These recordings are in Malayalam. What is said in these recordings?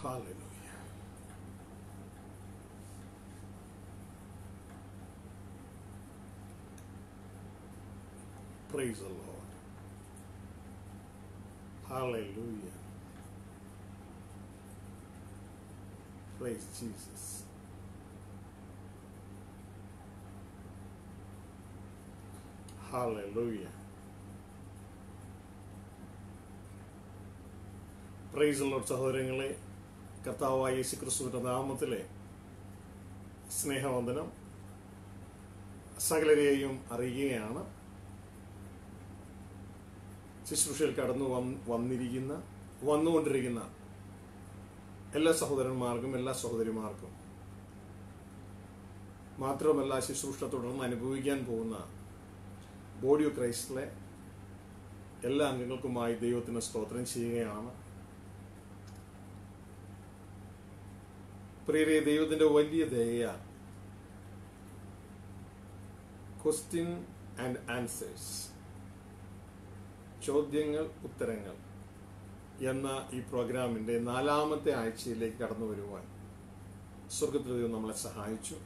Hallelujah. Praise the Lord. Hallelujah. Praise Jesus. Hallelujah. Praise lord സഹോദരങ്ങളെ കർത്താവായ യേശു ക്രിസ്തുവിന്റെ നാമത്തിലെ സ്നേഹവന്ദനം സകലരെയും അറിയുകയാണ് ശുശ്രൂഷയിൽ കടന്നു വന്ന് വന്നിരിക്കുന്ന വന്നുകൊണ്ടിരിക്കുന്ന എല്ലാ സഹോദരന്മാർക്കും എല്ലാ സഹോദരിമാർക്കും മാത്രമല്ല ശുശ്രൂഷ തുടർന്ന് അനുഭവിക്കാൻ പോകുന്ന ബോഡി ഓഫ് ക്രൈസ്റ്റിലെ എല്ലാ അംഗങ്ങൾക്കുമായി ദൈവത്തിന് സ്തോത്രം ചെയ്യുകയാണ് പ്രിയരെ ദൈവത്തിന്റെ വലിയ ദയ ക്വസ്റ്റ്യൻ ആൻഡ് ആൻസേഴ്സ് ചോദ്യങ്ങൾ ഉത്തരങ്ങൾ എന്ന ഈ പ്രോഗ്രാമിന്റെ നാലാമത്തെ ആഴ്ചയിലേക്ക് കടന്നു വരുവാൻ സ്വർഗത്തിൽ ദൈവം നമ്മളെ സഹായിച്ചു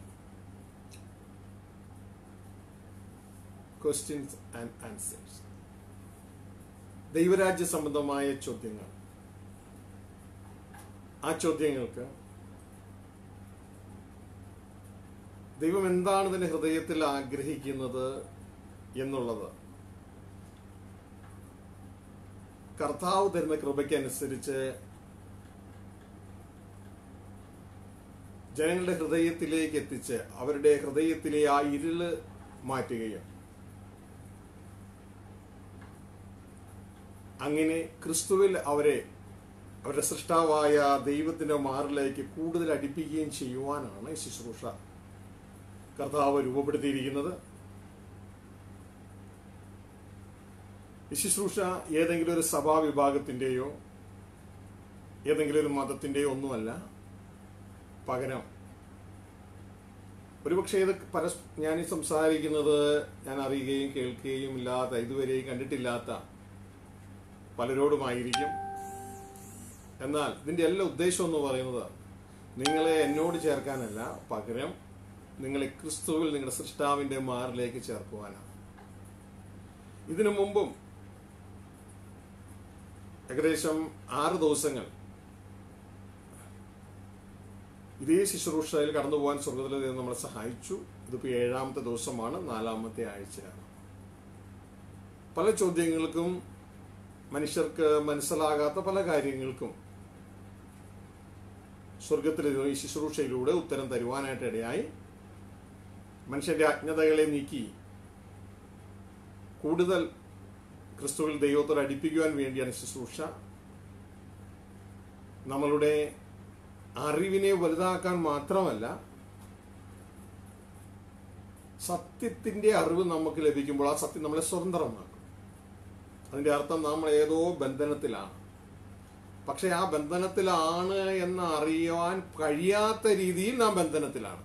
ക്വസ്റ്റ്യൻസ് ആൻഡ് ആൻസേഴ്സ് ദൈവരാജ്യ സംബന്ധമായ ചോദ്യങ്ങൾ ആ ചോദ്യങ്ങൾക്ക് ദൈവം എന്താണ് ഇതിന്റെ ഹൃദയത്തിൽ ആഗ്രഹിക്കുന്നത് എന്നുള്ളത് കർത്താവ് തരുന്ന കൃപയ്ക്കനുസരിച്ച് ജനങ്ങളുടെ ഹൃദയത്തിലേക്ക് എത്തിച്ച് അവരുടെ ഹൃദയത്തിലെ ആ ഇരുള് മാറ്റുകയും അങ്ങനെ ക്രിസ്തുവിൽ അവരെ അവരുടെ സൃഷ്ടാവായ ദൈവത്തിന്റെ മാറിലേക്ക് കൂടുതൽ അടുപ്പിക്കുകയും ചെയ്യുവാനാണ് ഈ ശുശ്രൂഷ കർത്താവ് രൂപപ്പെടുത്തിയിരിക്കുന്നത് ഈ ശുശ്രൂഷ ഏതെങ്കിലും ഒരു സഭാ വിഭാഗത്തിന്റെയോ ഏതെങ്കിലും ഒരു മതത്തിന്റെയോ ഒന്നുമല്ല പകരം ഒരുപക്ഷെ ഇത് പരസ് ഞാൻ ഈ സംസാരിക്കുന്നത് ഞാൻ അറിയുകയും കേൾക്കുകയും ഇല്ലാത്ത ഇതുവരെയും കണ്ടിട്ടില്ലാത്ത പലരോടുമായിരിക്കും എന്നാൽ ഇതിന്റെ എല്ലാ ഉദ്ദേശം എന്ന് പറയുന്നത് നിങ്ങളെ എന്നോട് ചേർക്കാനല്ല പകരം നിങ്ങളെ ക്രിസ്തുവിൽ നിങ്ങളുടെ സൃഷ്ടാവിന്റെ മാറിലേക്ക് ചേർക്കുവാനാണ് ഇതിനു മുമ്പും ഏകദേശം ആറ് ദിവസങ്ങൾ ഇതേ ശുശ്രൂഷയിൽ കടന്നു പോകാൻ സ്വർഗത്തിലെ ദൈവം നമ്മളെ സഹായിച്ചു ഇതിപ്പോ ഏഴാമത്തെ ദിവസമാണ് നാലാമത്തെ ആഴ്ചയാണ് പല ചോദ്യങ്ങൾക്കും മനുഷ്യർക്ക് മനസ്സിലാകാത്ത പല കാര്യങ്ങൾക്കും സ്വർഗത്തിലെ ദൈവം ഈ ശുശ്രൂഷയിലൂടെ ഉത്തരം തരുവാനായിട്ട് ഇടയായി മനുഷ്യന്റെ അജ്ഞതകളെ നീക്കി കൂടുതൽ ക്രിസ്തുവിൽ ദൈവത്തോട് അടുപ്പിക്കുവാൻ വേണ്ടിയാണ് ശുശ്രൂഷ നമ്മളുടെ അറിവിനെ വലുതാക്കാൻ മാത്രമല്ല സത്യത്തിന്റെ അറിവ് നമുക്ക് ലഭിക്കുമ്പോൾ ആ സത്യം നമ്മളെ സ്വതന്ത്രമാക്കും അതിന്റെ അർത്ഥം നമ്മൾ ഏതോ ബന്ധനത്തിലാണ് പക്ഷെ ആ ബന്ധനത്തിലാണ് എന്ന് അറിയുവാൻ കഴിയാത്ത രീതിയിൽ നാം ബന്ധനത്തിലാണ്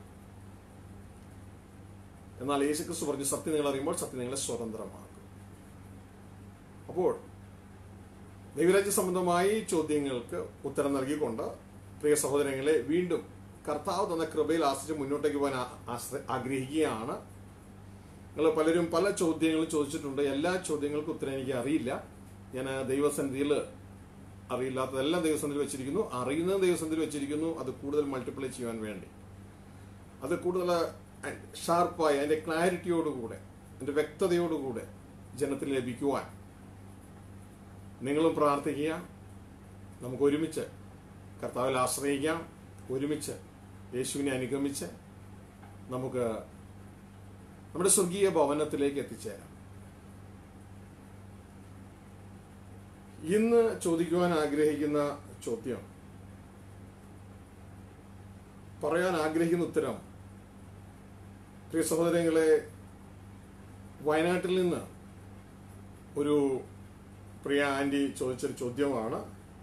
എന്നാൽ യേശുക്രിസ്തു പറഞ്ഞു സത്യം നിങ്ങൾ അറിയുമ്പോൾ സത്യം നിങ്ങളെ സ്വതന്ത്രമാക്കും അപ്പോൾ ദൈവരാജ്യ സംബന്ധമായി ചോദ്യങ്ങൾക്ക് ഉത്തരം നൽകിക്കൊണ്ട് പ്രിയ സഹോദരങ്ങളെ വീണ്ടും കർത്താവ് തന്ന കൃപയിൽ ആശ്രയിച്ച് മുന്നോട്ടേക്ക് പോകാൻ ആ- ആശ്ര- ആഗ്രഹിക്കുകയാണ് നിങ്ങൾ പലരും പല ചോദ്യങ്ങളും ചോദിച്ചിട്ടുണ്ട് എല്ലാ ചോദ്യങ്ങൾക്കും ഉത്തരം എനിക്ക് അറിയില്ല ഞാൻ ദൈവസന്നിധിയിൽ അറിയില്ലാത്തതെല്ലാം ദൈവസന്നിധിയിൽ വെച്ചിരിക്കുന്നു അറിയുന്നത് ദൈവസന്നിധിയിൽ വെച്ചിരിക്കുന്നു അത് കൂടുതൽ മൾട്ടിപ്ലൈ ചെയ്യാൻ വേണ്ടി അത് കൂടുതൽ ഷാർപ്പായി അതിന്റെ ക്ലാരിറ്റിയോടുകൂടെ അതിന്റെ വ്യക്തതയോടുകൂടെ ജനത്തിന് ലഭിക്കുവാൻ നിങ്ങളും പ്രാർത്ഥിക്കുക നമുക്ക് ഒരുമിച്ച് കർത്താവിൽ ആശ്രയിക്കാം ഒരുമിച്ച് യേശുവിനെ അനുഗമിച്ച് നമുക്ക് നമ്മുടെ സ്വർഗീയ ഭവനത്തിലേക്ക് എത്തിച്ചേരാം ഇന്ന് ചോദിക്കുവാൻ ആഗ്രഹിക്കുന്ന ചോദ്യം പറയാൻ ആഗ്രഹിക്കുന്ന ഉത്തരം പ്രിയ സഹോദരങ്ങളെ വയനാട്ടിൽ നിന്ന് ഒരു പ്രിയ ആന്റി ചോദിച്ചൊരു ചോദ്യമാണ്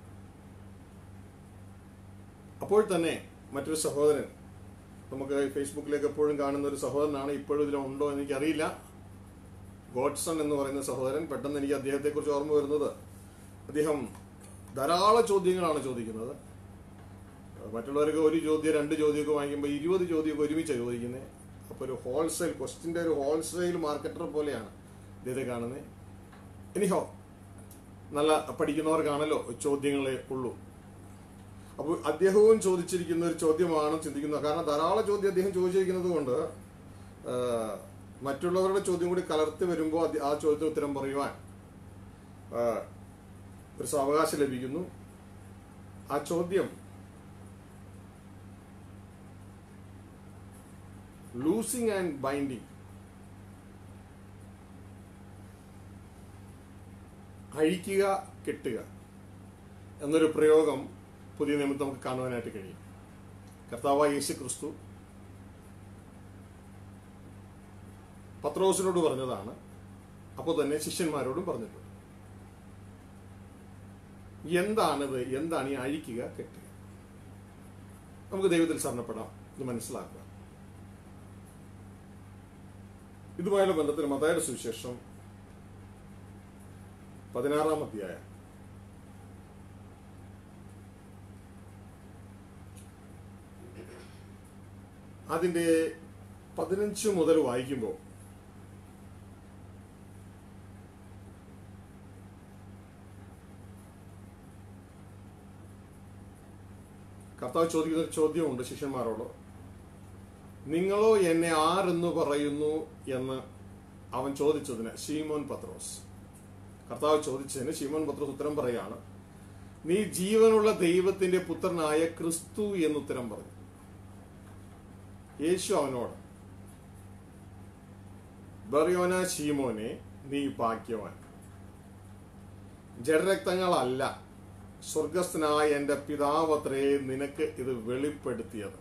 അപ്പോൾ തന്നെ മറ്റൊരു സഹോദരൻ നമുക്ക് ഫേസ്ബുക്കിലേക്ക് എപ്പോഴും കാണുന്ന ഒരു സഹോദരനാണ് ഇപ്പോഴും ഇതിലുണ്ടോ എന്ന് എനിക്കറിയില്ല ഗോഡ്സൺ എന്ന് പറയുന്ന സഹോദരൻ പെട്ടെന്ന് എനിക്ക് അദ്ദേഹത്തെക്കുറിച്ച് ഓർമ്മ വരുന്നത് അദ്ദേഹം ധാരാളം ചോദ്യങ്ങളാണ് ചോദിക്കുന്നത് മറ്റുള്ളവർക്ക് ഒരു ചോദ്യം രണ്ട് ചോദ്യമൊക്കെ വാങ്ങിക്കുമ്പോൾ ഇരുപത് ചോദ്യമൊക്കെ ഒരുമിച്ച് ചോദിക്കുന്നത് അപ്പോൾ ഒരു ഹോൾസെയിൽ ക്വസ്റ്റിൻ്റെ ഒരു ഹോൾസെയിൽ മാർക്കറ്റർ പോലെയാണ് ഇത് കാണുന്നത് എനിഹോ നല്ല പഠിക്കുന്നവർക്കാണല്ലോ ചോദ്യങ്ങളെ ഉള്ളൂ അപ്പോൾ അദ്ദേഹവും ചോദിച്ചിരിക്കുന്ന ഒരു ചോദ്യമാണ് ചിന്തിക്കുന്നത് കാരണം ധാരാളം ചോദ്യം അദ്ദേഹം ചോദിച്ചിരിക്കുന്നത് കൊണ്ട് ആ, മറ്റുള്ളവരുടെ ചോദ്യം കൂടി കലർത്തി വരുമ്പോൾ അത് ആ ചോദ്യത്തിന് ഉത്തരം പറയുവാൻ ആ, ഒരു സാവകാശം ലഭിക്കുന്നു ആ ചോദ്യം ലൂസിങ് ആൻഡ് ബൈൻഡിങ് അഴിക്കുക കെട്ടുക എന്നൊരു പ്രയോഗം പുതിയ നിയമത്തിൽ നമുക്ക് കാണുവാനായിട്ട് കഴിയും കർത്താവായ യേശു ക്രിസ്തു പത്രോസിനോട് പറഞ്ഞതാണ് അപ്പോൾ തന്നെ ശിഷ്യന്മാരോടും പറഞ്ഞിട്ടുണ്ട് എന്താണിത് എന്താണ് ഈ അഴിക്കുക കെട്ടുക നമുക്ക് ദൈവത്തിൽ ശരണപ്പെടാം ഇത് മനസ്സിലാക്കുക ഇതുമായുള്ള ബന്ധത്തിൽ മതായുടെ സുവിശേഷം പതിനാറാം അധ്യായം അതിന്റെ പതിനഞ്ച് മുതൽ വായിക്കുമ്പോൾ കർത്താവ് ചോദിക്കുന്ന ഒരു ചോദ്യമുണ്ട് ശിഷ്യന്മാരോട് നിങ്ങളോ എന്നെ ആരെന്ന് പറയുന്നു എന്ന് അവൻ ചോദിച്ചതിന് ഷീമോൻ പത്രോസ് കർത്താവ് ചോദിച്ചതിന് ഷീമോൻ പത്രോസ് ഉത്തരം പറയാണ് നീ ജീവനുള്ള ദൈവത്തിന്റെ പുത്രനായ ക്രിസ്തു എന്ന് ഉത്തരം പറഞ്ഞു യേശു അവനോട് ബറിയോന ഷീമോനെ നീ ഭാഗ്യവാൻ ജഡരക്തങ്ങളല്ല സ്വർഗസ്ഥനായ എന്റെ പിതാവത്രേ നിനക്ക് ഇത് വെളിപ്പെടുത്തിയത്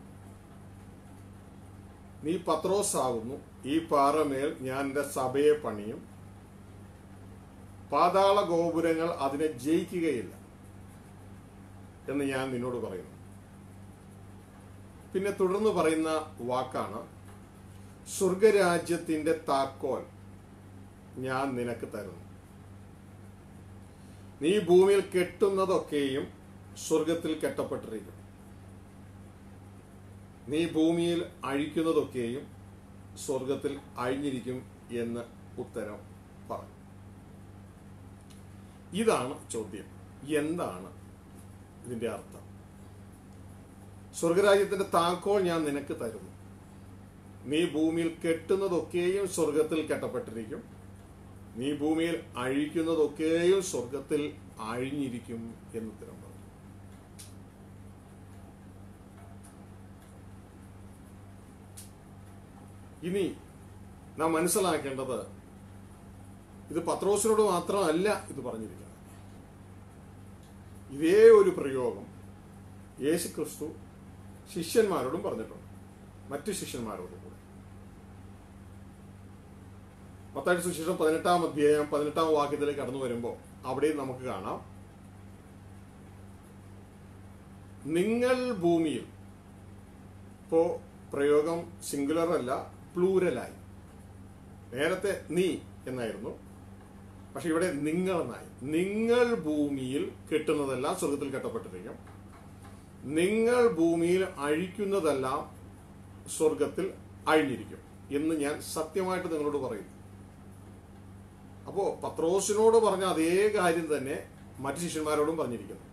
നീ പത്രോസാകുന്നു ഈ പാറമേൽ ഞാൻ എന്റെ സഭയെ പണിയും പാതാള ഗോപുരങ്ങൾ അതിനെ ജയിക്കുകയില്ല എന്ന് ഞാൻ നിന്നോട് പറയുന്നു പിന്നെ തുടർന്ന് പറയുന്ന വാക്കാണ് സ്വർഗരാജ്യത്തിന്റെ താക്കോൽ ഞാൻ നിനക്ക് തരുന്നു നീ ഭൂമിയിൽ കെട്ടുന്നതൊക്കെയും സ്വർഗത്തിൽ കെട്ടപ്പെട്ടിരിക്കും നീ ഭൂമിയിൽ അഴിക്കുന്നതൊക്കെയും സ്വർഗത്തിൽ അഴിഞ്ഞിരിക്കും എന്ന് ഉത്തരം പറഞ്ഞു ഇതാണ് ചോദ്യം എന്താണ് ഇതിന്റെ അർത്ഥം സ്വർഗരാജ്യത്തിന്റെ താക്കോൽ ഞാൻ നിനക്ക് തരുന്നു നീ ഭൂമിയിൽ കെട്ടുന്നതൊക്കെയും സ്വർഗത്തിൽ കെട്ടപ്പെട്ടിരിക്കും നീ ഭൂമിയിൽ അഴിക്കുന്നതൊക്കെയും സ്വർഗത്തിൽ അഴിഞ്ഞിരിക്കും എന്ന് ഉത്തരം പറഞ്ഞു ഇനി നാം മനസ്സിലാക്കേണ്ടത് ഇത് പത്രോസിനോട് മാത്രമല്ല ഇത് പറഞ്ഞിരിക്കുന്നത് ഇതേ ഒരു പ്രയോഗം യേശു ക്രിസ്തു ശിഷ്യന്മാരോടും പറഞ്ഞിട്ടുണ്ട് മറ്റു ശിഷ്യന്മാരോടും കൂടെ മത്തായി സുശേഷം പതിനെട്ടാം അധ്യായം പതിനെട്ടാം വാക്യത്തിലേക്ക് കടന്നു വരുമ്പോൾ അവിടെയും നമുക്ക് കാണാം നിങ്ങൾ ഭൂമിയിൽ ഇപ്പോ പ്രയോഗം സിംഗുലർ അല്ല പ്ലൂരലായി നേരത്തെ നീ എന്നായിരുന്നു പക്ഷെ ഇവിടെ നിങ്ങൾ എന്നായി നിങ്ങൾ ഭൂമിയിൽ കെട്ടുന്നതെല്ലാം സ്വർഗത്തിൽ കെട്ടപ്പെട്ടിരിക്കും നിങ്ങൾ ഭൂമിയിൽ അഴിക്കുന്നതെല്ലാം സ്വർഗത്തിൽ അഴിഞ്ഞിരിക്കും എന്ന് ഞാൻ സത്യമായിട്ട് നിങ്ങളോട് പറയുന്നു അപ്പോ പത്രോസിനോട് പറഞ്ഞ അതേ കാര്യം തന്നെ മറ്റു ശിഷ്യന്മാരോടും പറഞ്ഞിരിക്കുന്നു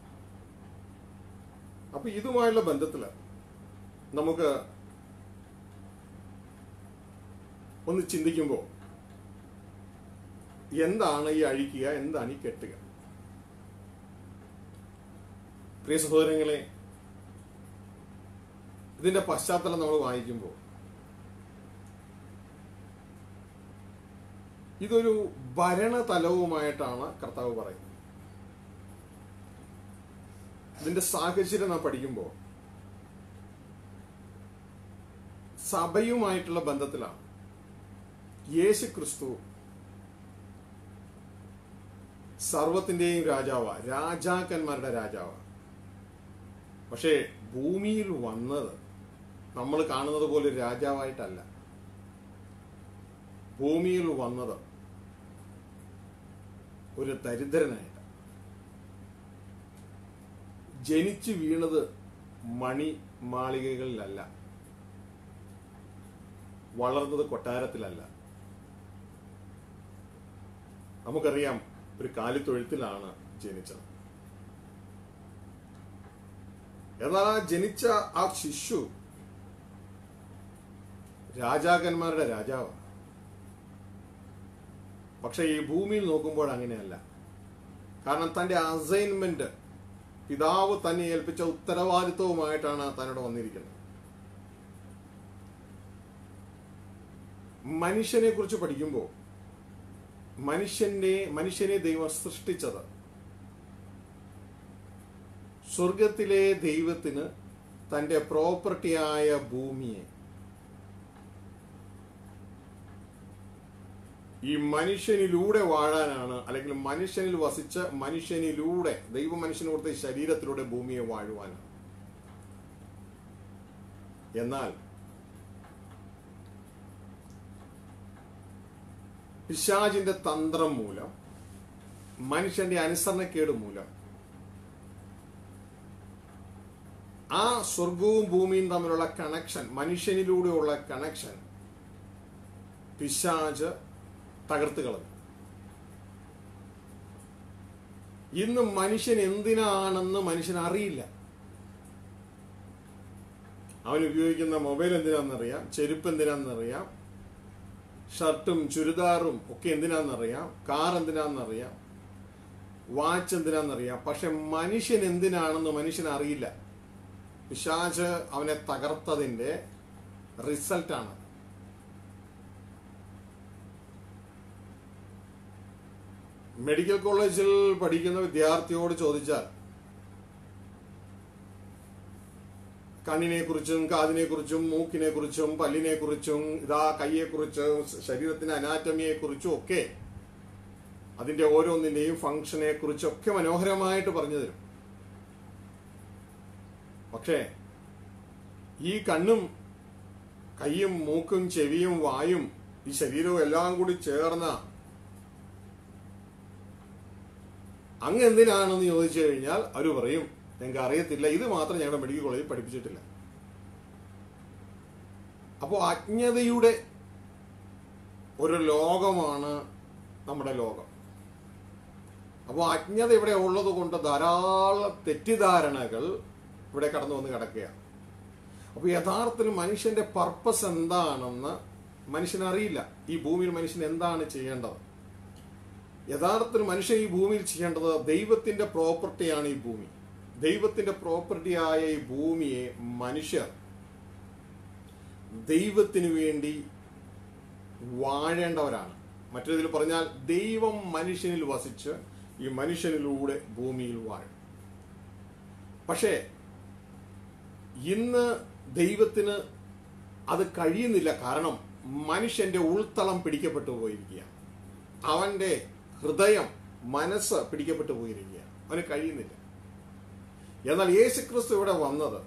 അപ്പൊ ഇതുമായുള്ള ബന്ധത്തില് നമുക്ക് ഒന്ന് ചിന്തിക്കുമ്പോൾ എന്താണ് ഈ അഴിക്കുക എന്താണ് ഈ കെട്ടുക പ്രിയ സഹോദരങ്ങളെ ഇതിന്റെ പശ്ചാത്തലം നമ്മൾ വായിക്കുമ്പോൾ ഇതൊരു ഭരണതലവുമായിട്ടാണ് കർത്താവ് പറയുന്നത് ഇതിന്റെ സാഹചര്യം നാം പഠിക്കുമ്പോൾ സഭയുമായിട്ടുള്ള ബന്ധത്തിലാണ് യേശു ക്രിസ്തു സർവത്തിന്റെയും രാജാവ രാജാക്കന്മാരുടെ രാജാവ പക്ഷേ ഭൂമിയിൽ വന്നത് നമ്മൾ കാണുന്നത് പോലെ ഒരു രാജാവായിട്ടല്ല ഭൂമിയിൽ വന്നത് ഒരു ദരിദ്രനായിട്ട് ജനിച്ചു വീണത് മണി മാളികകളിലല്ല വളർന്നത് കൊട്ടാരത്തിലല്ല നമുക്കറിയാം ഒരു കാലിത്തൊഴുത്തിലാണ് ജനിച്ചത് എന്നാൽ ആ ജനിച്ച ആ ശിശു രാജാക്കന്മാരുടെ രാജാവ് പക്ഷെ ഈ ഭൂമിയിൽ നോക്കുമ്പോൾ അങ്ങനെയല്ല കാരണം തന്റെ അസൈൻമെന്റ് പിതാവ് തന്നെ ഏൽപ്പിച്ച ഉത്തരവാദിത്വവുമായിട്ടാണ് തന്നോട് വന്നിരിക്കുന്നത് മനുഷ്യനെ കുറിച്ച് പഠിക്കുമ്പോൾ മനുഷ്യന്റെ മനുഷ്യനെ ദൈവം സൃഷ്ടിച്ചത് സ്വർഗത്തിലെ ദൈവത്തിന് തന്റെ പ്രോപ്പർട്ടിയായ ഭൂമിയെ ഈ മനുഷ്യനിലൂടെ വാഴാനാണ് അല്ലെങ്കിൽ മനുഷ്യനിൽ വസിച്ച് മനുഷ്യനിലൂടെ ദൈവ മനുഷ്യന് കൊടുത്ത ഈ ശരീരത്തിലൂടെ ഭൂമിയെ വാഴുവാനാണ് എന്നാൽ പിശാജിന്റെ തന്ത്രം മൂലം മനുഷ്യന്റെ അനുസരണക്കേട് മൂലം ആ സ്വർഗവും ഭൂമിയും തമ്മിലുള്ള കണക്ഷൻ മനുഷ്യനിലൂടെയുള്ള കണക്ഷൻ പിശാജ് തകർത്ത് കളഞ്ഞു ഇന്ന് മനുഷ്യൻ എന്തിനാണെന്ന് മനുഷ്യൻ അറിയില്ല അവൻ ഉപയോഗിക്കുന്ന മൊബൈൽ എന്തിനാണെന്നറിയാം ചെരുപ്പ് എന്തിനാണെന്നറിയാം ഷർട്ടും ചുരിദാറും ഒക്കെ എന്തിനാണെന്നറിയാം കാർ എന്തിനാണെന്നറിയാം വാച്ച് എന്തിനാണെന്നറിയാം പക്ഷെ മനുഷ്യൻ എന്തിനാണെന്ന് മനുഷ്യൻ അറിയില്ല പിശാച് അവനെ തകർത്തതിന്റെ റിസൾട്ടാണ് മെഡിക്കൽ കോളേജിൽ പഠിക്കുന്ന വിദ്യാർത്ഥിയോട് ചോദിച്ചാൽ കണ്ണിനെ കുറിച്ചും കാതിനെ കുറിച്ചും മൂക്കിനെ കുറിച്ചും പല്ലിനെ കുറിച്ചും ഇതാ കൈയെ കുറിച്ചും ശരീരത്തിന്റെ അനാറ്റമിയെ കുറിച്ചും ഒക്കെ അതിന്റെ ഓരോന്നിന്റെയും ഫംഗ്ഷനെ കുറിച്ചൊക്കെ മനോഹരമായിട്ട് പറഞ്ഞു തരും പക്ഷേ ഈ കണ്ണും കൈയും മൂക്കും ചെവിയും വായും ഈ ശരീരവും എല്ലാം കൂടി ചേർന്ന അങ്ങ് എന്തിനാണെന്ന് ചോദിച്ചു കഴിഞ്ഞാൽ അവർ പറയും ഞങ്ങൾക്ക് അറിയത്തില്ല ഇത് മാത്രം ഞങ്ങളുടെ മെഡിക്കൽ കോളേജിൽ പഠിപ്പിച്ചിട്ടില്ല അപ്പോൾ അജ്ഞതയുടെ ഒരു ലോകമാണ് നമ്മുടെ ലോകം അപ്പോൾ അജ്ഞത ഇവിടെ ഉള്ളത് കൊണ്ട് ധാരാളം തെറ്റിദ്ധാരണകൾ ഇവിടെ കടന്നു വന്ന് കിടക്കുകയാണ് അപ്പോൾ യഥാർത്ഥത്തിൽ മനുഷ്യന്റെ പർപ്പസ് എന്താണെന്ന് മനുഷ്യനറിയില്ല ഈ ഭൂമിയിൽ മനുഷ്യൻ എന്താണ് ചെയ്യേണ്ടത് യഥാർത്ഥത്തിൽ മനുഷ്യൻ ഈ ഭൂമിയിൽ ചെയ്യേണ്ടത് ദൈവത്തിന്റെ പ്രോപ്പർട്ടിയാണ് ഈ ഭൂമി ദൈവത്തിന്റെ പ്രോപ്പർട്ടിയായ ഈ ഭൂമിയെ മനുഷ്യർ ദൈവത്തിന് വേണ്ടി വാഴേണ്ടവരാണ് മറ്റൊരിതിൽ പറഞ്ഞാൽ ദൈവം മനുഷ്യനിൽ വസിച്ച് ഈ മനുഷ്യനിലൂടെ ഭൂമിയിൽ വാഴും പക്ഷേ ഇന്ന് ദൈവത്തിന് അത് കഴിയുന്നില്ല കാരണം മനുഷ്യന്റെ ഉൾത്തളം പിടിക്കപ്പെട്ടു പോയിരിക്കുകയാണ് അവന്റെ ഹൃദയം മനസ്സ് പിടിക്കപ്പെട്ടു പോയിരിക്കുകയാണ് അവന് കഴിയുന്നില്ല എന്നാൽ യേശുക്രിസ്തു ഇവിടെ വന്നത്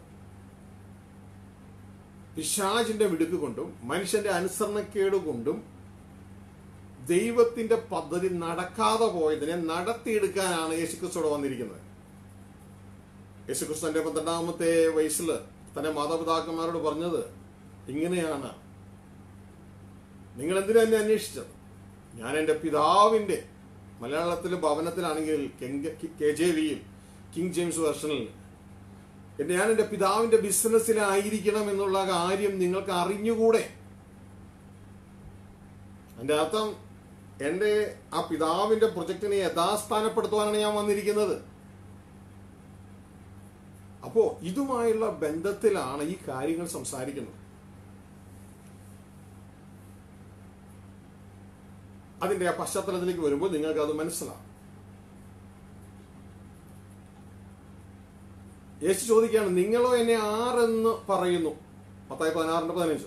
പിശാചിന്റെ മിടുക്ക് കൊണ്ടും മനുഷ്യന്റെ അനുസരണക്കേട് കൊണ്ടും ദൈവത്തിന്റെ പദ്ധതി നടക്കാതെ പോയതിനെ നടത്തിയെടുക്കാനാണ് യേശുക്രിസ്തു ഇവിടെ വന്നിരിക്കുന്നത് യേശുക്രിസ്തുവിന്റെ പന്ത്രണ്ടാമത്തെ വയസ്സിൽ തന്റെ മാതാപിതാക്കന്മാരോട് പറഞ്ഞത് ഇങ്ങനെയാണ് നിങ്ങൾ എന്തിനാ എന്നെ അന്വേഷിച്ചത് ഞാൻ എൻ്റെ പിതാവിൻ്റെ മലയാളത്തിൽ ഭവനത്തിലാണെങ്കിൽ കെ ജെ വിയിൽ കിങ് ജെയിംസ് വെർഷനിൽ എന്റെ ഞാൻ എൻ്റെ പിതാവിൻ്റെ ബിസിനസ്സിലായിരിക്കണം എന്നുള്ള കാര്യം നിങ്ങൾക്ക് അറിഞ്ഞുകൂടെ എൻ്റെ അർത്ഥം എൻ്റെ ആ പിതാവിൻ്റെ പ്രൊജക്റ്റിനെ യഥാസ്ഥാനപ്പെടുത്തുവാനാണ് ഞാൻ വന്നിരിക്കുന്നത് അപ്പോ ഇതുമായുള്ള ബന്ധത്തിലാണ് ഈ കാര്യങ്ങൾ സംസാരിക്കുന്നത് അതിന്റെ ആ പശ്ചാത്തലത്തിലേക്ക് വരുമ്പോൾ നിങ്ങൾക്ക് അത് മനസ്സിലാവും യേശു ചോദിക്കുകയാണ് നിങ്ങളോ എന്നെ ആരെന്ന് പറയുന്നു പത്തായി പതിനാറിന്റെ പതിനഞ്ച്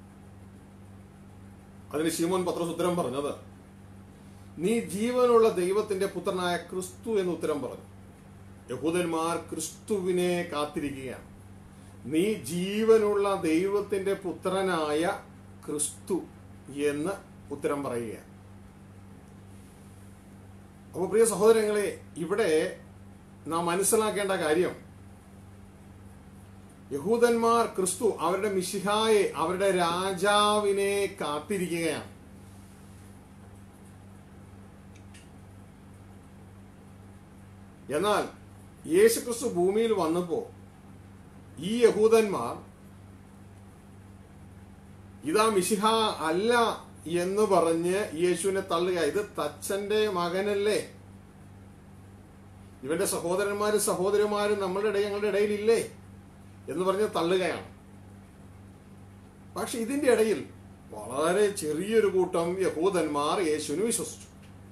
അതിന് ശിമോൻ പത്രോസ് ഉത്തരം പറഞ്ഞത് നീ ജീവനുള്ള ദൈവത്തിന്റെ പുത്രനായ ക്രിസ്തു എന്ന് ഉത്തരം പറഞ്ഞു യഹൂദന്മാർ ക്രിസ്തുവിനെ കാത്തിരിക്കുകയാണ് നീ ജീവനുള്ള ദൈവത്തിന്റെ പുത്രനായ ക്രിസ്തു എന്ന് ഉത്തരം പറയുകയാണ് അപ്പോൾ പ്രിയ സഹോദരങ്ങളെ ഇവിടെ നാം മനസ്സിലാക്കേണ്ട കാര്യം യഹൂദന്മാർ ക്രിസ്തു അവരുടെ മിശിഹായെ അവരുടെ രാജാവിനെ കാത്തിരിക്കുകയാണ് എന്നാൽ യേശുക്രിസ്തു ഭൂമിയിൽ വന്നപ്പോ ഈ യഹൂദന്മാർ ഇതാ മിശിഹ അല്ല എന്ന് പറഞ്ഞ് യേശുവിനെ തള്ളുക ഇത് തച്ചന്റെ മകനല്ലേ ഇവന്റെ സഹോദരന്മാരും സഹോദരിമാരും നമ്മളുടെ ഇടയിൽ ഞങ്ങളുടെ ഇടയിലില്ലേ എന്ന് പറഞ്ഞ് തള്ളുകയാണ് പക്ഷെ ഇതിന്റെ ഇടയിൽ വളരെ ചെറിയൊരു കൂട്ടം യഹൂദന്മാർ യേശുവിന് വിശ്വസിച്ചു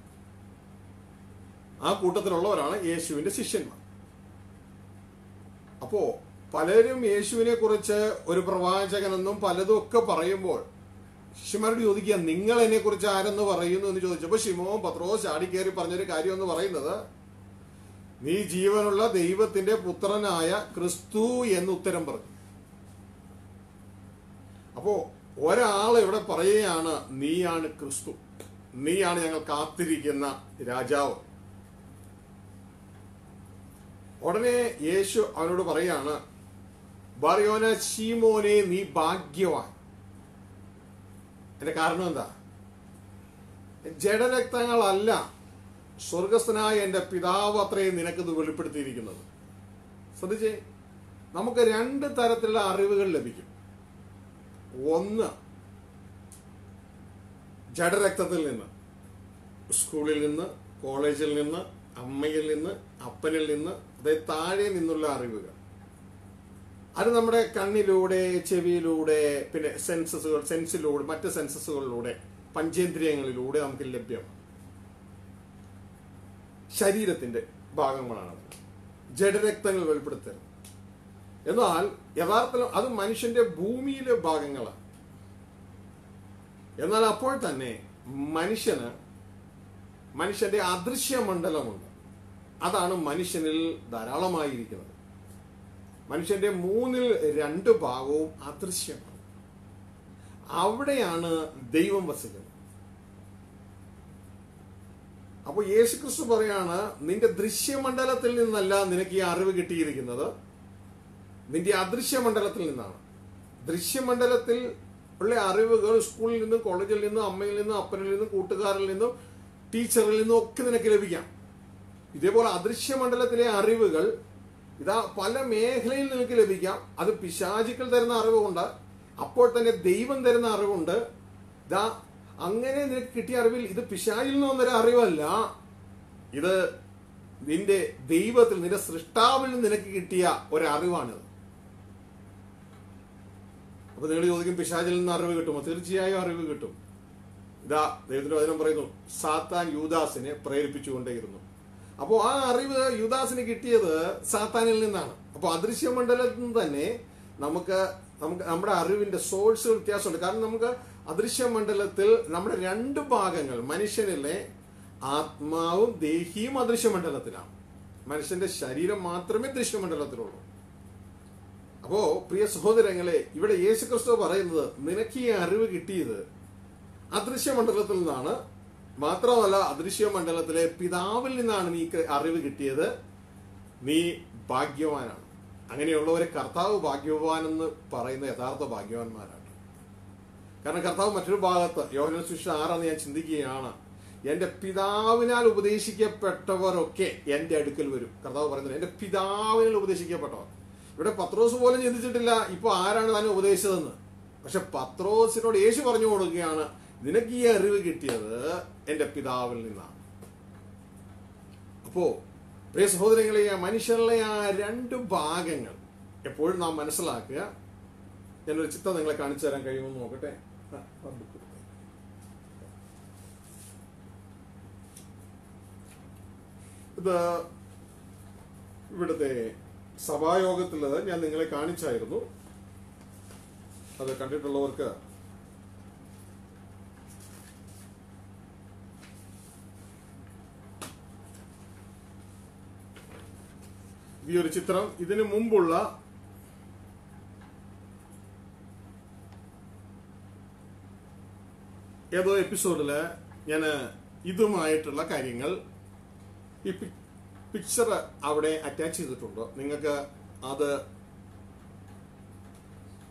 ആ കൂട്ടത്തിലുള്ളവരാണ് യേശുവിന്റെ ശിഷ്യന്മാർ അപ്പോ പലരും യേശുവിനെ കുറിച്ച് ഒരു പ്രവാചകനെന്നും പലതും ഒക്കെ പറയുമ്പോൾ ശിഷ്യന്മാരോട് ചോദിക്കുക നിങ്ങൾ എന്നെ കുറിച്ച് ആരെന്ന് പറയുന്നു എന്ന് ചോദിച്ചപ്പോൾ ശിമോൻ പത്രോ ചാടിക്കേറി പറഞ്ഞൊരു കാര്യം എന്ന് പറയുന്നത് നീ ജീവനുള്ള ദൈവത്തിന്റെ പുത്രനായ ക്രിസ്തു എന്ന് ഉത്തരം പറഞ്ഞു അപ്പോ ഒരാൾ ഇവിടെ പറയുകയാണ് നീയാണ് ക്രിസ്തു നീയാണ് ഞങ്ങൾ കാത്തിരിക്കുന്ന രാജാവ് ഉടനെ യേശു അവനോട് പറയാണ് ബറിയോന ശീമോനെ നീ ഭാഗ്യവാൻ എന്റെ കാരണം എന്താ ജഡരക്തങ്ങളല്ല സ്വർഗസ്ഥനായ എന്റെ പിതാവ് അത്രയും നിനക്കിത് വെളിപ്പെടുത്തിയിരിക്കുന്നത് ശ്രദ്ധിച്ചേ നമുക്ക് രണ്ട് തരത്തിലുള്ള അറിവുകൾ ലഭിക്കും ഒന്ന് ജഡരക്തത്തിൽ നിന്ന് സ്കൂളിൽ നിന്ന് കോളേജിൽ നിന്ന് അമ്മയിൽ നിന്ന് അപ്പനിൽ നിന്ന് അതായത് താഴെ നിന്നുള്ള അറിവുകൾ അത് നമ്മുടെ കണ്ണിലൂടെ ചെവിയിലൂടെ പിന്നെ സെൻസസുകൾ സെൻസിലൂടെ മറ്റ് സെൻസസുകളിലൂടെ പഞ്ചേന്ദ്രിയങ്ങളിലൂടെ നമുക്ക് ലഭ്യമാണ് ശരീരത്തിന്റെ ഭാഗങ്ങളാണ് ജഡരക്തങ്ങൾ വെളിപ്പെടുത്തരുത് എന്നാൽ യഥാർത്ഥത്തിൽ അത് മനുഷ്യന്റെ ഭൂമിയിലെ ഭാഗങ്ങളാണ് എന്നാൽ അപ്പോൾ തന്നെ മനുഷ്യന് മനുഷ്യന്റെ അദൃശ്യ മണ്ഡലമുണ്ട് അതാണ് മനുഷ്യനിൽ ധാരാളമായിരിക്കുന്നത് മനുഷ്യന്റെ മൂന്നിൽ രണ്ട് ഭാഗവും അദൃശ്യമാണ് അവിടെയാണ് ദൈവം വസിക്കുന്നത് അപ്പോൾ യേശുക്രിസ്തു പറയാണ് നിന്റെ ദൃശ്യമണ്ഡലത്തിൽ നിന്നല്ല നിനക്ക് ഈ അറിവ് കിട്ടിയിരിക്കുന്നത് നിന്റെ അദൃശ്യമണ്ഡലത്തിൽ നിന്നാണ് ദൃശ്യമണ്ഡലത്തിൽ ഉള്ള അറിവുകൾ സ്കൂളിൽ നിന്നും കോളേജിൽ നിന്നും അമ്മയിൽ നിന്നും അപ്പനിൽ നിന്നും കൂട്ടുകാരിൽ നിന്നും ടീച്ചറിൽ നിന്നും ഒക്കെ നിനക്ക് ലഭിക്കാം ഇതേപോലെ അദൃശ്യമണ്ഡലത്തിലെ അറിവുകൾ ഇതാ പല മേഖലയിൽ നിനക്ക് ലഭിക്കാം അത് പിശാചുക്കൾ തരുന്ന അറിവുണ്ട് അപ്പോൾ തന്നെ ദൈവം തരുന്ന അറിവുണ്ട് ഇതാ അങ്ങനെ നിനക്ക് കിട്ടിയ അറിവിൽ ഇത് പിശാചിൽ നിന്ന് വന്നൊരു അറിവല്ല ഇത് നിന്റെ ദൈവത്തിൽ നിന്റെ സൃഷ്ടാവിൽ നിന്ന് നിനക്ക് കിട്ടിയ ഒരറിവാണിത് അപ്പൊ നിങ്ങൾ ചോദിക്കും പിശാചിൽ നിന്ന് അറിവ് കിട്ടുമോ തീർച്ചയായും അറിവ് കിട്ടും ഇതാ ദൈവത്തിന്റെ വചനം പറയുന്നു സാത്താൻ യൂദാസിനെ പ്രേരിപ്പിച്ചുകൊണ്ടേയിരുന്നു അപ്പോൾ ആ അറിവ് യുദാസിന് കിട്ടിയത് സാത്താനിൽ നിന്നാണ് അപ്പോൾ അദൃശ്യ മണ്ഡലത്തിൽ നിന്ന് തന്നെ നമുക്ക് നമുക്ക് നമ്മുടെ അറിവിന്റെ സോഴ്സ് വ്യത്യാസമുണ്ട് കാരണം നമുക്ക് അദൃശ്യ മണ്ഡലത്തിൽ നമ്മുടെ രണ്ട് ഭാഗങ്ങൾ മനുഷ്യനിലെ ആത്മാവും ദേഹിയും അദൃശ്യ മണ്ഡലത്തിലാണ് മനുഷ്യന്റെ ശരീരം മാത്രമേ ദൃശ്യമണ്ഡലത്തിലുള്ളൂ അപ്പോ പ്രിയ സഹോദരങ്ങളെ ഇവിടെ യേശുക്രിസ്തു പറയുന്നത് നിനക്ക് ഈ അറിവ് കിട്ടിയത് അദൃശ്യ മണ്ഡലത്തിൽ നിന്നാണ് മാത്രമല്ല അദൃശ്യ മണ്ഡലത്തിലെ പിതാവിൽ നിന്നാണ് നീ അറിവ് കിട്ടിയത് നീ ഭാഗ്യവാനാണ് അങ്ങനെയുള്ളവരെ കർത്താവ് ഭാഗ്യവാൻ എന്ന് പറയുന്ന യഥാർത്ഥ ഭാഗ്യവാന്മാരാണ് കാരണം കർത്താവ് മറ്റൊരു ഭാഗത്ത് യോഹന സുഷ ആറാന്ന് ഞാൻ ചിന്തിക്കുകയാണ് എന്റെ പിതാവിനാൽ ഉപദേശിക്കപ്പെട്ടവരൊക്കെ എന്റെ അടുക്കൽ വരും കർത്താവ് പറയുന്നത് എന്റെ പിതാവിനാൽ ഉപദേശിക്കപ്പെട്ടവർ ഇവിടെ പത്രോസ് പോലും ചിന്തിച്ചിട്ടില്ല ഇപ്പൊ ആരാണ് തന്നെ ഉപദേശിച്ചതെന്ന് പക്ഷെ പത്രോസിനോട് യേശു പറഞ്ഞു കൊടുക്കുകയാണ് നിനക്ക് ഈ അറിവ് കിട്ടിയത് എന്റെ പിതാവിൽ നിന്നാണ് അപ്പോ പ്രിയ സഹോദരങ്ങളെ ആ മനുഷ്യരിലെ ആ രണ്ട് ഭാഗങ്ങൾ എപ്പോഴും നാം മനസ്സിലാക്കുക ഞാനൊരു ചിത്രം നിങ്ങളെ കാണിച്ചു തരാൻ കഴിയുമെന്ന് നോക്കട്ടെ ആ, ആ book എടുത്തേ. ഇത് ഇവിടുത്തെ സഭായോഗത്തിൽ ഞാൻ നിങ്ങളെ കാണിച്ചായിരുന്നു അത് കണ്ടിട്ടുള്ളവർക്ക് ഈ ഒരു ചിത്രം ഇതിനു മുമ്പുള്ള ഏതോ എപ്പിസോഡില് ഞാൻ ഇതുമായിട്ടുള്ള കാര്യങ്ങൾ ഈ പിക്ചർ അവിടെ അറ്റാച്ച് ചെയ്തിട്ടുണ്ട് നിങ്ങൾക്ക് അത്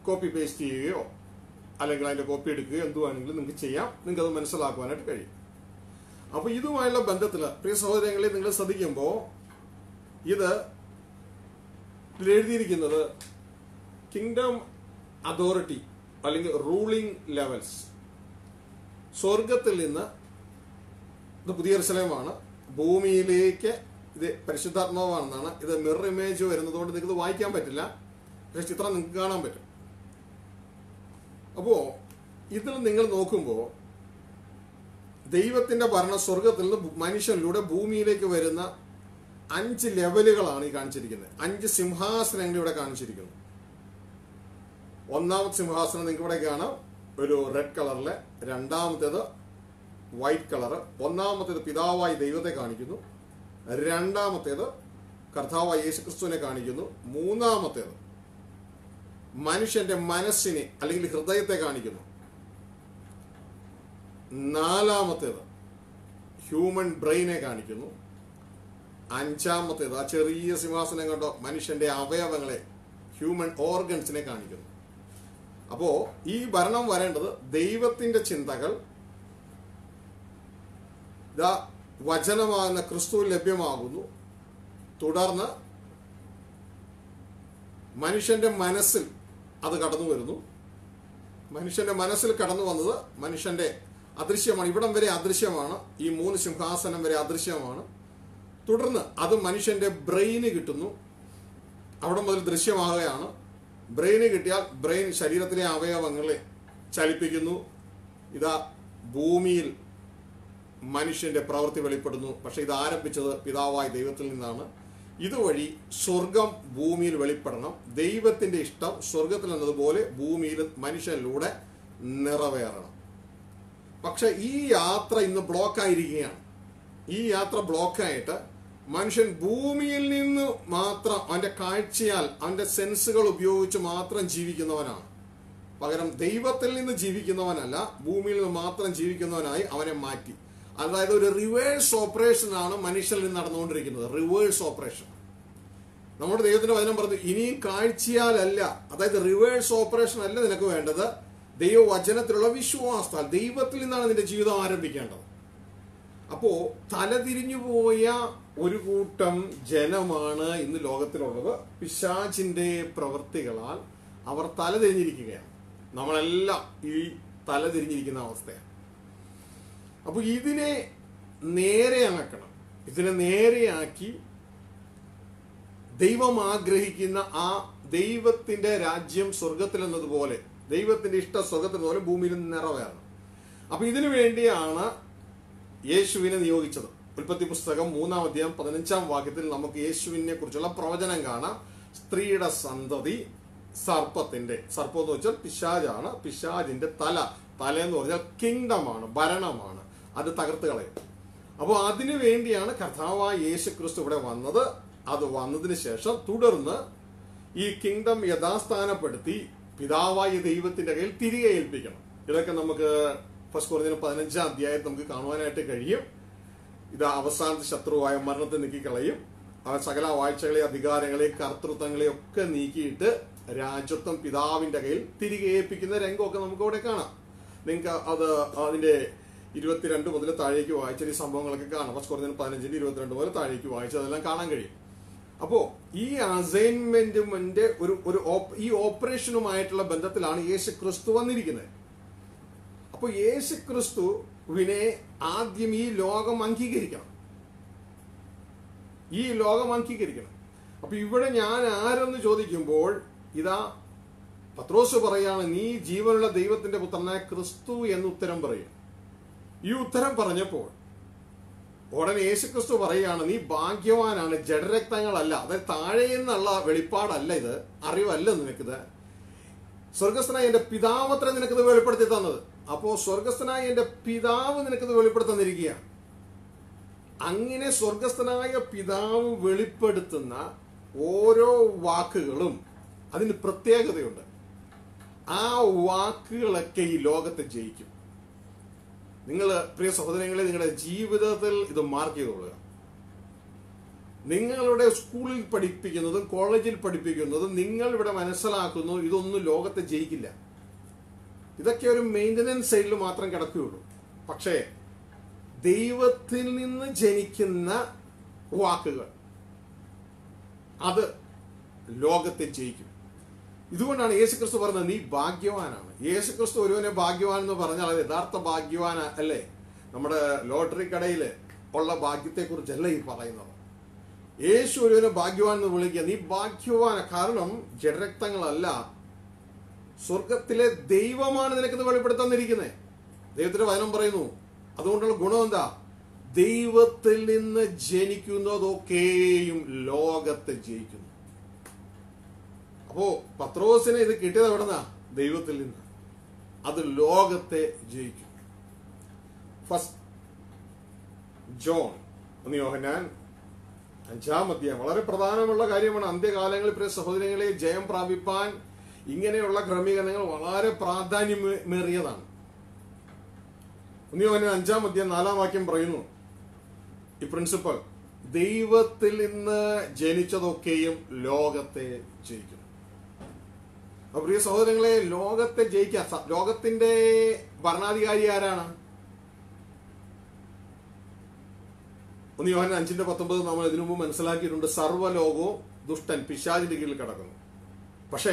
കോപ്പി പേസ്റ്റ് ചെയ്യുകയോ അല്ലെങ്കിൽ അതിന്റെ കോപ്പി എടുക്കുകയോ എന്തുവാണെങ്കിലും നിങ്ങൾക്ക് ചെയ്യാം നിങ്ങൾക്ക് അത് മനസ്സിലാക്കുവാനായിട്ട് കഴിയും അപ്പൊ ഇതുമായുള്ള ബന്ധത്തിൽ പ്രിയ സഹോദരങ്ങളെ നിങ്ങൾ ശ്രദ്ധിക്കുമ്പോൾ ഇത് ഇതിൽ എഴുതിയിരിക്കുന്നത് കിങ്ഡം അതോറിറ്റി അല്ലെങ്കിൽ റൂളിംഗ് ലെവൽസ് സ്വർഗത്തിൽ നിന്ന് ഇത് പുതിയ സ്ഥലമാണ് ഭൂമിയിലേക്ക് ഇത് പരിശുദ്ധാത്മാവാണെന്നാണ് ഇത് മിറർ ഇമേജ് വരുന്നതുകൊണ്ട് നിങ്ങൾക്ക് ഇത് വായിക്കാൻ പറ്റില്ല പക്ഷെ ചിത്രം നിങ്ങൾക്ക് കാണാൻ പറ്റും അപ്പോ ഇതിൽ നിങ്ങൾ നോക്കുമ്പോൾ ദൈവത്തിന്റെ ഭരണ സ്വർഗത്തിൽ നിന്ന് മനുഷ്യനിലൂടെ ഭൂമിയിലേക്ക് വരുന്ന അഞ്ച് ലെവലുകളാണ് ഈ കാണിച്ചിരിക്കുന്നത് അഞ്ച് സിംഹാസനങ്ങൾ ഇവിടെ കാണിച്ചിരിക്കുന്നു ഒന്നാമത്തെ സിംഹാസനം നിങ്ങൾക്ക് ഇവിടെ കാണാം ഒരു റെഡ് കളറിലെ രണ്ടാമത്തേത് വൈറ്റ് കളർ ഒന്നാമത്തേത് പിതാവായി ദൈവത്തെ കാണിക്കുന്നു രണ്ടാമത്തേത് കർത്താവായി യേശുക്രിസ്തുവിനെ കാണിക്കുന്നു മൂന്നാമത്തേത് മനുഷ്യന്റെ മനസ്സിനെ അല്ലെങ്കിൽ ഹൃദയത്തെ കാണിക്കുന്നു നാലാമത്തേത് ഹ്യൂമൻ ബ്രെയിനെ കാണിക്കുന്നു അഞ്ചാമത്തേത് ആ ചെറിയ സിംഹാസനം കണ്ടോ മനുഷ്യന്റെ അവയവങ്ങളെ ഹ്യൂമൻ ഓർഗൻസിനെ കാണിക്കുന്നു അപ്പോ ഈ ഭരണം വരേണ്ടത് ദൈവത്തിന്റെ ചിന്തകൾ ഇതാ വചനമാകുന്ന ക്രിസ്തു ലഭ്യമാകുന്നു തുടർന്ന് മനുഷ്യന്റെ മനസ്സിൽ അത് കടന്നു വരുന്നു മനുഷ്യന്റെ മനസ്സിൽ കടന്നു വന്നത് മനുഷ്യന്റെ അദൃശ്യമാണ് ഇവിടം വരെ അദൃശ്യമാണ് ഈ മൂന്ന് സിംഹാസനം വരെ അദൃശ്യമാണ് തുടർന്ന് അത് മനുഷ്യന്റെ ബ്രെയിന് കിട്ടുന്നു അവിടെ മുതൽ ദൃശ്യമാകുകയാണ് ബ്രെയിന് കിട്ടിയാൽ ബ്രെയിൻ ശരീരത്തിലെ അവയവങ്ങളെ ചലിപ്പിക്കുന്നു ഇതാ ഭൂമിയിൽ മനുഷ്യന്റെ പ്രവൃത്തി വെളിപ്പെടുന്നു പക്ഷെ ഇത് ആരംഭിച്ചത് പിതാവായ ദൈവത്തിൽ നിന്നാണ് ഇതുവഴി സ്വർഗം ഭൂമിയിൽ വെളിപ്പെടണം ദൈവത്തിന്റെ ഇഷ്ടം സ്വർഗത്തിൽ എന്നതുപോലെ ഭൂമിയിൽ മനുഷ്യനിലൂടെ നിറവേറണം പക്ഷെ ഈ യാത്ര ഇന്ന് ബ്ലോക്കായിരിക്കുകയാണ് ഈ യാത്ര ബ്ലോക്കായിട്ട് മനുഷ്യൻ ഭൂമിയിൽ നിന്ന് മാത്രം അവന്റെ കാഴ്ചയാൽ അവന്റെ സെൻസുകൾ ഉപയോഗിച്ച് മാത്രം ജീവിക്കുന്നവനാണ് പകരം ദൈവത്തിൽ നിന്ന് ജീവിക്കുന്നവനല്ല ഭൂമിയിൽ നിന്ന് മാത്രം ജീവിക്കുന്നവനായി അവനെ മാറ്റി അതായത് ഒരു റിവേഴ്സ് ഓപ്പറേഷൻ ആണ് മനുഷ്യനിൽ നിന്ന് നടന്നുകൊണ്ടിരിക്കുന്നത് റിവേഴ്സ് ഓപ്പറേഷൻ നമ്മുടെ ദൈവത്തിന്റെ വചനം പറഞ്ഞു ഇനിയും കാഴ്ചയാലല്ല അതായത് റിവേഴ്സ് ഓപ്പറേഷൻ അല്ല നിനക്ക് വേണ്ടത് ദൈവവചനത്തിലുള്ള വിശ്വാസത്താൽ ദൈവത്തിൽ നിന്നാണ് നിന്റെ ജീവിതം ആരംഭിക്കേണ്ടത് അപ്പോ തലതിരിഞ്ഞു പോയ ഒരു കൂട്ടം ജനമാണ് ഇന്ന് ലോകത്തിലുള്ളത് പിശാചിന്റെ പ്രവൃത്തികളാൽ അവർ തലതിരിഞ്ഞിരിക്കുകയാണ് നമ്മളെല്ലാം ഈ തലതിരിഞ്ഞിരിക്കുന്ന അവസ്ഥയാണ് അപ്പൊ ഇതിനെ നേരെയാക്കണം ഇതിനെ നേരെയാക്കി ദൈവം ആഗ്രഹിക്കുന്ന ആ ദൈവത്തിന്റെ രാജ്യം സ്വർഗത്തിൽ എന്നതുപോലെ ദൈവത്തിന്റെ ഇഷ്ട സ്വർഗത്തിൽ പോലെ ഭൂമിയിൽ നിറവേറണം അപ്പൊ ഇതിനു വേണ്ടിയാണ് യേശുവിനെ നിയോഗിച്ചത് ഉൽപ്പത്തി പുസ്തകം മൂന്നാം അധ്യായം പതിനഞ്ചാം വാക്യത്തിൽ നമുക്ക് യേശുവിനെ കുറിച്ചുള്ള പ്രവചനം കാണാം സ്ത്രീയുടെ സന്തതി സർപ്പത്തിന്റെ സർപ്പം എന്ന് വെച്ചാൽ പിശാജാണ് പിശാജിന്റെ തല തല എന്ന് പറഞ്ഞാൽ കിങ്ഡമാണ് ഭരണമാണ് അത് തകർത്ത് കളയും അപ്പോൾ അതിനു വേണ്ടിയാണ് കർത്താവായ യേശു ക്രിസ്തു ഇവിടെ വന്നത് അത് വന്നതിന് ശേഷം തുടർന്ന് ഈ കിങ്ഡം യഥാസ്ഥാനപ്പെടുത്തി പിതാവായ ദൈവത്തിന്റെ കയ്യിൽ തിരികെ ഏൽപ്പിക്കണം ഇതൊക്കെ നമുക്ക് ഫസ്റ്റ് കുറഞ്ഞ പതിനഞ്ചാം അധ്യായത്തിൽ നമുക്ക് കാണുവാനായിട്ട് കഴിയും ഇത് അവസാനത്തെ ശത്രുവായ മരണത്തെ നീക്കിക്കളയും ആ സകല വാഴ്ചകളെ അധികാരങ്ങളെ കർത്തൃത്വങ്ങളെ ഒക്കെ നീക്കിയിട്ട് രാജ്യത്വം പിതാവിന്റെ കയ്യിൽ തിരികെ ഏൽപ്പിക്കുന്ന രംഗമൊക്കെ നമുക്ക് ഇവിടെ കാണാം നിങ്ങൾക്ക് അത് അതിന്റെ ഇരുപത്തിരണ്ട് മുതൽ താഴേക്ക് വായിച്ച ഈ സംഭവങ്ങളൊക്കെ കാണാം ഫസ്റ്റ് കുറഞ്ഞ പതിനഞ്ചിന്റെ ഇരുപത്തിരണ്ട് മുതൽ താഴേക്ക് വായിച്ച് അതെല്ലാം കാണാൻ കഴിയും അപ്പോ ഈ അസൈൻമെന്റുമെന്റ് ഒരു ഒരു ഓപ്- ഈ ഓപ്പറേഷനുമായിട്ടുള്ള ബന്ധത്തിലാണ് യേശു ക്രിസ്തു വന്നിരിക്കുന്നത് അപ്പൊ യേശു ക്രിസ്തുവിനെ ആദ്യം ഈ ലോകം അംഗീകരിക്കണം ഈ ലോകം അംഗീകരിക്കണം അപ്പൊ ഇവിടെ ഞാൻ ആരെന്ന് ചോദിക്കുമ്പോൾ ഇതാ പത്രോസ് പറയാണ് നീ ജീവനുള്ള ദൈവത്തിന്റെ പുത്രനായ ക്രിസ്തു എന്ന് ഉത്തരം പറയും ഈ ഉത്തരം പറഞ്ഞപ്പോൾ ഉടനെ യേശുക്രിസ്തു പറയുകയാണ് നീ ഭാഗ്യവാനാണ് ജഡരക്തങ്ങളല്ല അതായത് താഴെ നിന്നുള്ള വെളിപ്പാടല്ല ഇത് അറിവല്ല നിനക്കിത് സ്വർഗസ്ഥനായ എന്റെ പിതാവത്ര നിനക്കിത് വെളിപ്പെടുത്തി തന്നത് അപ്പോ സ്വർഗസ്ഥനായ എന്റെ പിതാവ് നിനക്കിത് വെളിപ്പെടുത്തി തന്നിരിക്കുകയാണ് അങ്ങനെ സ്വർഗസ്ഥനായ പിതാവ് വെളിപ്പെടുത്തുന്ന ഓരോ വാക്കുകളും അതിന് പ്രത്യേകതയുണ്ട് ആ വാക്കുകളൊക്കെ ഈ ലോകത്തെ ജയിക്കും നിങ്ങൾ പ്രിയ സഹോദരങ്ങളെ നിങ്ങളുടെ ജീവിതത്തിൽ ഇത് മാർക്ക് ചെയ്തുകൊള്ളുക നിങ്ങളുടെ സ്കൂളിൽ പഠിപ്പിക്കുന്നതും കോളേജിൽ പഠിപ്പിക്കുന്നതും നിങ്ങൾ ഇവിടെ മനസ്സിലാക്കുന്നു ഇതൊന്നും ലോകത്തെ ജയിക്കില്ല ഇതൊക്കെ ഒരു മെയിൻ്റനൻസ് സൈഡിൽ മാത്രം കിടക്കുകയുള്ളൂ പക്ഷേ ദൈവത്തിൽ നിന്ന് ജനിക്കുന്ന വാക്കുകൾ അത് ലോകത്തെ ജയിക്കും ഇതുകൊണ്ടാണ് യേശുക്രിസ്തു പറഞ്ഞത് നീ ഭാഗ്യവാനാണ് യേശുക്രിസ്തു ഒരുവനെ ഭാഗ്യവാൻ എന്ന് പറഞ്ഞാൽ അത് യഥാർത്ഥ ഭാഗ്യവാൻ അല്ലേ നമ്മുടെ ലോട്ടറി കടയിൽ ഉള്ള ഭാഗ്യത്തെക്കുറിച്ചല്ല ഈ പറയുന്നത് യേശു ഒരുവനെ ഭാഗ്യവാൻ എന്ന് വിളിക്കുക നീ ഭാഗ്യവാന കാരണം ജഡരക്തങ്ങളല്ല സ്വർഗത്തിലെ ദൈവമാണ് നിനക്കിത് വെളിപ്പെടുത്താന്നിരിക്കുന്നത് ദൈവത്തിന്റെ വചനം പറയുന്നു അതുകൊണ്ടുള്ള ഗുണം എന്താ ദൈവത്തിൽ നിന്ന് ജനിക്കുന്നതൊക്കെയും ലോകത്തെ ജയിക്കുന്നു അപ്പോ പത്രോസിനെ ഇത് കിട്ടിയത് എവിടെന്നാ ദൈവത്തിൽ നിന്ന് അത് ലോകത്തെ ജയിക്കും ഫസ്റ്റ് ജോൺ ഒന്ന് യോഹന്നാൻ അഞ്ചാം അധ്യായം വളരെ പ്രധാനമുള്ള കാര്യമാണ് അന്ത്യകാലങ്ങളിൽ പ്രിയ സഹോദരങ്ങളെ ജയം പ്രാപിപ്പാൻ ഇങ്ങനെയുള്ള ക്രമീകരണങ്ങൾ വളരെ പ്രാധാന്യമേറിയതാണ് ഒന്ന് യോഹന്നാൻ അഞ്ചാം അധ്യായം നാലാം വാക്യം പറയുന്നു ഈ പ്രിൻസിപ്പൽ ദൈവത്തിൽ നിന്ന് ജനിച്ചതൊക്കെയും ലോകത്തെ ജയിക്കും അപ്പൊ പ്രിയ സഹോദരങ്ങളെ ലോകത്തെ ജയിക്കാൻ സ- ലോകത്തിന്റെ ഭരണാധികാരി ആരാണ് ഒന്ന് യോഹന അഞ്ചിന്റെ പത്തൊമ്പത് നമ്മൾ ഇതിനു മുമ്പ് മനസ്സിലാക്കിയിട്ടുണ്ട് സർവ്വലോകവും ദുഷ്ടൻ പിശാചിന്റെ കീഴിൽ കിടക്കുന്നു പക്ഷേ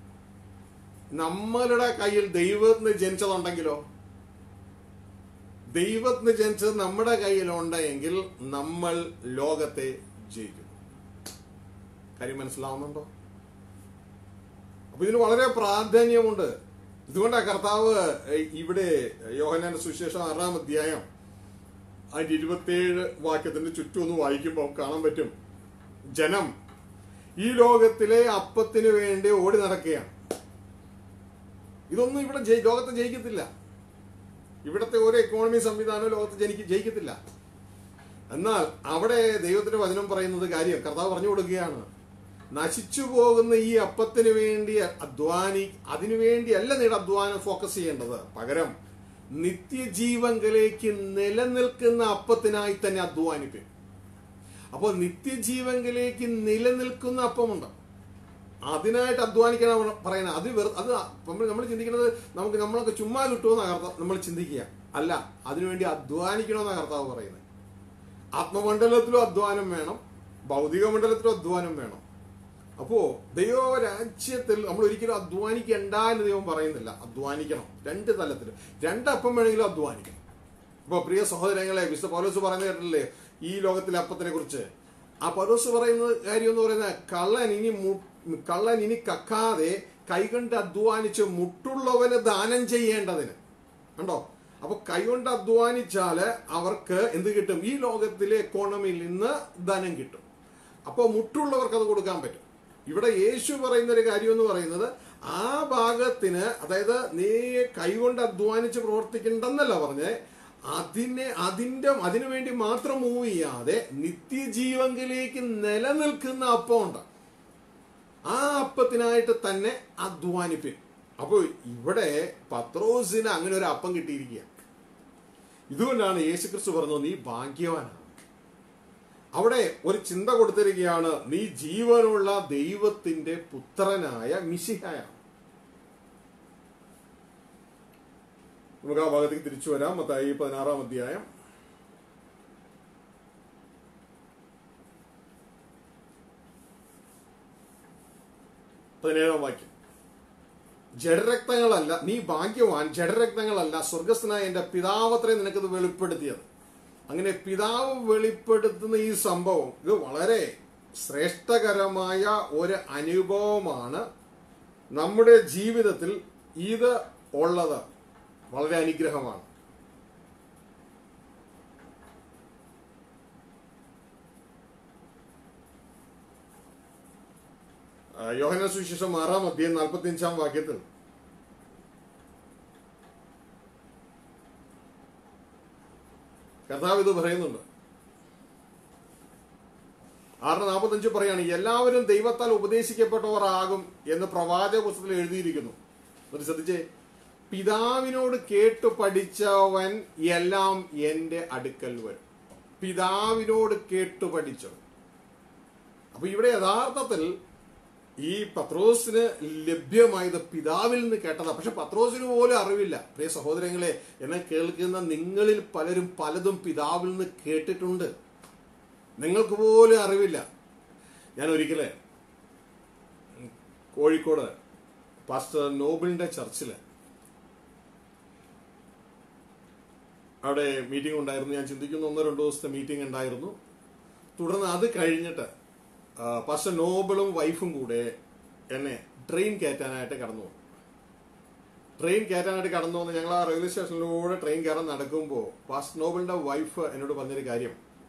നമ്മളുടെ കയ്യിൽ ദൈവത്തിന് ജനിച്ചതുണ്ടെങ്കിലോ ദൈവത്തിന് ജനിച്ചത് നമ്മുടെ കയ്യിലുണ്ടെങ്കിൽ നമ്മൾ ലോകത്തെ ജയിക്കും കാര്യം മനസ്സിലാവുന്നുണ്ടോ അപ്പൊ ഇതിന് വളരെ പ്രാധാന്യമുണ്ട് ഇതുകൊണ്ടാണ് കർത്താവ് ഏഹ്, ഇവിടെ യോഹനാന്റെ സുവിശേഷം ആറാം അധ്യായം അതിന്റെ ഇരുപത്തിയേഴ് വാക്യത്തിന്റെ ചുറ്റും ഒന്ന് വായിക്കുമ്പോൾ കാണാൻ പറ്റും ജനം ഈ ലോകത്തിലെ അപ്പത്തിന് വേണ്ടി ഓടി നടക്കുകയാണ് ഇതൊന്നും ഇവിടെ ജയി- ലോകത്തെ ജയിക്കത്തില്ല ഇവിടത്തെ ഒരു എക്കോണമി സംവിധാനവും ലോകത്ത് ജനിക്ക് ജയിക്കത്തില്ല എന്നാൽ അവിടെ ദൈവത്തിന്റെ വചനം പറയുന്നത് കാര്യം കർത്താവ് പറഞ്ഞു കൊടുക്കുകയാണ് നശിച്ചു പോകുന്ന ഈ അപ്പത്തിന് വേണ്ടി അധ്വാനി അതിനു വേണ്ടിയല്ല നീടെ അധ്വാനം ഫോക്കസ് ചെയ്യേണ്ടത് പകരം നിത്യജീവങ്കലേക്ക് നിലനിൽക്കുന്ന അപ്പത്തിനായി തന്നെ അധ്വാനിപ്പിൻ അപ്പോൾ നിത്യജീവങ്കലേക്ക് നിലനിൽക്കുന്ന അപ്പമുണ്ട് അതിനായിട്ട് അധ്വാനിക്കണം പറയുന്നത് അത് വെറു അത് നമ്മൾ നമ്മൾ ചിന്തിക്കുന്നത് നമുക്ക് നമ്മളൊക്കെ ചുമ്മാ കിട്ടുമെന്നാണ് കർത്താവ് നമ്മൾ ചിന്തിക്കുക അല്ല അതിനുവേണ്ടി അധ്വാനിക്കണമെന്നാണ് കർത്താവ് പറയുന്നത് ആത്മമണ്ഡലത്തിലും അധ്വാനം വേണം ഭൗതിക മണ്ഡലത്തിലും അധ്വാനം വേണം അപ്പോ ദൈവരാജ്യത്തിൽ നമ്മൾ ഒരിക്കലും അധ്വാനിക്കണ്ട എന്ന് ദൈവം പറയുന്നില്ല അധ്വാനിക്കണം രണ്ട് തലത്തിലും രണ്ടപ്പം വേണമെങ്കിലും അധ്വാനിക്കണം അപ്പൊ പ്രിയ സഹോദരങ്ങളെ വിശുദ്ധ പൗലോസ് പറയുന്നത് കേട്ടില്ലേ ഈ ലോകത്തിലെ അപ്പത്തിനെ കുറിച്ച് ആ പൗലോസ് പറയുന്ന കാര്യം എന്ന് പറയുന്നത് കള്ളൻ ഇനി മു- കള്ളൻ ഇനി കക്കാതെ കൈകൊണ്ട് അധ്വാനിച്ച് മുട്ടുള്ളവന് ദാനം ചെയ്യേണ്ടതിന് കണ്ടോ അപ്പൊ കൈകൊണ്ട് അധ്വാനിച്ചാല് അവർക്ക് എന്ത് കിട്ടും ഈ ലോകത്തിലെ എക്കോണമിയിൽ നിന്ന് ധനം കിട്ടും അപ്പോൾ മുട്ടുള്ളവർക്ക് അത് കൊടുക്കാൻ പറ്റും ഇവിടെ യേശു പറയുന്ന ഒരു കാര്യം എന്ന് പറയുന്നത് ആ ഭാഗത്തിന് അതായത് നീ കൈകൊണ്ട് അധ്വാനിച്ച് പ്രവർത്തിക്കണ്ടെന്നല്ല പറഞ്ഞേ അതിനെ അതിന്റെ അതിനു വേണ്ടി മാത്രം മൂവ് ചെയ്യാതെ നിത്യജീവങ്കിലേക്ക് നിലനിൽക്കുന്ന അപ്പമുണ്ട് ആ അപ്പത്തിനായിട്ട് തന്നെ അധ്വാനിപ്പിൻ അപ്പോൾ ഇവിടെ പത്രോസിന് അങ്ങനെ ഒരു അപ്പം കിട്ടിയിരിക്കുക ഇതുകൊണ്ടാണ് യേശുക്രിസ്തു പറഞ്ഞത് നീ ഭാഗ്യവാനാണ് അവിടെ ഒരു ചിന്ത കൊടുത്തിരിക്കുകയാണ് നീ ജീവനുള്ള ദൈവത്തിന്റെ പുത്രനായ മിശിഹായാണ് നമുക്ക് ആ ഭാഗത്തേക്ക് തിരിച്ചു വരാം മത്തായി പതിനാറാം അധ്യായം പതിനേഴാം വാക്യം ജഡരക്തങ്ങളല്ല നീ ഭാഗ്യവാൻ ജഡരക്തങ്ങളല്ല സ്വർഗസ്ഥനായ എന്റെ പിതാവത്രേ നിനക്കത് വെളിപ്പെടുത്തിയത് അങ്ങനെ പിതാവ് വെളിപ്പെടുത്തുന്ന ഈ സംഭവം ഇത് വളരെ ശ്രേഷ്ഠകരമായ ഒരു അനുഭവമാണ് നമ്മുടെ ജീവിതത്തിൽ ഇത് ഉള്ളത് വളരെ അനുഗ്രഹമാണ് ആ, യോഹന്ന സുവിശേഷം ആറാം അധ്യായം നാൽപ്പത്തി അഞ്ചാം വാക്യത്തിൽ കർത്താവ് ഇത് പറയുന്നുണ്ട് ആറിന് നാൽപ്പത്തഞ്ച് പറയാണ് എല്ലാവരും ദൈവത്താൽ ഉപദേശിക്കപ്പെട്ടവർ ആകും എന്ന് പ്രവാചക പുസ്തകത്തിൽ എഴുതിയിരിക്കുന്നു എന്നിട്ട് ശ്രദ്ധിച്ചേ പിതാവിനോട് കേട്ടു പഠിച്ചവൻ എല്ലാം എന്റെ അടുക്കൽ വരും പിതാവിനോട് കേട്ടു പഠിച്ചവൻ അപ്പൊ ഇവിടെ യഥാർത്ഥത്തിൽ ഈ പത്രോസിന് ലഭ്യമായത് പിതാവിൽ നിന്ന് കേട്ടതാ പക്ഷെ പത്രോസിന് പോലും അറിവില്ല പ്രിയ സഹോദരങ്ങളെ എന്നെ കേൾക്കുന്ന നിങ്ങളിൽ പലരും പലതും പിതാവിൽ നിന്ന് കേട്ടിട്ടുണ്ട് നിങ്ങൾക്ക് പോലും അറിവില്ല ഞാൻ ഒരിക്കലേ കോഴിക്കോട് പാസ്റ്റർ നോബിളിന്റെ ചർച്ചില് അവിടെ മീറ്റിംഗ് ഉണ്ടായിരുന്നു ഞാൻ ചിന്തിക്കുന്നു ഒന്നോ രണ്ടോ ദിവസത്തെ മീറ്റിംഗ് ഉണ്ടായിരുന്നു തുടർന്ന് അത് കഴിഞ്ഞിട്ട് ആ, പാസ്റ്റർ നോബിളും വൈഫും കൂടെ എന്നെ ട്രെയിൻ കയറ്റാനായിട്ട് കടന്നു വന്നു ട്രെയിൻ കയറ്റാനായിട്ട് കടന്നു വന്ന് ഞങ്ങൾ ആ റെയിൽവേ സ്റ്റേഷനിലൂടെ ട്രെയിൻ കയറാൻ നടക്കുമ്പോൾ പാസ്റ്റർ നോബിളിന്റെ വൈഫ് എന്നോട് പറഞ്ഞൊരു കാര്യം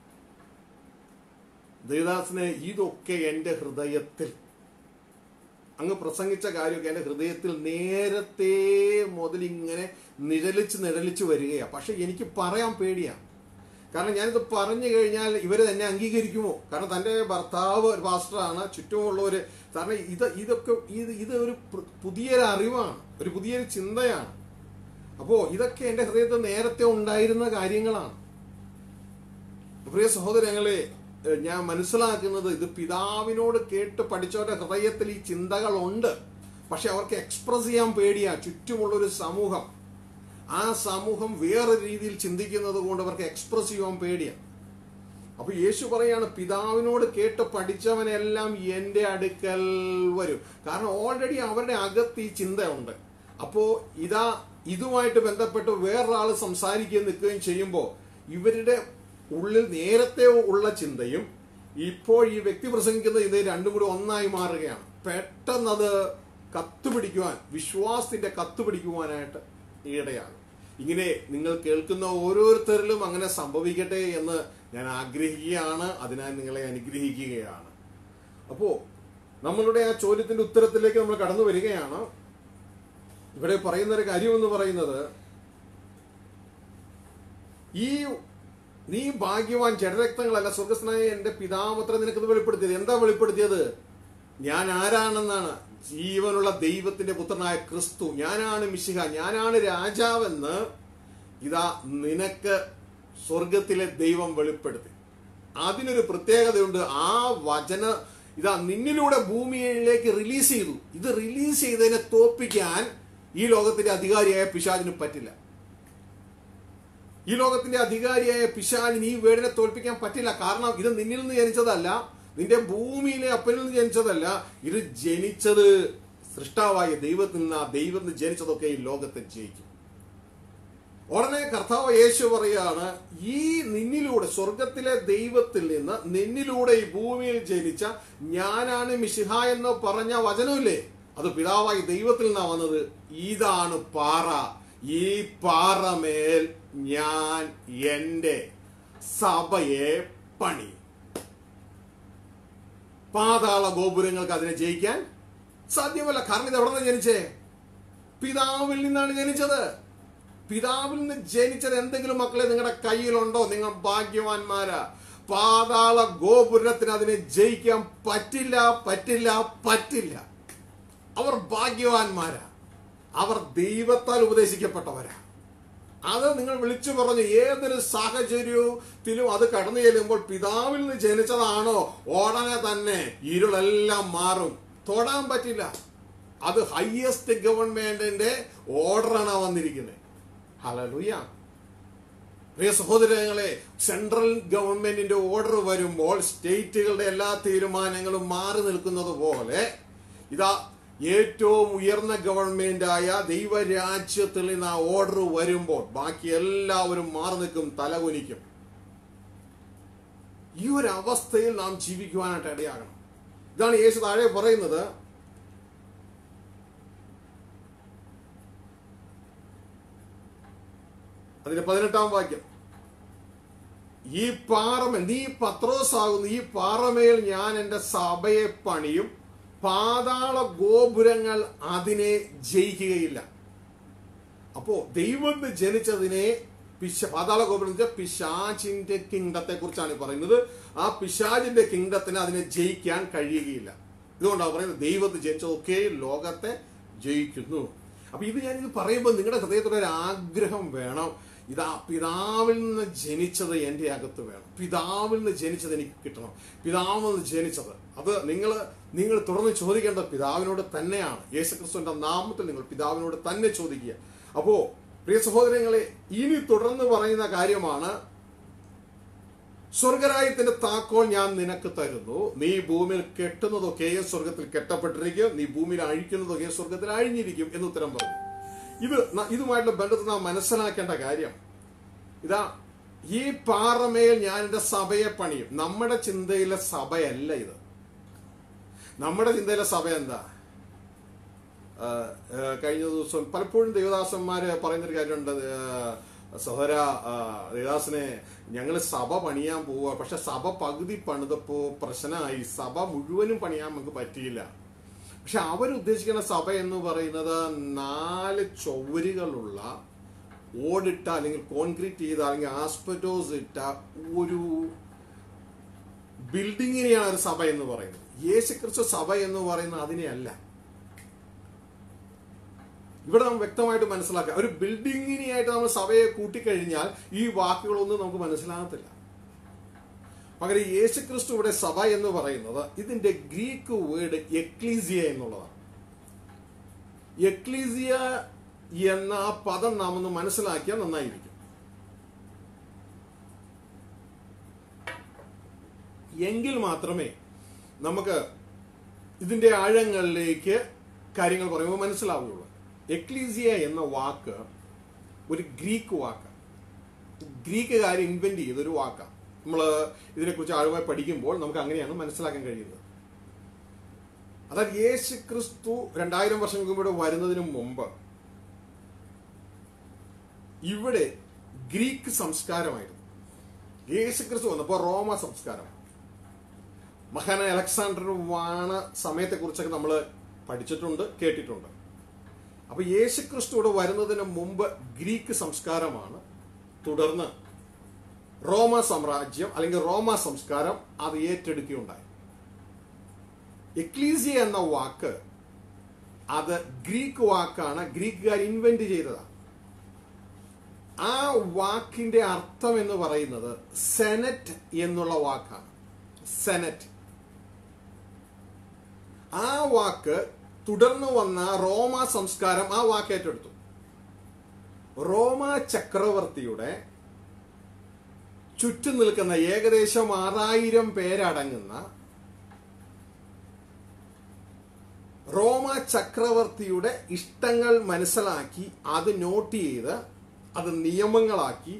ദേവദാസിന് ഇതൊക്കെ എൻ്റെ ഹൃദയത്തിൽ അങ്ങ് പ്രസംഗിച്ച കാര്യമൊക്കെ എൻ്റെ ഹൃദയത്തിൽ നേരത്തെ മുതൽ ഇങ്ങനെ നിഴലിച്ച് നിഴലിച്ച് വരികയാണ് പക്ഷെ എനിക്ക് പറയാൻ പേടിയാണ് കാരണം ഞാനിത് പറഞ്ഞു കഴിഞ്ഞാൽ ഇവർ തന്നെ അംഗീകരിക്കുമോ കാരണം തൻ്റെ ഭർത്താവ് ഒരു പാസ്റ്ററാണ് ചുറ്റുമുള്ളവർ കാരണം ഇത് ഇതൊക്കെ ഇത് ഇത് ഒരു പു- പുതിയൊരു അറിവാണ് ഒരു പുതിയൊരു ചിന്തയാണ് അപ്പോൾ ഇതൊക്കെ എൻ്റെ ഹൃദയത്തിൽ നേരത്തെ ഉണ്ടായിരുന്ന കാര്യങ്ങളാണ് പ്രിയ സഹോദരങ്ങളെ ഏഹ് ഞാൻ മനസ്സിലാക്കുന്നത് ഇത് പിതാവിനോട് കേട്ട് പഠിച്ചവരുടെ ഹൃദയത്തിൽ ഈ ചിന്തകളുണ്ട് പക്ഷെ അവർക്ക് എക്സ്പ്രസ് ചെയ്യാൻ പേടിയാ ചുറ്റുമുള്ള ഒരു സമൂഹം ആ സമൂഹം വേറെ രീതിയിൽ ചിന്തിക്കുന്നത് കൊണ്ട് അവർക്ക് എക്സ്പ്രസ് ചെയ്യാൻ പേടിയാ അപ്പൊ യേശു പറയാണ് പിതാവിനോട് കേട്ട് പഠിച്ചവനെല്ലാം എൻ്റെ അടുക്കൽ വരും കാരണം ഓൾറെഡി അവരുടെ അകത്ത് ഈ ചിന്തയുണ്ട് അപ്പോ ഇതാ ഇതുമായിട്ട് ബന്ധപ്പെട്ട് വേറൊരാൾ സംസാരിക്കുകയും നിൽക്കുകയും ചെയ്യുമ്പോൾ ഇവരുടെ ഉള്ളിൽ നേരത്തെ ഉള്ള ചിന്തയും ഇപ്പോൾ ഈ വ്യക്തി പ്രസംഗിക്കുന്ന ഇത് രണ്ടും കൂടി ഒന്നായി മാറുകയാണ് പെട്ടെന്നത് കത്തുപിടിക്കുവാൻ വിശ്വാസത്തിന്റെ കത്തുപിടിക്കുവാനായിട്ട് ഇടയാണ് ഇങ്ങനെ നിങ്ങൾ കേൾക്കുന്ന ഓരോരുത്തരിലും അങ്ങനെ സംഭവിക്കട്ടെ എന്ന് ഞാൻ ആഗ്രഹിക്കുകയാണ് അതിനാൽ നിങ്ങളെ അനുഗ്രഹിക്കുകയാണ് അപ്പോ നമ്മളുടെ ആ ചോദ്യത്തിന്റെ ഉത്തരത്തിലേക്ക് നമ്മൾ കടന്നു വരികയാണ് ഇവിടെ പറയുന്ന ഒരു കാര്യം എന്ന് പറയുന്നത് ഈ നീ ഭാഗ്യവാൻ ജഡരക്തങ്ങളല്ല സ്വർഗസ്നായ എന്റെ പിതാമത്ര നിനക്കത് വെളിപ്പെടുത്തിയത് എന്താ വെളിപ്പെടുത്തിയത് ഞാൻ ആരാണെന്നാണ് ജീവനുള്ള ദൈവത്തിന്റെ പുത്രനായ ക്രിസ്തു ഞാനാണ് മിശിഹ ഞാനാണ് രാജാവെന്ന് ഇതാ നിനക്ക് സ്വർഗത്തിലെ ദൈവം വെളിപ്പെടുത്തി അതിനൊരു പ്രത്യേകതയുണ്ട് ആ വചന ഇതാ നിന്നിലൂടെ ഭൂമിയിലേക്ക് റിലീസ് ചെയ്തു ഇത് റിലീസ് ചെയ്തതിനെ തോപ്പിക്കാൻ ഈ ലോകത്തിന്റെ അധികാരിയായ പിശാചിന് പറ്റില്ല ഈ ലോകത്തിന്റെ അധികാരിയായ പിശാലിന് ഈ വേടിനെ തോൽപ്പിക്കാൻ പറ്റില്ല കാരണം ഇത് നിന്നിൽ നിന്ന് ജനിച്ചതല്ല നിന്റെ ഭൂമിയിലെ അപ്പനിൽ നിന്ന് ജനിച്ചതല്ല ഇത് ജനിച്ചത് സൃഷ്ടാവായ ദൈവത്തിൽ നിന്ന് ആ ദൈവത്തിൽ നിന്ന് ജനിച്ചതൊക്കെ ഈ ലോകത്തെ ജയിക്കും ഉടനെ കർത്താവ് യേശു പറയാണ് ഈ നിന്നിലൂടെ സ്വർഗത്തിലെ ദൈവത്തിൽ നിന്ന് നിന്നിലൂടെ ഈ ഭൂമിയിൽ ജനിച്ച ഞാനാണ് മിശിഹ എന്ന് പറഞ്ഞ വചനമില്ലേ അത് പിതാവായി ദൈവത്തിൽ നിന്നാണ് വന്നത് ഇതാണ് പാറ ഈ പാറമേൽ ഞാൻ എൻ്റെ സഭയെ പണി പാതാള ഗോപുരങ്ങൾക്ക് അതിനെ ജയിക്കാൻ സാധ്യമല്ല കാരണം ഇത് എവിടെ നിന്ന് ജനിച്ചേ പിതാവിൽ നിന്നാണ് ജനിച്ചത് പിതാവിൽ നിന്ന് ജനിച്ചത് എന്തെങ്കിലും മക്കളെ നിങ്ങളുടെ കയ്യിലുണ്ടോ നിങ്ങൾ ഭാഗ്യവാന്മാരാ പാതാള ഗോപുരത്തിന് അതിനെ ജയിക്കാൻ പറ്റില്ല പറ്റില്ല പറ്റില്ല അവർ ഭാഗ്യവാന്മാരാ അവർ ദൈവത്താൽ ഉപദേശിക്കപ്പെട്ടവരാ അത് നിങ്ങൾ വിളിച്ചു പറഞ്ഞു ഏതൊരു സാഹചര്യത്തിലും അത് കടന്നു ചെല്ലുമ്പോൾ പിതാവിൽ നിന്ന് ജനിച്ചതാണോ ഉടനെ തന്നെ ഇരുളെല്ലാം മാറും തൊടാൻ പറ്റില്ല അത് ഹയസ്റ്റ് ഗവൺമെന്റിന്റെ ഓർഡറാണ് വന്നിരിക്കുന്നത് ഹലലുയ പ്രിയ സഹോദരങ്ങളെ സെൻട്രൽ ഗവൺമെന്റിന്റെ ഓർഡർ വരുമ്പോൾ സ്റ്റേറ്റുകളുടെ എല്ലാ തീരുമാനങ്ങളും മാറി നിൽക്കുന്നത് പോലെ ഇതാ ഏറ്റവും ഉയർന്ന ഗവൺമെന്റായ ദൈവരാജ്യത്തിൽ നിന്ന് ആ ഓർഡർ വരുമ്പോൾ ബാക്കി എല്ലാവരും മാറി നിൽക്കും തലകുനിക്കും ഈ ഒരു അവസ്ഥയിൽ നാം ജീവിക്കുവാനായിട്ട് ഇടയാകണം ഇതാണ് യേശു താഴെ പറയുന്നത് അതിന്റെ പതിനെട്ടാം വാക്യം ഈ പാറമേൽ നീ പത്രോസാകുന്ന ഈ പാറമേൽ ഞാൻ എൻ്റെ സഭയെ പണിയും പാതാള ഗോപുരങ്ങൾ അതിനെ ജയിക്കുകയില്ല അപ്പോ ദൈവം ജനിച്ചതിനെ പിശ പാതാള ഗോപുരം എന്ന് വെച്ചാൽ പിശാചിന്റെ കിങ്ഡത്തെ കുറിച്ചാണ് പറയുന്നത് ആ പിശാചിന്റെ കിങ്ഡത്തിന് അതിനെ ജയിക്കാൻ കഴിയുകയില്ല ഇതുകൊണ്ടാണ് പറയുന്നത് ദൈവത്തെ ജനിച്ചതൊക്കെ ലോകത്തെ ജയിക്കുന്നു അപ്പൊ ഇത് ഞാൻ ഇത് പറയുമ്പോൾ നിങ്ങളുടെ ഹൃദയത്തിൽ ഒരു ആഗ്രഹം വേണം ഇതാ പിതാവിൽ നിന്ന് ജനിച്ചത് എൻ്റെ അകത്ത് വേണം പിതാവിൽ നിന്ന് ജനിച്ചത് എനിക്ക് കിട്ടണം പിതാവിൽ നിന്ന് ജനിച്ചത് അത് നിങ്ങൾ നിങ്ങൾ തുറന്ന് ചോദിക്കേണ്ട പിതാവിനോട് തന്നെയാണ് യേശുക്രിസ്തുവിന്റെ നാമത്തിൽ നിങ്ങൾ പിതാവിനോട് തന്നെ ചോദിക്കുക അപ്പോ പ്രിയ സഹോദരങ്ങളെ ഇനി തുടർന്ന് പറയുന്ന കാര്യമാണ് സ്വർഗരായത്തിന്റെ താക്കോൽ ഞാൻ നിനക്ക് തരുന്നു നീ ഭൂമിയിൽ കെട്ടുന്നതൊക്കെയും സ്വർഗത്തിൽ കെട്ടപ്പെട്ടിരിക്കും നീ ഭൂമിയിൽ അഴിക്കുന്നതൊക്കെ സ്വർഗത്തിൽ അഴിഞ്ഞിരിക്കും എന്ന് ഉത്തരം പറഞ്ഞു ഇത് ന- ഇതുമായിട്ടുള്ള ബന്ധത്തിൽ നാം മനസ്സിലാക്കേണ്ട കാര്യം ഇതാ ഈ പാറമേൽ ഞാൻ എന്റെ സഭയെ പണിയും നമ്മുടെ ചിന്തയിലെ സഭയല്ല ഇത് നമ്മുടെ ചിന്തയിലെ സഭ എന്താ ആ, ആ, കഴിഞ്ഞ ദിവസം പലപ്പോഴും ദേവദാസന്മാര് പറയുന്നൊരു കാര്യമുണ്ട് ആ, സഹോദര ആ, ദേവദാസനെ ഞങ്ങൾ സഭ പണിയാൻ പോവുക പക്ഷെ സഭ പകുതി പണിതപ്പോ പ്രശ്നമായി സഭ മുഴുവനും പണിയാൻ നമുക്ക് പറ്റിയില്ല പക്ഷെ അവരുദ്ദേശിക്കുന്ന സഭ എന്ന് പറയുന്നത് നാല് ചൊവ്വരുകളുള്ള ഓടിട്ട അല്ലെങ്കിൽ കോൺക്രീറ്റ് ചെയ്ത അല്ലെങ്കിൽ ആസ്പെറ്റോസ് ഇട്ട ഒരു ബിൽഡിങ്ങിനെയാണ് ഒരു സഭ എന്ന് പറയുന്നത് യേശുക്രിസ്തു സഭ എന്ന് പറയുന്നത് അതിനെയല്ല ഇവിടെ നാം വ്യക്തമായിട്ട് മനസ്സിലാക്കുക ഒരു ബിൽഡിങ്ങിനെയായിട്ട് നമ്മൾ സഭയെ കൂട്ടിക്കഴിഞ്ഞാൽ ഈ വാക്കുകളൊന്നും നമുക്ക് മനസ്സിലാകത്തില്ല പകരം യേശുക്രിസ്തു ഇവിടെ സഭ എന്ന് പറയുന്നത് ഇതിന്റെ ഗ്രീക്ക് വേർഡ് എക്ലീസിയ എന്നുള്ളതാണ് എക്ലീസിയ എന്ന ആ പദം നാം ഒന്ന് മനസ്സിലാക്കിയാൽ നന്നായിരിക്കും എങ്കിൽ മാത്രമേ നമുക്ക് ഇതിന്റെ ആഴങ്ങളിലേക്ക് കാര്യങ്ങൾ പറയുമ്പോൾ മനസ്സിലാവുകയുള്ളൂ എക്ലീസിയ എന്ന വാക്ക് ഒരു ഗ്രീക്ക് വാക്ക് ഗ്രീക്കുകാർ ഇൻവെന്റ് ചെയ്തൊരു വാക്കാണ് നമ്മൾ ഇതിനെക്കുറിച്ച് ആഴമായി പഠിക്കുമ്പോൾ നമുക്ക് അങ്ങനെയാണ് മനസ്സിലാക്കാൻ കഴിയുന്നത് അതായത് യേശു ക്രിസ്തു രണ്ടായിരം വർഷങ്ങൾക്ക് ഇവിടെ വരുന്നതിന് മുമ്പ് ഇവിടെ ഗ്രീക്ക് സംസ്കാരമായിരുന്നു യേശു ക്രിസ്തു വന്നപ്പോൾ റോമ സംസ്കാരം മഹാനായ അലക്സാണ്ടർ വാണ സമയത്തെക്കുറിച്ചൊക്കെ നമ്മൾ പഠിച്ചിട്ടുണ്ട് കേട്ടിട്ടുണ്ട് അപ്പൊ യേശു ക്രിസ്തു ഇവിടെ വരുന്നതിന് മുമ്പ് ഗ്രീക്ക് സംസ്കാരമാണ് തുടർന്ന് റോമ സാമ്രാജ്യം അല്ലെങ്കിൽ റോമ സംസ്കാരം അത് ഏറ്റെടുക്കുകയുണ്ടായി എക്ലീസിയ എന്ന വാക്ക് അത് ഗ്രീക്ക് വാക്കാണ് ഗ്രീക്കുകാർ ഇൻവെന്റ് ചെയ്തതാണ് ആ വാക്കിന്റെ അർത്ഥം എന്ന് പറയുന്നത് സെനറ്റ് എന്നുള്ള വാക്കാണ് സെനറ്റ് ആ വാക്ക് തുടർന്ന് വന്ന റോമ സംസ്കാരം ആ വാക്ക് ഏറ്റെടുത്തു റോമ ചക്രവർത്തിയുടെ ചുറ്റും നിൽക്കുന്ന ഏകദേശം ആറായിരം പേരടങ്ങുന്ന റോമ ചക്രവർത്തിയുടെ ഇഷ്ടങ്ങൾ മനസ്സിലാക്കി അത് നോട്ട് ചെയ്ത് അത് നിയമങ്ങളാക്കി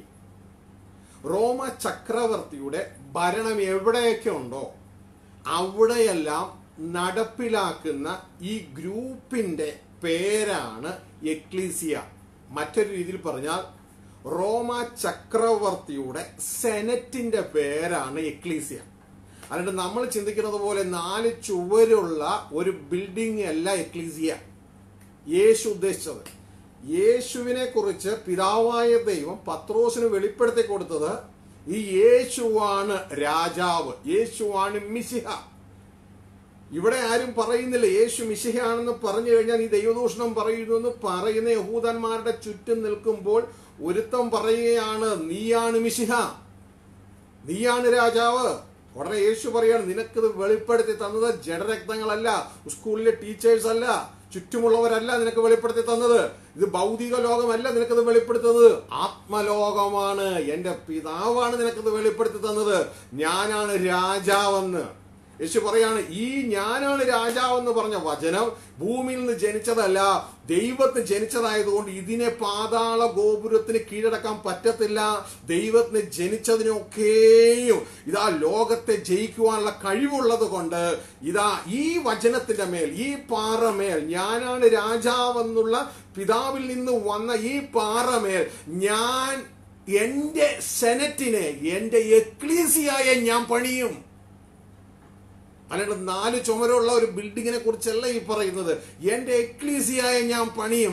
റോമ ചക്രവർത്തിയുടെ ഭരണം എവിടെയൊക്കെ ഉണ്ടോ അവിടെയെല്ലാം നടപ്പിലാക്കുന്ന ഈ ഗ്രൂപ്പിന്റെ പേരാണ് എക്ലീസിയ മറ്റൊരു രീതിയിൽ പറഞ്ഞാൽ റോമ ചക്രവർത്തിയുടെ സെനറ്റിന്റെ പേരാണ് എക്ലീസിയ അതുകൊണ്ട് നമ്മൾ ചിന്തിക്കുന്നത് പോലെ നാല് ചുവരുള്ള ഒരു ബിൽഡിംഗ് അല്ല എക്ലീസിയ യേശു ഉദ്ദേശിച്ചത് യേശുവിനെ കുറിച്ച് പിതാവായ ദൈവം പത്രോസിന് വെളിപ്പെടുത്തി കൊടുത്തത് ഈ യേശുവാണ് രാജാവ് യേശുവാണ് മിശിഹ ഇവിടെ ആരും പറയുന്നില്ല യേശു മിശിഹയാണെന്ന് പറഞ്ഞു കഴിഞ്ഞാൽ ഈ ദൈവദൂഷണം പറയുന്നു എന്ന് പറയുന്ന യഹൂദന്മാരുടെ ചുറ്റും നിൽക്കുമ്പോൾ ഒരുത്തം പറയുകയാണ് നീയാണ് മിശിഹ നീയാണ് രാജാവ് ഉടനെ യേശു പറയാണ് നിനക്കിത് വെളിപ്പെടുത്തി തന്നത് ജഡരക്തങ്ങളല്ല സ്കൂളിലെ ടീച്ചേഴ്സ് അല്ല ചുറ്റുമുള്ളവരല്ല നിനക്ക് വെളിപ്പെടുത്തി തന്നത് ഇത് ഭൗതിക ലോകമല്ല നിനക്കത് വെളിപ്പെടുത്തുന്നത് ആത്മലോകമാണ് എന്റെ പിതാവാണ് നിനക്കത് വെളിപ്പെടുത്തി തന്നത് ഞാനാണ് രാജാവെന്ന് യേശു പറയാണ് ഈ ഞാനാണ് രാജാവെന്ന് പറഞ്ഞ വചനം ഭൂമിയിൽ നിന്ന് ജനിച്ചതല്ല ദൈവത്തിന് ജനിച്ചതായതുകൊണ്ട് ഇതിനെ പാതാള ഗോപുരത്തിന് കീഴടക്കാൻ പറ്റത്തില്ല ദൈവത്തിന് ജനിച്ചതിനൊക്കെയും ഇതാ ലോകത്തെ ജയിക്കുവാനുള്ള കഴിവുള്ളത് കൊണ്ട് ഇതാ ഈ വചനത്തിന്റെ മേൽ ഈ പാറമേൽ ഞാനാണ് രാജാവെന്നുള്ള പിതാവിൽ നിന്ന് വന്ന ഈ പാറമേൽ ഞാൻ എന്റെ സെനറ്റിനെ എന്റെ എക്ലീസിയായ ഞാൻ പണിയും അല്ലാണ്ട് നാല് ചുമരുള്ള ഒരു ബിൽഡിങ്ങിനെ കുറിച്ചല്ല ഈ പറയുന്നത് എന്റെ എക്ലീസിയായ ഞാൻ പണിയും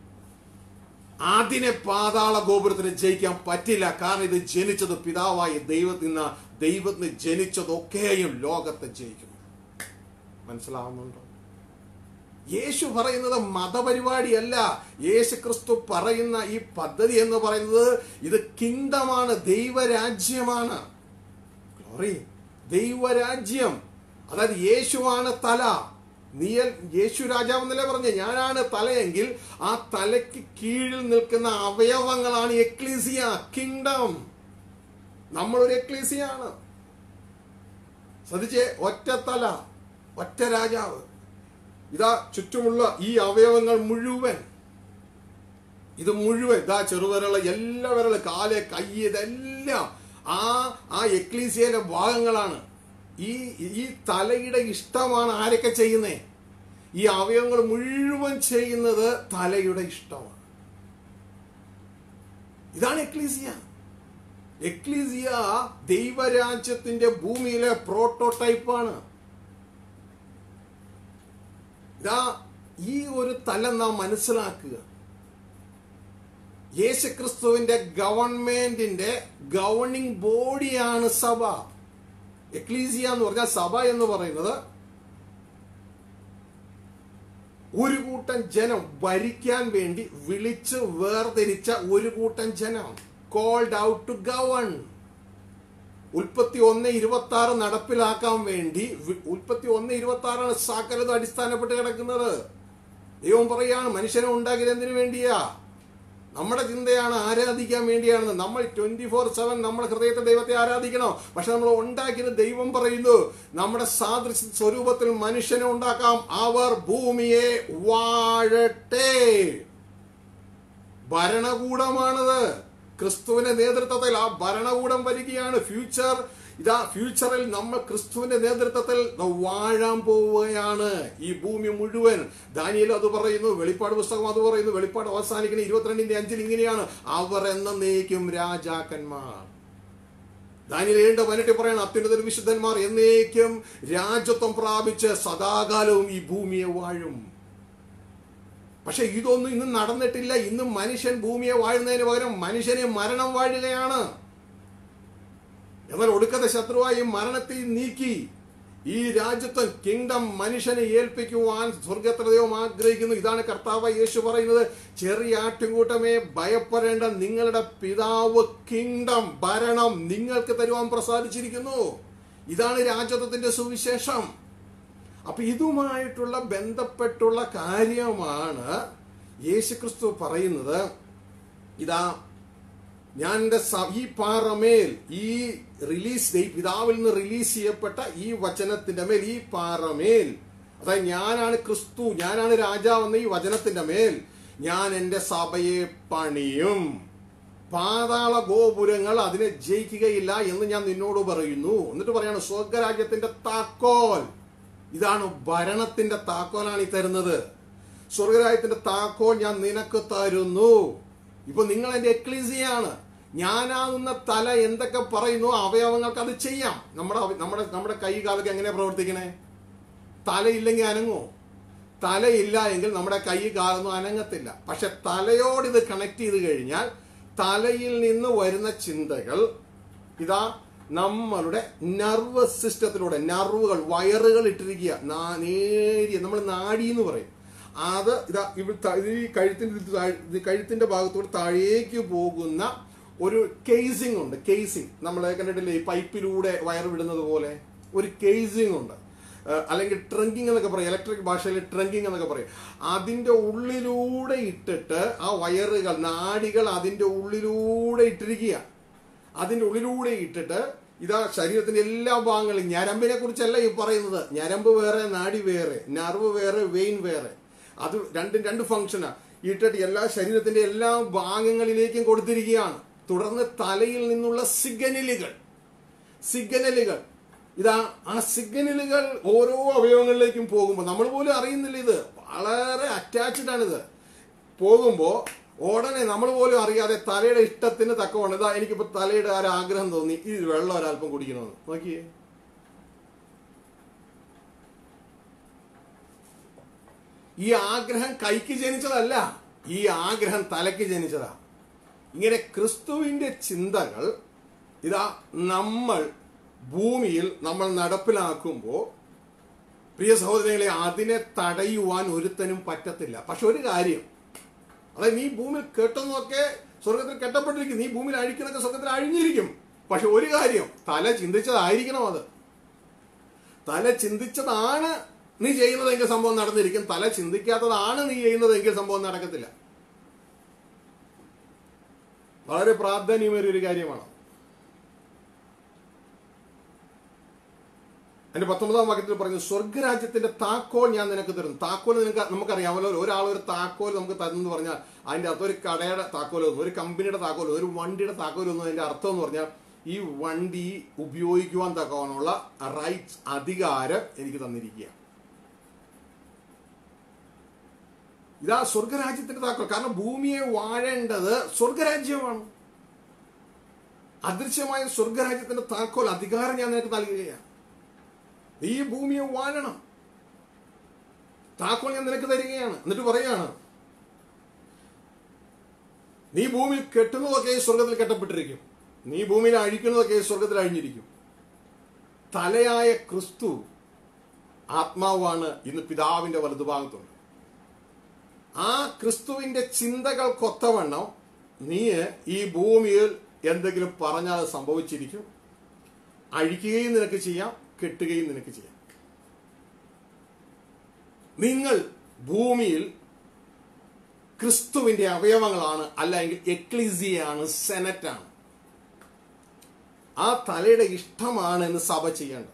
അതിനെ പാതാള ഗോപുരത്തിന് ജയിക്കാൻ പറ്റില്ല കാരണം ഇത് ജനിച്ചത് പിതാവായ ദൈവത്തിൽ നിന്ന് ദൈവത്തിന് ജനിച്ചതൊക്കെയും ലോകത്തെ ജയിക്കുന്നു മനസ്സിലാവുന്നുണ്ടോ യേശു പറയുന്നത് മതപരിപാടിയല്ല യേശു ക്രിസ്തു പറയുന്ന ഈ പദ്ധതി എന്ന് പറയുന്നത് ഇത് കിങ്ഡമാണ് ദൈവരാജ്യമാണ് ഗ്ലോറി ദൈവരാജ്യം അതായത് യേശുവാണ് തല നീയൽ യേശു രാജാവ് എന്നല്ലേ പറഞ്ഞ ഞാനാണ് തലയെങ്കിൽ ആ തലയ്ക്ക് കീഴിൽ നിൽക്കുന്ന അവയവങ്ങളാണ് എക്ലീസിയ കിങ്ഡം നമ്മളൊരു എക്ലീസിയാണ് ശ്രദ്ധിച്ചേ ഒറ്റ തല ഒറ്റ രാജാവ് ഇതാ ചുറ്റുമുള്ള ഈ അവയവങ്ങൾ മുഴുവൻ ഇത് മുഴുവൻ ഇതാ ചെറുവിരള് എല്ലാ വിരള് കാല് കൈ ഇതെല്ലാം ആ ആ എക്ലീസിയയിലെ ഭാഗങ്ങളാണ് ഈ ഈ തലയുടെ ഇഷ്ടമാണ് ആരൊക്കെ ചെയ്യുന്നേ ഈ അവയവങ്ങൾ മുഴുവൻ ചെയ്യുന്നത് തലയുടെ ഇഷ്ടമാണ് ഇതാണ് എക്ലീസിയ എക്ലീസിയ ദൈവരാജ്യത്തിന്റെ ഭൂമിയിലെ പ്രോട്ടോടൈപ്പാണ് ഇതാ ഈ ഒരു തലം നാം മനസ്സിലാക്കുക യേശുക്രിസ്തുവിന്റെ ഗവൺമെന്റിന്റെ ഗവർണിംഗ് ബോഡിയാണ് സഭ എക്ലീസിയ എന്ന് പറഞ്ഞാൽ സഭ എന്ന് പറയുന്നത് ഒരു കൂട്ടം ജനം ഭരിക്കാൻ വേണ്ടി വിളിച്ച് വേർതിരിച്ച ഒരു കൂട്ടം ജനം കോൾഡ് ഔട്ട് ടു ഗവൺ ഉൽപ്പത്തി ഒന്ന് ഇരുപത്തി ആറ് നടപ്പിലാക്കാൻ വേണ്ടി വി- ഉൽപ്പത്തി ഒന്ന് ഇരുപത്തി ആറാണ് സകലത് അടിസ്ഥാനപ്പെട്ട് കിടക്കുന്നത് ദൈവം പറയാണ് മനുഷ്യനെ ഉണ്ടാക്കിയത് എന്തിനു വേണ്ടിയാ നമ്മുടെ ചിന്തയാണ് ആരാധിക്കാൻ വേണ്ടിയാണെന്ന് നമ്മൾ ട്വന്റി ഫോർ സെവൻ നമ്മുടെ ഹൃദയത്തെ ദൈവത്തെ ആരാധിക്കണോ പക്ഷെ നമ്മൾ ഉണ്ടാക്കിയത് ദൈവം പറയുന്നു നമ്മുടെ സാദൃശ്യ സ്വരൂപത്തിൽ മനുഷ്യനെ ഉണ്ടാക്കാം അവർ ഭൂമിയെ വാഴട്ടെ ഭരണകൂടമാണത് ക്രിസ്തുവിന്റെ നേതൃത്വത്തിൽ ആ ഭരണകൂടം വരികയാണ് ഫ്യൂച്ചർ ഇതാ ഫ്യൂച്ചറിൽ നമ്മൾ ക്രിസ്തുവിന്റെ നേതൃത്വത്തിൽ ദാ വാഴാൻ പോവുകയാണ് ഈ ഭൂമി മുഴുവൻ ദാനിയേൽ അത് പറയുന്നു വെളിപ്പാട് പുസ്തകം അത് പറയുന്നു വെളിപ്പാട് അവസാനിക്കുന്ന ഇരുപത്തിരണ്ടിന്റെ അഞ്ചിൽ ഇങ്ങനെയാണ് അവർ എന്നേക്കും രാജാക്കന്മാർ ദാനിയേൽ ഏണ്ട പതിനെട്ടിൽ പറയണം അത്യുന്നത വിശുദ്ധന്മാർ എന്നേക്കും രാജ്യത്വം പ്രാപിച്ച് സദാകാലവും ഈ ഭൂമിയെ വാഴും പക്ഷെ ഇതൊന്നും ഇന്ന് നടന്നിട്ടില്ല ഇന്ന് മനുഷ്യൻ ഭൂമിയെ വാഴുന്നതിന് പകരം മനുഷ്യനെ മരണം വാഴുകയാണ് എന്നാൽ ഒടുക്കത്തെ ശത്രുവായി മരണത്തെ നീക്കി ഈ രാജ്യത്വം കിങ്ഡം മനുഷ്യനെ ഏൽപ്പിക്കുവാൻ സ്വർഗത്തിലെ ദൈവം ആഗ്രഹിക്കുന്നു ഇതാണ് കർത്താവ് യേശു പറയുന്നത് ചെറിയ ആട്ടിൻകൂട്ടമേ ഭയപ്പെടേണ്ട നിങ്ങളുടെ പിതാവ് കിങ്ഡം ഭരണം നിങ്ങൾക്ക് തരുവാൻ പ്രസാദിച്ചിരിക്കുന്നു ഇതാണ് രാജ്യത്വത്തിന്റെ സുവിശേഷം അപ്പൊ ഇതുമായിട്ടുള്ള ബന്ധപ്പെട്ടുള്ള കാര്യമാണ് യേശുക്രിസ്തു പറയുന്നത് ഇതാ ഞാൻ എൻ്റെ സ- ഈ പാറമേൽ ഈ റിലീസ് ഈ പിതാവിൽ നിന്ന് റിലീസ് ചെയ്യപ്പെട്ട ഈ വചനത്തിന്റെ മേൽ ഈ പാറമേൽ അതായത് ഞാനാണ് ക്രിസ്തു ഞാനാണ് രാജാവെന്ന ഈ വചനത്തിന്റെ മേൽ ഞാൻ എൻ്റെ സഭയെ പണിയും പാതാള ഗോപുരങ്ങൾ അതിനെ ജയിക്കുകയില്ല എന്ന് ഞാൻ നിന്നോട് പറയുന്നു എന്നിട്ട് പറയാണ് സ്വർഗരാജ്യത്തിന്റെ താക്കോൽ ഇതാണ് ഭരണത്തിന്റെ താക്കോലാണ് ഈ തരുന്നത് സ്വർഗരാജ്യത്തിന്റെ താക്കോൽ ഞാൻ നിനക്ക് തരുന്നു ഇപ്പൊ നിങ്ങൾ എന്റെ എക്ലീസിയാണ് ഞാനാകുന്ന തല എന്തൊക്കെ പറയുന്നു അവയവങ്ങൾക്ക് അത് ചെയ്യാം നമ്മുടെ അവ- നമ്മുടെ നമ്മുടെ കൈ കാലൊക്കെ എങ്ങനെയാ പ്രവർത്തിക്കണേ തലയില്ലെങ്കിൽ അനങ്ങോ തലയില്ല എങ്കിൽ നമ്മുടെ കൈ കാലൊന്നും അനങ്ങത്തില്ല പക്ഷെ തലയോട് ഇത് കണക്ട് ചെയ്ത് കഴിഞ്ഞാൽ തലയിൽ നിന്ന് വരുന്ന ചിന്തകൾ ഇതാ നമ്മളുടെ നർവസ് സിസ്റ്റത്തിലൂടെ നർവുകൾ വയറുകൾ ഇട്ടിരിക്കുക നാ- നേരിയ നമ്മൾ നാഡി എന്ന് പറയും അത് ഇതാ ഇവിടെ ത- ഇത് ഈ കഴുത്തിന്റെ ഇത് താഴ്- ഇത് കഴുത്തിന്റെ ഭാഗത്തോട് താഴേക്ക് പോകുന്ന ഒരു കേസിംഗ് ഉണ്ട് കേസിംഗ് നമ്മൾ കണ്ടിട്ടില്ലേ ഈ പൈപ്പിലൂടെ വയർ വിടുന്നത് പോലെ ഒരു കേസിംഗ് ഉണ്ട് ഏഹ് അല്ലെങ്കിൽ ട്രങ്കിങ് എന്നൊക്കെ പറയും ഇലക്ട്രിക് ഭാഷയിൽ ട്രങ്കിങ് എന്നൊക്കെ പറയും അതിന്റെ ഉള്ളിലൂടെ ഇട്ടിട്ട് ആ വയറുകൾ നാടികൾ അതിന്റെ ഉള്ളിലൂടെ ഇട്ടിരിക്കുക അതിന്റെ ഉള്ളിലൂടെ ഇട്ടിട്ട് ഇതാ ശരീരത്തിന്റെ എല്ലാ ഭാഗങ്ങളും ഞരമ്പിനെ കുറിച്ചല്ല ഈ പറയുന്നത് ഞരമ്പ് വേറെ നാടി വേറെ നർവ് വേറെ വെയിൻ വേറെ അത് രണ്ടും രണ്ട് ഫംഗ്ഷനാ ഇട്ടിട്ട് എല്ലാ ശരീരത്തിന്റെ എല്ലാ ഭാഗങ്ങളിലേക്കും കൊടുത്തിരിക്കുകയാണ് തുടർന്ന് തലയിൽ നിന്നുള്ള സിഗ്നലുകൾ സിഗ്നലുകൾ ഇതാ ആ സിഗ്നലുകൾ ഓരോ അവയവങ്ങളിലേക്കും പോകുമ്പോൾ നമ്മൾ പോലും അറിയുന്നില്ല ഇത് വളരെ അറ്റാച്ച്ഡ് ആണിത് പോകുമ്പോൾ ഉടനെ നമ്മൾ പോലും അറിയാതെ തലയുടെ ഇഷ്ടത്തിന് തക്കവണ്ണം ഇതാ എനിക്കിപ്പോ തലയുടെ ആ ഒരു ആഗ്രഹം തോന്നി ഈ വെള്ളം ഒരല്പം കുടിക്കണമെന്ന് നോക്കിയേ ഈ ആഗ്രഹം കൈക്ക് ജനിച്ചതല്ല ഈ ആഗ്രഹം തലയ്ക്ക് ജനിച്ചതാ ഇങ്ങനെ ക്രിസ്തുവിന്റെ ചിന്തകൾ ഇതാ നമ്മൾ ഭൂമിയിൽ നമ്മൾ നടപ്പിലാക്കുമ്പോൾ പ്രിയ സഹോദരങ്ങളെ അതിനെ തടയുവാൻ ഒരുത്തനും പറ്റത്തില്ല പക്ഷെ ഒരു കാര്യം അതായത് നീ ഭൂമിയിൽ കെട്ടുന്നതൊക്കെ സ്വർഗത്തിൽ കെട്ടപ്പെട്ടിരിക്കും നീ ഭൂമിയിൽ അഴിക്കുന്നതൊക്കെ സ്വർഗത്തിൽ അഴിഞ്ഞിരിക്കും പക്ഷെ ഒരു കാര്യം തല ചിന്തിച്ചതായിരിക്കണം അത് തല ചിന്തിച്ചതാണ് നീ ചെയ്യുന്നതെങ്കിൽ സംഭവം നടന്നിരിക്കും തല ചിന്തിക്കാത്തതാണ് നീ ചെയ്യുന്നതെങ്കിൽ സംഭവം നടക്കത്തില്ല വളരെ പ്രാധാന്യമേറിയ ഒരു കാര്യമാണ് അതിന്റെ പത്തൊമ്പതാം വാക്യത്തിൽ പറഞ്ഞു സ്വർഗരാജ്യത്തിന്റെ താക്കോൽ ഞാൻ നിനക്ക് തരുന്നു താക്കോൽ നിനക്ക് നമുക്കറിയാമല്ലോ ഒരാൾ ഒരു താക്കോൽ നമുക്ക് തരുന്നു പറഞ്ഞാൽ അതിന്റെ അർത്ഥം ഒരു കടയുടെ താക്കോലോ ഒരു കമ്പനിയുടെ താക്കോലോ ഒരു വണ്ടിയുടെ താക്കോലോ ഒന്നും അതിന്റെ അർത്ഥം എന്ന് പറഞ്ഞാൽ ഈ വണ്ടി ഉപയോഗിക്കുവാൻ തക്കവണ്ണമുള്ള റൈറ്റ്സ് അധികാരം എനിക്ക് തന്നിരിക്കുക ഇതാ സ്വർഗരാജ്യത്തിന്റെ താക്കോൽ കാരണം ഭൂമിയെ വാഴേണ്ടത് സ്വർഗരാജ്യമാണ് അദൃശ്യമായ സ്വർഗരാജ്യത്തിന്റെ താക്കോൽ അധികാരം ഞാൻ നിനക്ക് നൽകുകയാണ് ഈ ഭൂമിയെ വാഴണം താക്കോൽ ഞാൻ നിനക്ക് തരികയാണ് എന്നിട്ട് പറയാണ് നീ ഭൂമിയിൽ കെട്ടുന്നതൊക്കെ സ്വർഗത്തിൽ കെട്ടപ്പെട്ടിരിക്കും നീ ഭൂമിയിൽ അഴിക്കുന്നതൊക്കെ സ്വർഗത്തിൽ അഴിഞ്ഞിരിക്കും തലയായ ക്രിസ്തു ആത്മാവാണ് ഇന്ന് പിതാവിന്റെ വലതുഭാഗത്തുണ്ട് ആ ക്രിസ്തുവിന്റെ ചിന്തകൾക്കൊത്തവണ്ണം നീ ഈ ഭൂമിയിൽ എന്തെങ്കിലും പറഞ്ഞാൽ അത് സംഭവിച്ചിരിക്കും അഴിക്കുകയും നിനക്ക് ചെയ്യാം കെട്ടുകയും നിനക്ക് ചെയ്യാം നിങ്ങൾ ഭൂമിയിൽ ക്രിസ്തുവിന്റെ അവയവങ്ങളാണ് അല്ലെങ്കിൽ എക്ലിസിയാണ് സെനറ്റാണ് ആ തലയുടെ ഇഷ്ടമാണ് എന്ന് സഭ ചെയ്യേണ്ടത്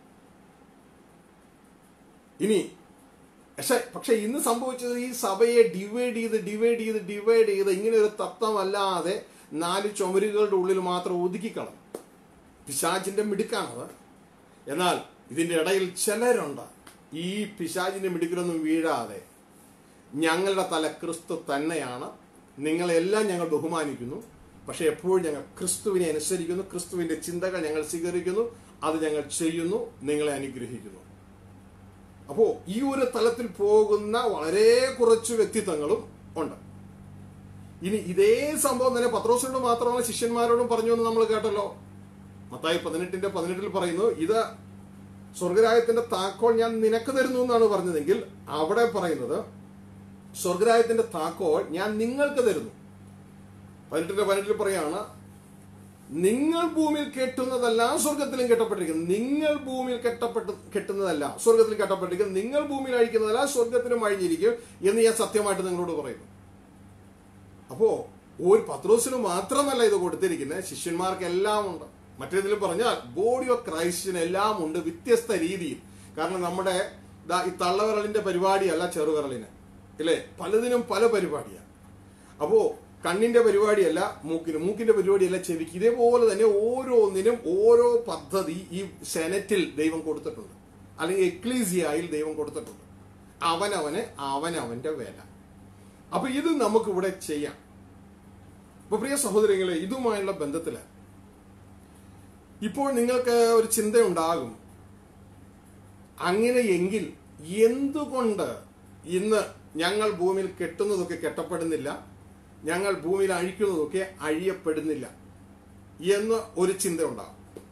ഇനി പക്ഷെ പക്ഷെ ഇന്ന് സംഭവിച്ചത് ഈ സഭയെ ഡിവൈഡ് ചെയ്ത് ഡിവൈഡ് ചെയ്ത് ഡിവൈഡ് ചെയ്ത് ഇങ്ങനെ ഒരു തത്വമല്ലാതെ നാല് ചുമരുകളുടെ ഉള്ളിൽ മാത്രം ഒതുക്കിക്കളഞ്ഞു പിശാചിന്റെ മിടുക്കാണത് എന്നാൽ ഇതിന്റെ ഇടയിൽ ചിലരുണ്ട് ഈ പിശാചിന്റെ മിടുക്കിലൊന്നും വീഴാതെ ഞങ്ങളുടെ തല ക്രിസ്തു തന്നെയാണ് നിങ്ങളെല്ലാം ഞങ്ങൾ ബഹുമാനിക്കുന്നു പക്ഷെ എപ്പോഴും ഞങ്ങൾ ക്രിസ്തുവിനെ അനുസരിക്കുന്നു ക്രിസ്തുവിന്റെ ചിന്തകൾ ഞങ്ങൾ സ്വീകരിക്കുന്നു അത് ഞങ്ങൾ ചെയ്യുന്നു നിങ്ങളെ അനുഗ്രഹിക്കുന്നു അപ്പോ ഈ ഒരു തലത്തിൽ പോകുന്ന വളരെ കുറച്ച് വ്യക്തിത്വങ്ങളും ഉണ്ട് ഇനി ഇതേ സംഭവം തന്നെ പത്രോസിനോട് മാത്രമല്ല ശിഷ്യന്മാരോടും പറഞ്ഞു എന്ന് നമ്മൾ കേട്ടല്ലോ മത്തായി പതിനെട്ടിന്റെ പതിനെട്ടിൽ പറയുന്നു ഇത് സ്വർഗരാജ്യത്തിന്റെ താക്കോൽ ഞാൻ നിനക്ക് തരുന്നു എന്നാണ് പറഞ്ഞതെങ്കിൽ അവിടെ പറയുന്നത് സ്വർഗരാജ്യത്തിന്റെ താക്കോൽ ഞാൻ നിങ്ങൾക്ക് തരുന്നു പതിനെട്ടിന്റെ പതിനെട്ടിൽ പറയാണ് നിങ്ങൾ ഭൂമിയിൽ കെട്ടുന്നതെല്ലാം സ്വർഗത്തിലും കെട്ടപ്പെട്ടിരിക്കുന്നു നിങ്ങൾ ഭൂമിയിൽ കെട്ടപ്പെട്ട് കെട്ടുന്നതല്ല സ്വർഗത്തിൽ കെട്ടപ്പെട്ടിരിക്കുന്നു നിങ്ങൾ ഭൂമിയിൽ അഴിക്കുന്നതല്ല സ്വർഗത്തിലും അഴിഞ്ഞിരിക്കും എന്ന് ഞാൻ സത്യമായിട്ട് നിങ്ങളോട് പറയുന്നു അപ്പോ ഒരു പത്രോസിന് മാത്രമല്ല ഇത് കൊടുത്തിരിക്കുന്നത് ശിഷ്യന്മാർക്ക് എല്ലാം ഉണ്ട് മറ്റേതിൽ പറഞ്ഞാൽ ബോഡി ഓഫ് ക്രൈസ്റ്റിന് എല്ലാം ഉണ്ട് വ്യത്യസ്ത രീതിയിൽ കാരണം നമ്മുടെ ദാ ഈ തള്ളവിരലിന്റെ പരിപാടിയല്ല ചെറുവിരലിന് ഇല്ലേ പലതിനും പല പരിപാടിയാണ് അപ്പോ കണ്ണിന്റെ പരിപാടിയല്ല മൂക്കിന് മൂക്കിന്റെ പരിപാടിയല്ല ചെവിക്ക് ഇതേപോലെ തന്നെ ഓരോന്നിനും ഓരോ പദ്ധതി ഈ സെനറ്റിൽ ദൈവം കൊടുത്തിട്ടുണ്ട് അല്ലെങ്കിൽ എക്ലീസിയായിൽ ദൈവം കൊടുത്തിട്ടുണ്ട് അവനവന് അവനവന്റെ വേല അപ്പൊ ഇത് നമുക്കിവിടെ ചെയ്യാം അപ്പൊ പ്രിയ സഹോദരങ്ങളെ ഇതുമായുള്ള ബന്ധത്തില് ഇപ്പോൾ നിങ്ങൾക്ക് ഒരു ചിന്തയുണ്ടാകും അങ്ങനെയെങ്കിൽ എന്തുകൊണ്ട് ഇന്ന് ഞങ്ങൾ ഭൂമിയിൽ കെട്ടുന്നതൊക്കെ കെട്ടപ്പെടുന്നില്ല ഞങ്ങൾ ഭൂമിയിൽ അഴിക്കുന്നതൊക്കെ അഴിയപ്പെടുന്നില്ല എന്ന് ഒരു ചിന്ത ഉണ്ടാകും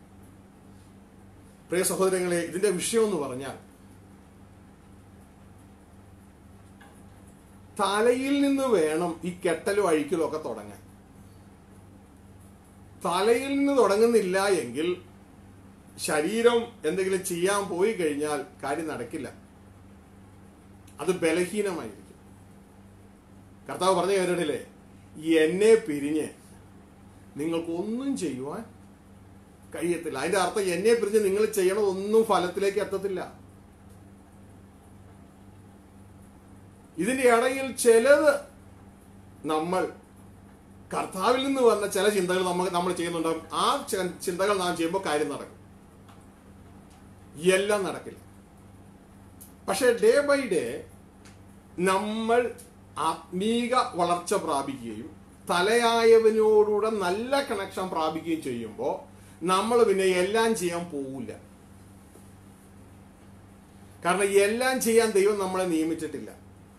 പ്രിയ സഹോദരങ്ങളെ ഇതിന്റെ വിഷയം എന്ന് പറഞ്ഞാൽ തലയിൽ നിന്ന് വേണം ഈ കെട്ടലും അഴിക്കലും ഒക്കെ തുടങ്ങാൻ തലയിൽ നിന്ന് തുടങ്ങുന്നില്ല എങ്കിൽ ശരീരം എന്തെങ്കിലും ചെയ്യാൻ പോയി കഴിഞ്ഞാൽ കാര്യം നടക്കില്ല അത് ബലഹീനമായിരിക്കും കർത്താവ് പറഞ്ഞു കേട്ടിട്ടില്ലേ എന്നെ പിരിഞ്ഞ് നിങ്ങൾക്കൊന്നും ചെയ്യുവാൻ കഴിയത്തില്ല അതിന്റെ അർത്ഥം എന്നെ പിരിഞ്ഞ് നിങ്ങൾ ചെയ്യണതൊന്നും ഫലത്തിലേക്ക് എത്തത്തില്ല ഇതിന്റെ ഇടയിൽ ചിലത് നമ്മൾ കർത്താവിൽ നിന്ന് വന്ന ചില ചിന്തകൾ നമ്മൾ നമ്മൾ ചെയ്യുന്നുണ്ടാകും ആ ചി- ചിന്തകൾ നാം ചെയ്യുമ്പോൾ കാര്യം നടക്കും എല്ലാം നടക്കില്ല പക്ഷെ ഡേ ബൈ ഡേ നമ്മൾ ആത്മീക വളർച്ച പ്രാപിക്കുകയും തലയായവനോടുകൂടെ നല്ല കണക്ഷൻ പ്രാപിക്കുകയും ചെയ്യുമ്പോൾ നമ്മൾ പിന്നെ എല്ലാം ചെയ്യാൻ പോവില്ല കാരണം എല്ലാം ചെയ്യാൻ ദൈവം നമ്മളെ നിയമിച്ചിട്ടില്ല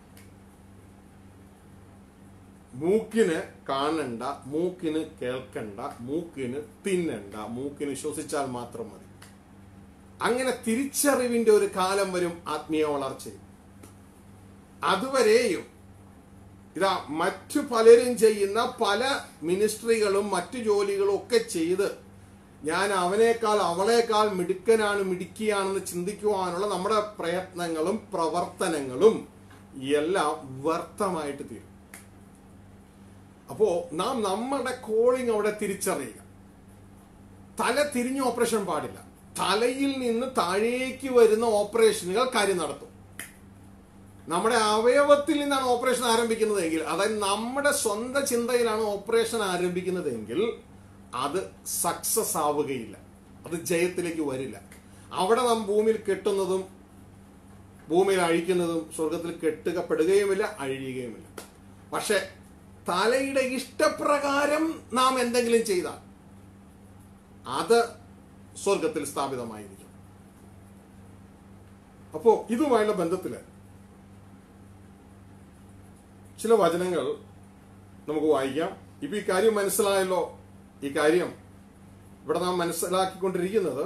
മൂക്കിന് കാണണ്ട മൂക്കിന് കേൾക്കണ്ട മൂക്കിന് തിന്നണ്ട മൂക്കിന് ശ്വസിച്ചാൽ മാത്രം മതി അങ്ങനെ തിരിച്ചറിവിന്റെ ഒരു കാലം വരും ആത്മീയ വളർച്ചയിൽ അതുവരെയും ഇതാ മറ്റു പലരും ചെയ്യുന്ന പല മിനിസ്ട്രികളും മറ്റു ജോലികളും ഒക്കെ ചെയ്ത് ഞാൻ അവനേക്കാൾ അവളേക്കാൾ മിടുക്കനാണ് മിടുക്കിയാണെന്ന് ചിന്തിക്കുവാനുള്ള നമ്മുടെ പ്രയത്നങ്ങളും പ്രവർത്തനങ്ങളും എല്ലാം വ്യർത്ഥമായിട്ട് തീരും അപ്പോ നാം നമ്മുടെ കോളിംഗ് അവിടെ തിരിച്ചറിയുക തല തിരിഞ്ഞ ഓപ്പറേഷൻ പാടില്ല തലയിൽ നിന്ന് താഴേക്ക് വരുന്ന ഓപ്പറേഷനുകൾ കാര്യം നടത്തും നമ്മുടെ അവയവത്തിൽ നിന്നാണ് ഓപ്പറേഷൻ ആരംഭിക്കുന്നതെങ്കിൽ അതായത് നമ്മുടെ സ്വന്തം ചിന്തയിലാണ് ഓപ്പറേഷൻ ആരംഭിക്കുന്നതെങ്കിൽ അത് സക്സസ് ആവുകയില്ല അത് ജയത്തിലേക്ക് വരില്ല അവിടെ നാം ഭൂമിയിൽ കെട്ടുന്നതും ഭൂമിയിൽ അഴിക്കുന്നതും സ്വർഗത്തിൽ കെട്ടുകപ്പെടുകയുമില്ല അഴിയുകയുമില്ല പക്ഷെ തലയുടെ ഇഷ്ടപ്രകാരം നാം എന്തെങ്കിലും ചെയ്താൽ അത് സ്വർഗത്തിൽ സ്ഥാപിതമായിരിക്കും അപ്പോ ഇതുമായുള്ള ബന്ധത്തില് ചില വചനങ്ങൾ നമുക്ക് വായിക്കാം ഇപ്പൊ ഈ കാര്യം മനസ്സിലായല്ലോ ഈ കാര്യം ഇവിടെ നാം മനസ്സിലാക്കിക്കൊണ്ടിരിക്കുന്നത്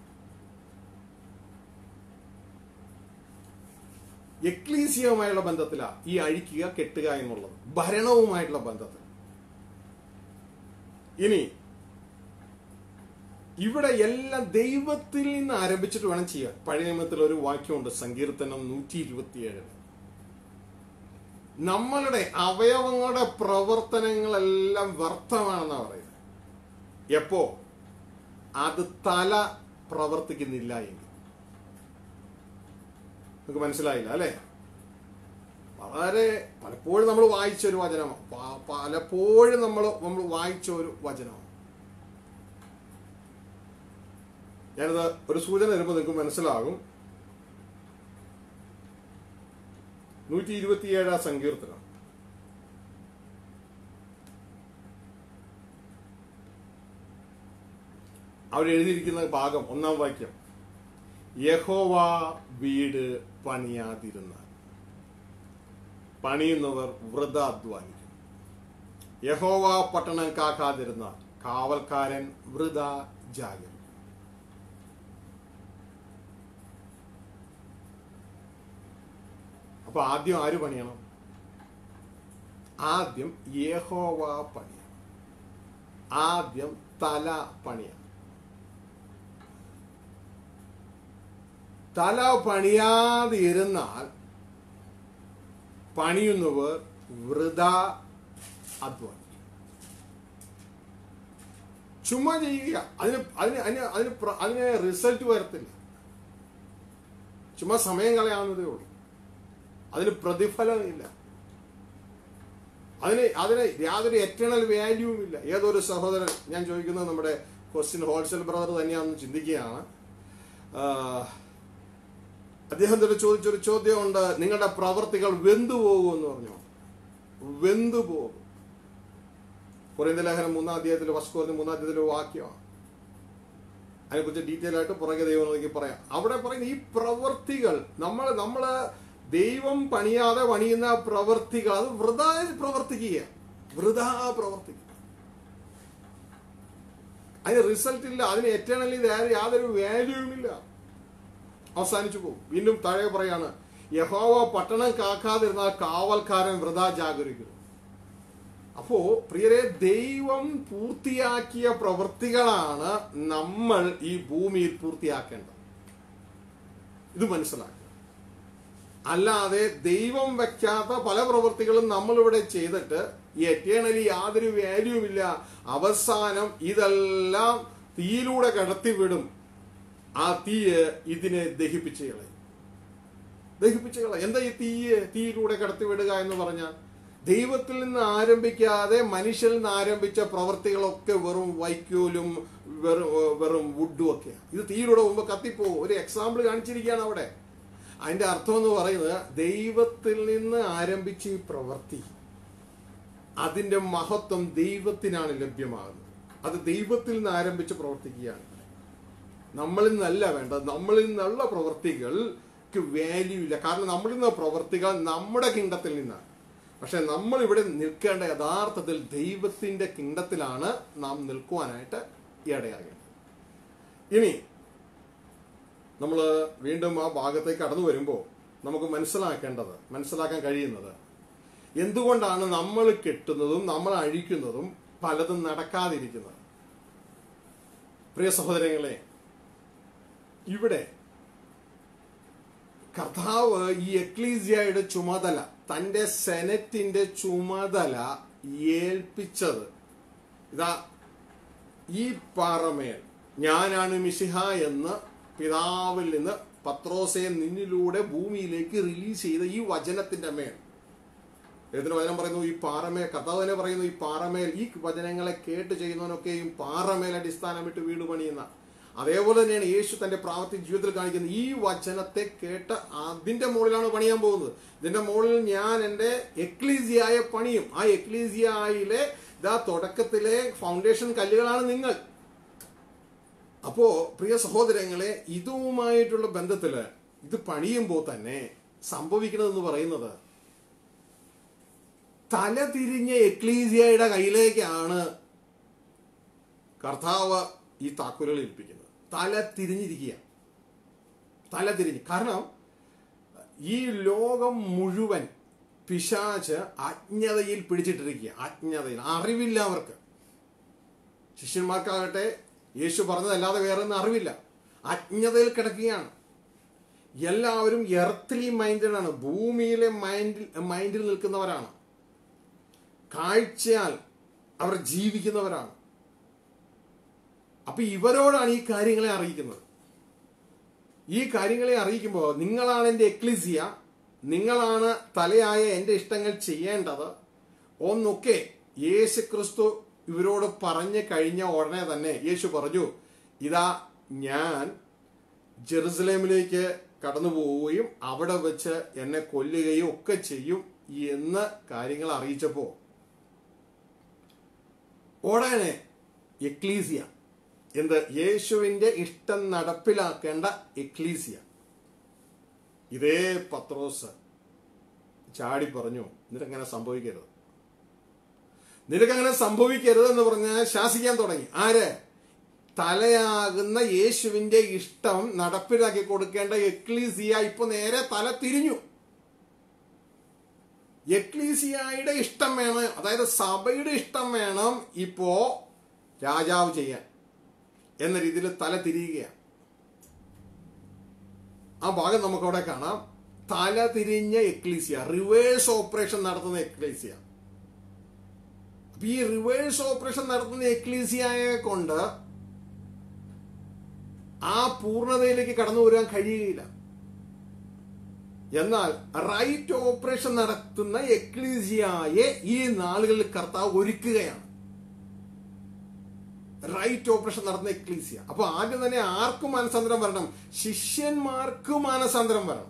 എക്ലീസിയവുമായുള്ള ബന്ധത്തിലാണ് ഈ അഴിക്കുക കെട്ടുക എന്നുള്ളത് ഭരണവുമായിട്ടുള്ള ബന്ധത്തിൽ ഇനി ഇവിടെ എല്ലാം ദൈവത്തിൽ നിന്ന് ആരംഭിച്ചിട്ട് വേണം ചെയ്യാൻ പഴയ നിയമത്തിൽ ഒരു വാക്യമുണ്ട് സങ്കീർത്തനം നൂറ്റി ഇരുപത്തിയേഴ് നമ്മളുടെ അവയവങ്ങളുടെ പ്രവർത്തനങ്ങളെല്ലാം വ്യർത്ഥമാണെന്നാ പറയുന്നത് എപ്പോ അത് തല പ്രവർത്തിക്കുന്നില്ല എങ്കിൽ നിങ്ങൾക്ക് മനസ്സിലായില്ല അല്ലെ വളരെ പലപ്പോഴും നമ്മൾ വായിച്ച ഒരു വചനമാണ് പ- പലപ്പോഴും നമ്മൾ നമ്മൾ വായിച്ച ഒരു വചനമാണ് ഞാനിത് ഒരു സൂചന തരുമ്പോൾ നിങ്ങൾക്ക് മനസ്സിലാകും നൂറ്റി ഇരുപത്തിയേഴാം സങ്കീർത്തനം അവിടെ എഴുതിയിരിക്കുന്ന ഭാഗം ഒന്നാം വാക്യം യഹോവ വീട് പണിയാതിരുന്നാൽ പണിയുന്നവർ വൃത അധ്വാനിക്കും യഹോവ പട്ടണം കാക്കാതിരുന്നാൽ കാവൽക്കാരൻ വൃത ജാഗരിക്കും അപ്പൊ ആദ്യം ആര് പണിയണം ആദ്യം യഹോവ പണിയണം ആദ്യം തല പണിയണം തല പണിയാതെ ഇരുന്നാൽ പണിയുന്നവർ വൃത അധ്വാനിക്കും ചുമ്മാ ചെയ്യുക അതിന് അതിന് അതിന് അതിന് പ്ര- അതിന് റിസൾട്ട് വരത്തില്ല ചുമ്മാ സമയം കളയാവുന്നതേ ഉള്ളൂ അതിന് പ്രതിഫലമില്ല അതിന് അതിന് യാതൊരു എറ്റേണൽ വാല്യൂവും ഇല്ല ഏതൊരു സഹോദരൻ ഞാൻ ചോദിക്കുന്നത് നമ്മുടെ ക്വസ്റ്റ്യൻ ഹോൾസെയിൽ ബ്രദർ തന്നെയാണെന്ന് ചിന്തിക്കുകയാണ് ആഹ്, അദ്ദേഹത്തോട് ചോദിച്ചൊരു ചോദ്യമുണ്ട് നിങ്ങളുടെ പ്രവർത്തികൾ വെന്തു പോകുമെന്ന് പറഞ്ഞു വെന്തു പോകും കുറേന്ത ലേഖനം മൂന്നാം അധ്യായത്തിൽ വസ്കോറിന് മൂന്നാം അധ്യായത്തിലെ വാക്യമാണ് അതിനെക്കുറിച്ച് ഡീറ്റെയിൽ ആയിട്ട് പുറകെ ദൈവം നോക്കി പറയാം അവിടെ പറയുന്ന ഈ പ്രവർത്തികൾ നമ്മൾ നമ്മള് ദൈവം പണിയാതെ പണിയുന്ന പ്രവർത്തികൾ അത് വൃത പ്രവർത്തിക്കുക വൃത പ്രവർത്തിക്കുക അതിന് റിസൾട്ട് ഇല്ല അതിന് എറ്റേണലി യാതൊരു വാല്യൂവും ഇല്ല അവസാനിച്ചു പോകും വീണ്ടും താഴെ പറയാണ് യഹോവ പട്ടണം കാക്കാതിരുന്നാൽ കാവൽക്കാരൻ വൃത ജാഗരിക്കുന്നു അപ്പോ പ്രിയരെ ദൈവം പൂർത്തിയാക്കിയ പ്രവൃത്തികളാണ് നമ്മൾ ഈ ഭൂമിയിൽ പൂർത്തിയാക്കേണ്ടത് ഇത് മനസ്സിലാക്കുക അല്ലാതെ ദൈവം വെക്കാത്ത പല പ്രവൃത്തികളും നമ്മളിവിടെ ചെയ്തിട്ട് എറ്റേണലി യാതൊരു വാല്യൂവും ഇല്ല അവസാനം ഇതെല്ലാം തീയിലൂടെ കടത്തിവിടും ആ തീയ് ഇതിനെ ദഹിപ്പിച്ച് കളയും ദഹിപ്പിച്ച് കളയും എന്താ ഈ തീയ് തീയിലൂടെ കടത്തിവിടുക എന്ന് പറഞ്ഞാൽ ദൈവത്തിൽ നിന്ന് ആരംഭിക്കാതെ മനുഷ്യരിൽ നിന്ന് ആരംഭിച്ച പ്രവർത്തികളൊക്കെ വെറും വൈക്കോലും വെറും വെറും വുഡും ഒക്കെയാണ് ഇത് തീയിലൂടെ മുമ്പ് കത്തിപ്പോകും ഒരു എക്സാമ്പിൾ കാണിച്ചിരിക്കുകയാണ് അവിടെ അതിന്റെ അർത്ഥം എന്ന് പറയുന്നത് ദൈവത്തിൽ നിന്ന് ആരംഭിച്ച ഈ പ്രവൃത്തി അതിന്റെ മഹത്വം ദൈവത്തിനാണ് ലഭ്യമാകുന്നത് അത് ദൈവത്തിൽ നിന്ന് ആരംഭിച്ച് പ്രവർത്തിക്കുകയാണ് നമ്മളിൽ നിന്നല്ല വേണ്ടത് നമ്മളിൽ നിന്നുള്ള പ്രവൃത്തികൾക്ക് വാല്യൂ ഇല്ല കാരണം നമ്മളിൽ നിന്ന പ്രവൃത്തികൾ നമ്മുടെ കിണ്ടത്തിൽ നിന്നാണ് പക്ഷെ നമ്മൾ ഇവിടെ നിൽക്കേണ്ട യഥാർത്ഥത്തിൽ ദൈവത്തിന്റെ കിണ്ടത്തിലാണ് നാം നിൽക്കുവാനായിട്ട് ഇടയാകേണ്ടത് ഇനി നമ്മൾ വീണ്ടും ആ ഭാഗത്തേക്ക് കടന്നു വരുമ്പോൾ നമുക്ക് മനസ്സിലാക്കേണ്ടത് മനസ്സിലാക്കാൻ കഴിയുന്നത് എന്തുകൊണ്ടാണ് നമ്മൾ കെട്ടുന്നതും നമ്മൾ അഴിക്കുന്നതും പലതും നടക്കാതിരിക്കുന്നത് പ്രിയ സഹോദരങ്ങളെ ഇവിടെ കർത്താവ് ഈ എക്ലീസിയയുടെ ചുമതല തന്റെ സെനറ്റിന്റെ ചുമതല ഏൽപ്പിച്ചത് ഇതാ ഈ പാറമേൽ ഞാനാണ് മിശിഹ എന്ന് പിതാവിൽ നിന്ന് പത്രോസെ നിന്നിലൂടെ ഭൂമിയിലേക്ക് റിലീസ് ചെയ്ത ഈ വചനത്തിന്റെ മേൽ ഏതിന് വചനം പറയുന്നു ഈ പാറമേൽ കർത്താവ് തന്നെ പറയുന്നു ഈ പാറമേൽ ഈ വചനങ്ങളെ കേട്ട് ചെയ്യുന്നവനൊക്കെയും പാറമേൽ അടിസ്ഥാനമിട്ട് വീട് പണിയുന്ന അതേപോലെ തന്നെയാണ് യേശു തന്റെ പ്രാവർത്തിക ജീവിതത്തിൽ കാണിക്കുന്നത് ഈ വചനത്തെ കേട്ട് അതിന്റെ മുകളിലാണ് പണിയാൻ പോകുന്നത് ഇതിന്റെ മുകളിൽ ഞാൻ എൻ്റെ എക്ലീസിയായ പണിയും ആ എക്ലീസിയായിലെ ഇതാ തുടക്കത്തിലെ ഫൗണ്ടേഷൻ കല്ലുകളാണ് നിങ്ങൾ അപ്പോ പ്രിയ സഹോദരങ്ങളെ ഇതുമായിട്ടുള്ള ബന്ധത്തില് ഇത് പണിയുമ്പോൾ തന്നെ സംഭവിക്കണമെന്ന് പറയുന്നത് തല തിരിഞ്ഞ എക്ലീസിയയുടെ കയ്യിലേക്കാണ് കർത്താവ് ഈ താക്കോലുകൾ ഏൽപ്പിക്കുന്നത് തല തിരിഞ്ഞിരിക്കുക തല തിരിഞ്ഞ് കാരണം ഈ ലോകം മുഴുവൻ പിശാച്ച് അജ്ഞതയിൽ പിടിച്ചിട്ടിരിക്കുക അജ്ഞതയിൽ അറിവില്ല അവർക്ക് ശിഷ്യന്മാർക്കാകട്ടെ യേശു പറഞ്ഞതല്ലാതെ വേറെ ഒന്നും അറിവില്ല അജ്ഞതയിൽ കിടക്കുകയാണ് എല്ലാവരും എർത്തലി മൈൻഡാണ് ഭൂമിയിലെ മൈൻഡിൽ മൈൻഡിൽ നിൽക്കുന്നവരാണ് കാഴ്ചയാൽ അവർ ജീവിക്കുന്നവരാണ് അപ്പൊ ഇവരോടാണ് ഈ കാര്യങ്ങളെ അറിയിക്കുന്നത് ഈ കാര്യങ്ങളെ അറിയിക്കുമ്പോൾ നിങ്ങളാണ് എൻ്റെ എക്ലിസിയ നിങ്ങളാണ് തലയായ എൻ്റെ ഇഷ്ടങ്ങൾ ചെയ്യേണ്ടത് ഒന്നൊക്കെ യേശു ക്രിസ്തു ഇവരോട് പറഞ്ഞു കഴിഞ്ഞ ഉടനെ തന്നെ യേശു പറഞ്ഞു ഇതാ ഞാൻ ജെറുസലേമിലേക്ക് കടന്നു പോവുകയും അവിടെ വെച്ച് എന്നെ കൊല്ലുകയും ഒക്കെ ചെയ്യും എന്ന് കാര്യങ്ങൾ അറിയിച്ചപ്പോൾ ഉടനെ എക്ലീസിയ എന്ത് യേശുവിന്റെ ഇഷ്ടം നടപ്പിലാക്കേണ്ട എക്ലീസിയ ഇതേ പത്രോസ് ചാടി പറഞ്ഞു നിനക്കങ്ങനെ സംഭവിക്കരുത് നിനക്കങ്ങനെ സംഭവിക്കരുത് എന്ന് പറഞ്ഞ് ശാസിക്കാൻ തുടങ്ങി ആര് തലയാകുന്ന യേശുവിന്റെ ഇഷ്ടം നടപ്പിലാക്കി കൊടുക്കേണ്ട എക്ലീസിയ ഇപ്പൊ നേരെ തല തിരിഞ്ഞു എക്ലീസിയായുടെ ഇഷ്ടം വേണം അതായത് സഭയുടെ ഇഷ്ടം വേണം ഇപ്പോ രാജാവ് ചെയ്യാൻ എന്ന രീതിയിൽ തല തിരിയുകയാണ് ആ ഭാഗം നമുക്കവിടെ കാണാം തല തിരിഞ്ഞ എക്ലീസിയ റിവേഴ്സ് ഓപ്പറേഷൻ നടത്തുന്ന എക്ലീസിയ അപ്പൊ ഈ റിവേഴ്സ് ഓപ്പറേഷൻ നടത്തുന്ന എക്ലീസിയയെ കൊണ്ട് ആ പൂർണ്ണതയിലേക്ക് കടന്നു വരാൻ കഴിയുകയില്ല എന്നാൽ റൈറ്റ് ഓപ്പറേഷൻ നടത്തുന്ന എക്ലീസിയായെ ഈ നാളുകളിൽ കർത്താവ് ഒരുക്കുകയാണ് റൈറ്റ് ഓപ്പറേഷൻ നടത്തുന്ന എക്ലീസിയ അപ്പൊ ആദ്യം തന്നെ ആർക്കും മാനസാന്തരം വരണം ശിഷ്യന്മാർക്കും മാനസാന്തരം വരണം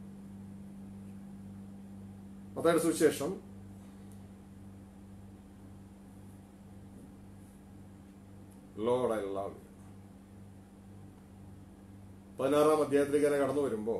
അതായത് സുവിശേഷം ലോഡ് ഐ ലവ് യു പതിനാറാം അധ്യായത്തിലേക്ക് തന്നെ കടന്നു വരുമ്പോ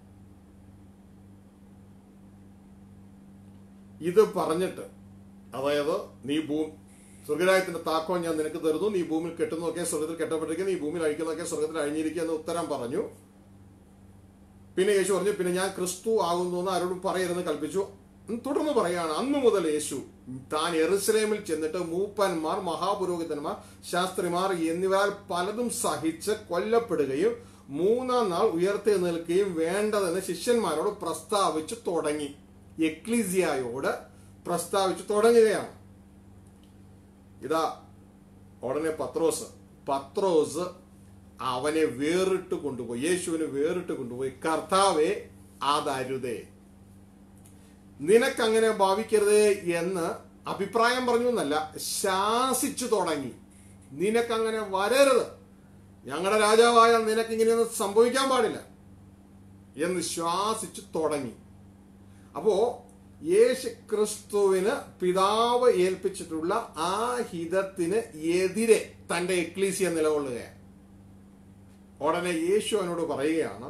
ഇത് പറഞ്ഞിട്ട് അതായത് നീ ഭൂ സ്വർഗരായത്തിന്റെ താക്കോൽ ഞാൻ നിനക്ക് തരുന്നു നീ ഭൂമിയിൽ കെട്ടുന്നതൊക്കെ സ്വർഗത്തിൽ കെട്ടപ്പെട്ടിരിക്കുക നീ ഭൂമിയിൽ അഴിക്കുന്നതൊക്കെ സ്വർഗത്തിൽ അഴിഞ്ഞിരിക്കുക എന്ന് ഉത്തരം പറഞ്ഞു പിന്നെ യേശു പറഞ്ഞു പിന്നെ ഞാൻ ക്രിസ്തു ആകുന്നു എന്ന് ആരോടും പറയരുതെന്ന് കൽപ്പിച്ചു ഉം, തുടർന്ന് പറയാണ് അന്നു മുതൽ യേശു താൻ എറുസലേമിൽ ചെന്നിട്ട് മൂപ്പന്മാർ മഹാപുരോഹിതന്മാർ ശാസ്ത്രിമാർ എന്നിവരാൽ പലതും സഹിച്ച് കൊല്ലപ്പെടുകയും മൂന്നാം നാൾ ഉയർത്തി നിൽക്കുകയും വേണ്ടതെന്ന് ശിഷ്യന്മാരോട് പ്രസ്താവിച്ചു തുടങ്ങി എക്ലീസിയായോട് പ്രസ്താവിച്ചു തുടങ്ങുകയാണ് ഇതാ ഉടനെ പത്രോസ് പത്രോസ് അവനെ വേറിട്ട് കൊണ്ടുപോയി യേശുവിനെ വേറിട്ട് കൊണ്ടുപോയി കർത്താവെ അതരുതേ നിനക്കങ്ങനെ ഭാവിക്കരുത് എന്ന് അഭിപ്രായം പറഞ്ഞു എന്നല്ല ശാസിച്ചു തുടങ്ങി നിനക്കങ്ങനെ വരരുത് ഞങ്ങളുടെ രാജാവായ നിനക്ക് ഇങ്ങനെയൊന്നും സംഭവിക്കാൻ പാടില്ല എന്ന് ശ്വാസിച്ചു തുടങ്ങി അപ്പോ യേശു ക്രിസ്തുവിന് പിതാവ് ഏൽപ്പിച്ചിട്ടുള്ള ആ ഹിതത്തിന് എതിരെ തന്റെ എക്ലീസിയ നിലകൊള്ളുകയാണ് ഉടനെ യേശു അവനോട് പറയുകയാണ്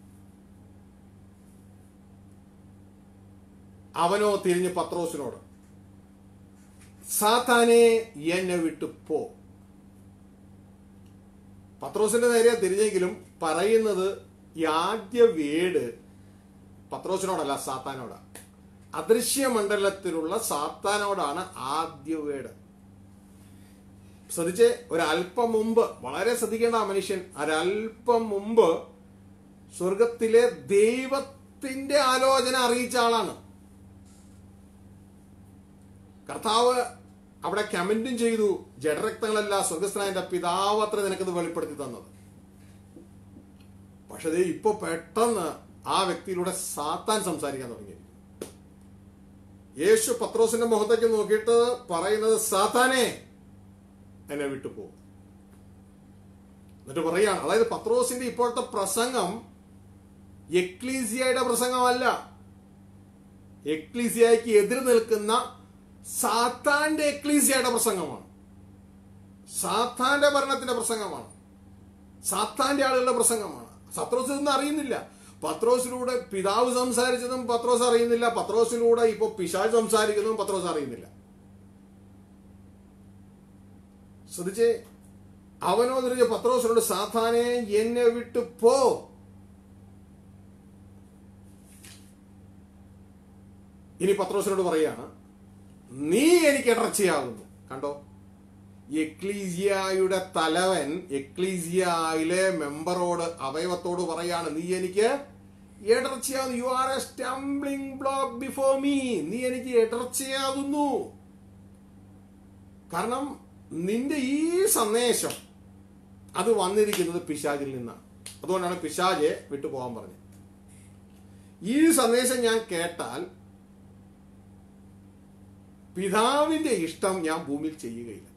അവനോ തിരിഞ്ഞ് പത്രോസിനോട് സാത്താനെ എന്നെ വിട്ടു പോ പത്രോസിന്റെ നേരെ തിരിഞ്ഞെങ്കിലും പറയുന്നത് ഈ ആദ്യ വേട് പത്രോസിനോടല്ല സാത്താനോടാ അദൃശ്യ മണ്ഡലത്തിലുള്ള സാത്താനോടാണ് ആദ്യ വേട് ശ്രദ്ധിച്ച് ഒരല്പം മുമ്പ് വളരെ ശ്രദ്ധിക്കേണ്ട ആ മനുഷ്യൻ ഒരല്പം മുമ്പ് സ്വർഗത്തിലെ ദൈവത്തിന്റെ ആലോചന അറിയിച്ച ആളാണ് കർത്താവ് അവിടെ കമന്റും ചെയ്തു ജഡരക്തങ്ങളല്ല സ്വർഗസ്ഥനായ എന്റെ പിതാവ് അത്ര നിനക്കത് വെളിപ്പെടുത്തി തന്നത് പക്ഷെ ദേ ഇപ്പൊ പെട്ടെന്ന് ആ വ്യക്തിയിലൂടെ സാത്താൻ സംസാരിക്കാൻ തുടങ്ങി യേശു പത്രോസിന്റെ മുഖത്തേക്ക് നോക്കിയിട്ട് പറയുന്നത് സാത്താനെ എന്നെ വിട്ടുപോകും എന്നിട്ട് പറയാണ് അതായത് പത്രോസിന്റെ ഇപ്പോഴത്തെ പ്രസംഗം എക്ലീസിയയുടെ പ്രസംഗമല്ല എക്ലീസിയയ്ക്ക് എതിര് നിൽക്കുന്ന സാത്താന്റെ എക്ലീസിയയുടെ പ്രസംഗമാണ് സാത്താന്റെ ഭരണത്തിന്റെ പ്രസംഗമാണ് സാത്താന്റെ ആളുകളുടെ പ്രസംഗമാണ് പത്രോസ് ഇതൊന്നും അറിയുന്നില്ല പത്രോസിലൂടെ പിതാവ് സംസാരിച്ചതും പത്രോസ് അറിയുന്നില്ല പത്രോസിലൂടെ ഇപ്പൊ പിശാജ് സംസാരിക്കുന്നതും പത്രോസ് അറിയുന്നില്ല ശ്രദ്ധിച്ചേ അവനോട് പത്രോസിനോട് സാത്താനെ എന്നെ വിട്ടു പോ ഇനി പത്രോസിനോട് പറയാണ് നീ എനിക്ക് ഇടർച്ചയാകുന്നു കണ്ടോ എക്ലീസിയയുടെ തലവൻ എക്ലീസിയയിലെ മെമ്പറോട് അവയവത്തോട് പറയാണ് നീ എനിക്ക് ഇടർച്ചയാകുന്നു you are a stumbling block before me നീ എനിക്ക് ഇടർച്ചയാകുന്നു കാരണം നിന്റെ ഈ സന്ദേശം അത് വന്നിരിക്കുന്നത് പിശാചിൽ നിന്നാണ് അതുകൊണ്ടാണ് പിശാജെ വിട്ടു പോകാൻ പറഞ്ഞത് ഈ സന്ദേശം ഞാൻ കേട്ടാൽ പിതാവിന്റെ ഇഷ്ടം ഞാൻ ഭൂമിയിൽ ചെയ്യുകയില്ല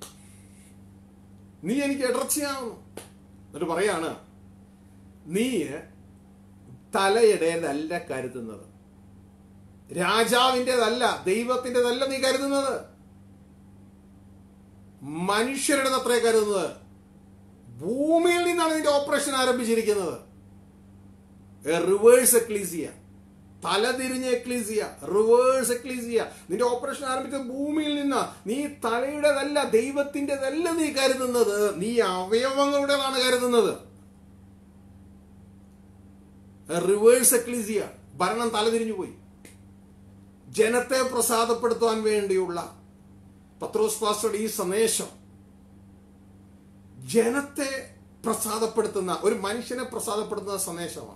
നീ എനിക്ക് ഇടർച്ചയാവുന്നു എന്നിട്ട് പറയാണ് നീ തലയുടേതല്ല കരുതുന്നത് രാജാവിൻ്റെതല്ല ദൈവത്തിൻ്റെതല്ല നീ കരുതുന്നത് മനുഷ്യരുടെ അത്രേ കരുതുന്നത് ഭൂമിയിൽ നിന്നാണ് നിന്റെ ഓപ്പറേഷൻ ആരംഭിച്ചിരിക്കുന്നത് റിവേഴ്സ് എക്ലീസിയ തലതിരിഞ്ഞ എക്ലീസിയ റിവേഴ്സ് എക്ലീസിയ നിന്റെ ഓപ്പറേഷൻ ആരംഭിച്ചത് ഭൂമിയിൽ നിന്നാ നീ തലയുടേതല്ല ദൈവത്തിൻ്റെതല്ല നീ കരുതുന്നത് നീ അവയവങ്ങളുടേതാണ് കരുതുന്നത് റിവേഴ്സ് എക്ലീസിയ ഭരണം തലതിരിഞ്ഞു പോയി ജനത്തെ പ്രസാദപ്പെടുത്തുവാൻ വേണ്ടിയുള്ള പത്രോസ് പാസ്റ്ററുടെ ഈ സന്ദേശം ജനത്തെ പ്രസാദപ്പെടുത്തുന്ന ഒരു മനുഷ്യനെ പ്രസാദപ്പെടുത്തുന്ന സന്ദേശമാണ്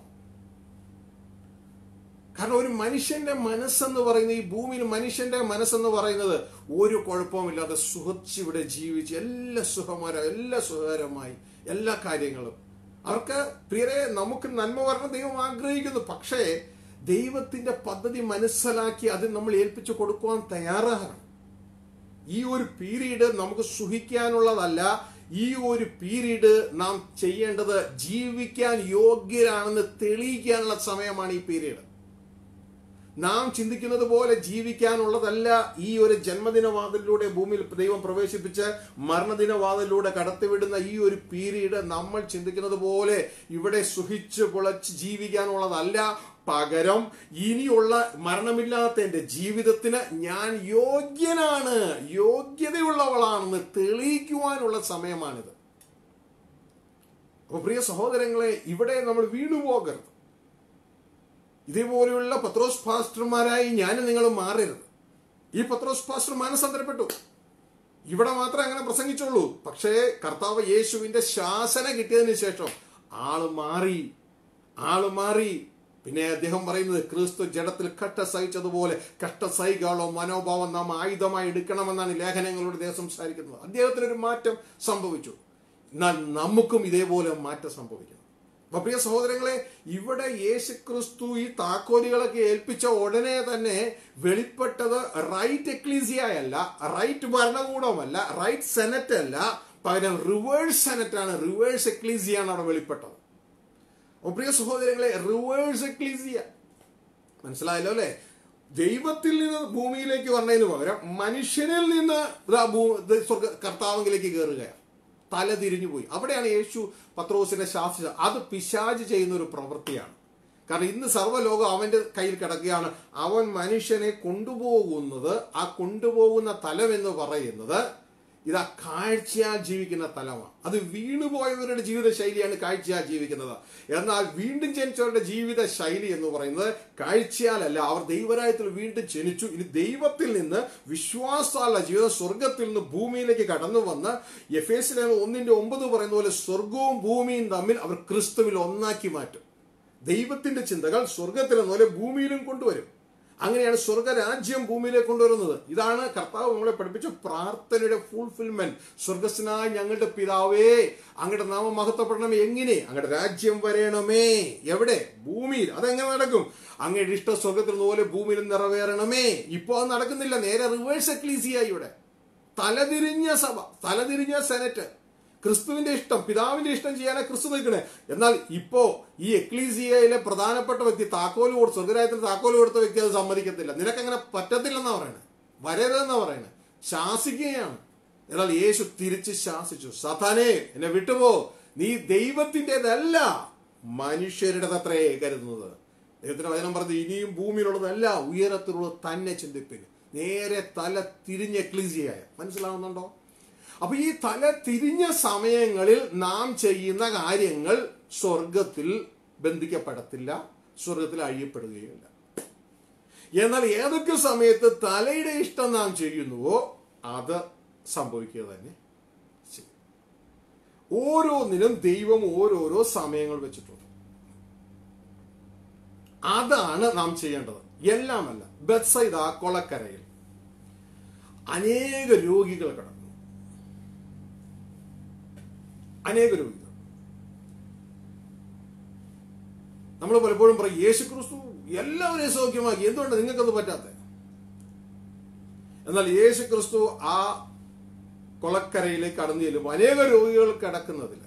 കാരണം ഒരു മനുഷ്യന്റെ മനസ്സെന്ന് പറയുന്നത് ഈ ഭൂമിയിൽ മനുഷ്യന്റെ മനസ്സെന്ന് പറയുന്നത് ഒരു കുഴപ്പമില്ലാതെ സുഖിച്ചിവിടെ ജീവിച്ച് എല്ലാ സുഖമര എല്ലാ സുഖകരമായി എല്ലാ കാര്യങ്ങളും അവർക്ക് പ്രിയരെ നമുക്ക് നന്മ വരണം ദൈവം ആഗ്രഹിക്കുന്നു പക്ഷേ ദൈവത്തിന്റെ പദ്ധതി മനസ്സിലാക്കി അത് നമ്മൾ ഏൽപ്പിച്ചു കൊടുക്കുവാൻ തയ്യാറാകണം ഈ ഒരു പീരീഡ് നമുക്ക് സുഖിക്കാനുള്ളതല്ല ഈ ഒരു പീരീഡ് നാം ചെയ്യേണ്ടത് ജീവിക്കാൻ യോഗ്യരാണെന്ന് തെളിയിക്കാനുള്ള സമയമാണ് ഈ പീരീഡ് നാം ചിന്തിക്കുന്നത് പോലെ ജീവിക്കാനുള്ളതല്ല ഈ ഒരു ജന്മദിനവാതിലൂടെ ഭൂമിയിൽ ദൈവം പ്രവേശിപ്പിച്ച് മരണദിനവാതിലൂടെ കടത്തിവിടുന്ന ഈ ഒരു പീരീഡ് നമ്മൾ ചിന്തിക്കുന്നത് പോലെ ഇവിടെ സുഖിച്ച് പൊളച്ച് ജീവിക്കാനുള്ളതല്ല പകരം ഇനിയുള്ള മരണമില്ലാത്ത എൻ്റെ ജീവിതത്തിന് ഞാൻ യോഗ്യനാണ് യോഗ്യതയുള്ളവളാണെന്ന് തെളിയിക്കുവാനുള്ള സമയമാണിത് അപ്പൊ പ്രിയ സഹോദരങ്ങളെ ഇവിടെ നമ്മൾ വീണുപോകരുത് ഇതേപോലെയുള്ള പത്രോസ് പാസ്റ്റർമാരായി ഞാനും നിങ്ങൾ മാറരുത് ഈ പത്രോസ് പാസ്റ്റർ മാനസാന്തരപ്പെട്ടു ഇവിടെ മാത്രമേ അങ്ങനെ പ്രസംഗിച്ചുള്ളൂ പക്ഷേ കർത്താവ് യേശുവിന്റെ ശാസന കിട്ടിയതിന് ശേഷം ആള് മാറി ആള് മാറി പിന്നെ അദ്ദേഹം പറയുന്നത് ക്രിസ്തു ജഡത്തിൽ കട്ട സഹിച്ചതുപോലെ കഷ്ട സഹിക്കാനുള്ള മനോഭാവം നാം ആയുധമായി എടുക്കണമെന്നാണ് ലേഖനങ്ങളോട് അദ്ദേഹം സംസാരിക്കുന്നത് അദ്ദേഹത്തിനൊരു മാറ്റം സംഭവിച്ചു എന്നാൽ നമുക്കും ഇതേപോലെ മാറ്റം സംഭവിക്കണം അപ്പൊ പ്രിയ സഹോദരങ്ങളെ ഇവിടെ യേശു ക്രിസ്തു ഈ താക്കോലികളൊക്കെ ഏൽപ്പിച്ച ഉടനെ തന്നെ വെളിപ്പെട്ടത് റൈറ്റ് എക്ലീസിയല്ല റൈറ്റ് ഭരണകൂടമല്ല റൈറ്റ് സെനറ്റ് അല്ല പകരം റിവേഴ്സ് സെനറ്റ് ആണ് റിവേഴ്സ് എക്ലീസിയാണ് അവിടെ വെളിപ്പെട്ടത് അപ്പൊ പ്രിയ സഹോദരങ്ങളെ റിവേഴ്സ് എക്ലീസിയ മനസ്സിലായല്ലോ അല്ലെ ദൈവത്തിൽ നിന്ന് ഭൂമിയിലേക്ക് വന്നതിന് പകരം മനുഷ്യനിൽ നിന്ന് ഇതാ ഭൂ- ഇത് സ്വർഗ്ഗ കർത്താവിലേക്ക് കയറുകയാണ് തല തിരിഞ്ഞു പോയി അവിടെയാണ് യേശു പത്രോസിനെ ശാസിച്ചത് അത് പിശാജ് ചെയ്യുന്ന ഒരു പ്രവൃത്തിയാണ് കാരണം ഇന്ന് സർവ്വലോകം അവന്റെ കയ്യിൽ കിടക്കുകയാണ് അവൻ മനുഷ്യനെ കൊണ്ടുപോകുന്നത് ആ കൊണ്ടുപോകുന്ന തലം എന്ന് പറയുന്നത് ഇതാ കാഴ്ചയാൽ ജീവിക്കുന്ന തലമാണ് അത് വീണുപോയവരുടെ ജീവിത ശൈലിയാണ് കാഴ്ചയാൽ ജീവിക്കുന്നത് എന്നാൽ വീണ്ടും ജനിച്ചവരുടെ ജീവിത ശൈലി എന്ന് പറയുന്നത് കാഴ്ചയാലല്ല അവർ ദൈവരായത്തിൽ വീണ്ടും ജനിച്ചു ഇനി ദൈവത്തിൽ നിന്ന് വിശ്വാസമുള്ള ജീവിതം സ്വർഗത്തിൽ നിന്ന് ഭൂമിയിലേക്ക് കടന്നു വന്ന് എഫ് എസിലെ ഒന്നിന്റെ ഒമ്പത് പറയുന്ന പോലെ സ്വർഗവും ഭൂമിയും തമ്മിൽ അവർ ക്രിസ്തുവിൽ ഒന്നാക്കി മാറ്റും ദൈവത്തിന്റെ ചിന്തകൾ സ്വർഗത്തിൽ എന്ന പോലെ ഭൂമിയിലും കൊണ്ടുവരും അങ്ങനെയാണ് സ്വർഗരാജ്യം ഭൂമിയിലേക്ക് കൊണ്ടുവരുന്നത് ഇതാണ് കർത്താവ് നമ്മളെ പഠിപ്പിച്ച പ്രാർത്ഥനയുടെ ഫുൾഫിൽമെന്റ് സ്വർഗസ്നായ ഞങ്ങളുടെ പിതാവേ അങ്ങയുടെ നാമം മഹത്വപ്പെടണം എങ്ങനെ അങ്ങയുടെ രാജ്യം വരയണമേ എവിടെ ഭൂമിയിൽ അതെങ്ങനെ നടക്കും അങ്ങയുടെ ഇഷ്ട സ്വർഗത്തിൽ പോലെ ഭൂമിയിൽ നിറവേറണമേ ഇപ്പോ അത് നടക്കുന്നില്ല നേരെ റിവേഴ്സ് എക്ലീസിയ ഇവിടെ തലതിരിഞ്ഞ സഭ തലതിരിഞ്ഞ സെനറ്റ് ക്രിസ്തുവിന്റെ ഇഷ്ടം പിതാവിന്റെ ഇഷ്ടം ചെയ്യാനാ ക്രിസ്തു നിൽക്കണേ എന്നാൽ ഇപ്പോ ഈ എക്ലീസിയയിലെ പ്രധാനപ്പെട്ട വ്യക്തി താക്കോല് കൊടുത്തു സ്വർഗരായത്തിന് താക്കോല് കൊടുത്ത വ്യക്തി അത് സമ്മതിക്കത്തില്ല നിനക്കങ്ങനെ പറ്റത്തില്ലെന്നാ പറയണേ വരരുതെന്നാ പറയണേ ശാസിക്കുകയാണ് എന്നാൽ യേശു തിരിച്ച് ശാസിച്ചു സതാനേ എന്നെ വിട്ടുപോ നീ ദൈവത്തിൻ്റെതല്ല മനുഷ്യരുടേതത്രേ കരുതുന്നത് ദൈവത്തിന്റെ വചനം പറഞ്ഞു ഇനിയും ഭൂമിയിലുള്ളതല്ല ഉയരത്തിലുള്ളത് തന്നെ ചിന്തിപ്പിന് നേരെ തല തിരിഞ്ഞ് എക്ലീസിയായ മനസ്സിലാവുന്നുണ്ടോ അപ്പൊ ഈ തല തിരിഞ്ഞ സമയങ്ങളിൽ നാം ചെയ്യുന്ന കാര്യങ്ങൾ സ്വർഗത്തിൽ ബന്ധിക്കപ്പെടത്തില്ല സ്വർഗത്തിൽ അഴിയപ്പെടുകയില്ല എന്നാൽ ഏതൊക്കെ സമയത്ത് തലയുടെ ഇഷ്ടം നാം ചെയ്യുന്നുവോ അത് സംഭവിക്കുക തന്നെ ചെയ്യും ഓരോന്നിനും ദൈവം ഓരോരോ സമയങ്ങൾ വെച്ചിട്ടുണ്ട് അതാണ് നാം ചെയ്യേണ്ടത് എല്ലാമല്ല ബത്സൈദ കൊളക്കരയിൽ അനേക രോഗികൾ കിടന്നു അനേക രോഗികൾ നമ്മൾ പലപ്പോഴും പറയും യേശു ക്രിസ്തു എല്ലാവരെയും സൗഖ്യമാക്കി എന്തുകൊണ്ട് നിങ്ങൾക്കത് പറ്റാത്ത എന്നാൽ യേശു ക്രിസ്തു ആ കൊളക്കരയിലേക്ക് കടന്നു ചെല്ലുമ്പോൾ അനേക രോഗികൾ കിടക്കുന്നതിൽ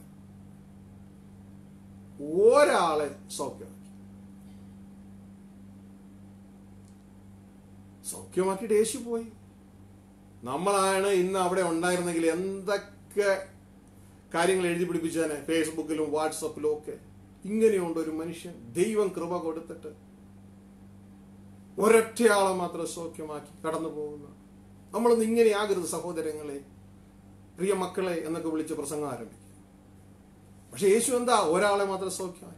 ഒരാളെ സൗഖ്യമാക്കി സൗഖ്യമാക്കിയിട്ട് യേശു പോയി നമ്മളാണ് ഇന്ന് അവിടെ ഉണ്ടായിരുന്നെങ്കിൽ എന്തൊക്കെ കാര്യങ്ങൾ എഴുതി പിടിപ്പിച്ചതിനെ ഫേസ്ബുക്കിലും വാട്സപ്പിലും ഒക്കെ ഇങ്ങനെയുണ്ട് ഒരു മനുഷ്യൻ ദൈവം കൃപ കൊടുത്തിട്ട് ഒരൊറ്റയാളെ മാത്രം സൗഖ്യമാക്കി കടന്നു പോകുന്ന നമ്മളൊന്നും ഇങ്ങനെയാകരുത് സഹോദരങ്ങളെ പ്രിയ മക്കളെ എന്നൊക്കെ വിളിച്ച് പ്രസംഗം ആരംഭിക്കും പക്ഷെ യേശു എന്താ ഒരാളെ മാത്രം സൗഖ്യമാക്കി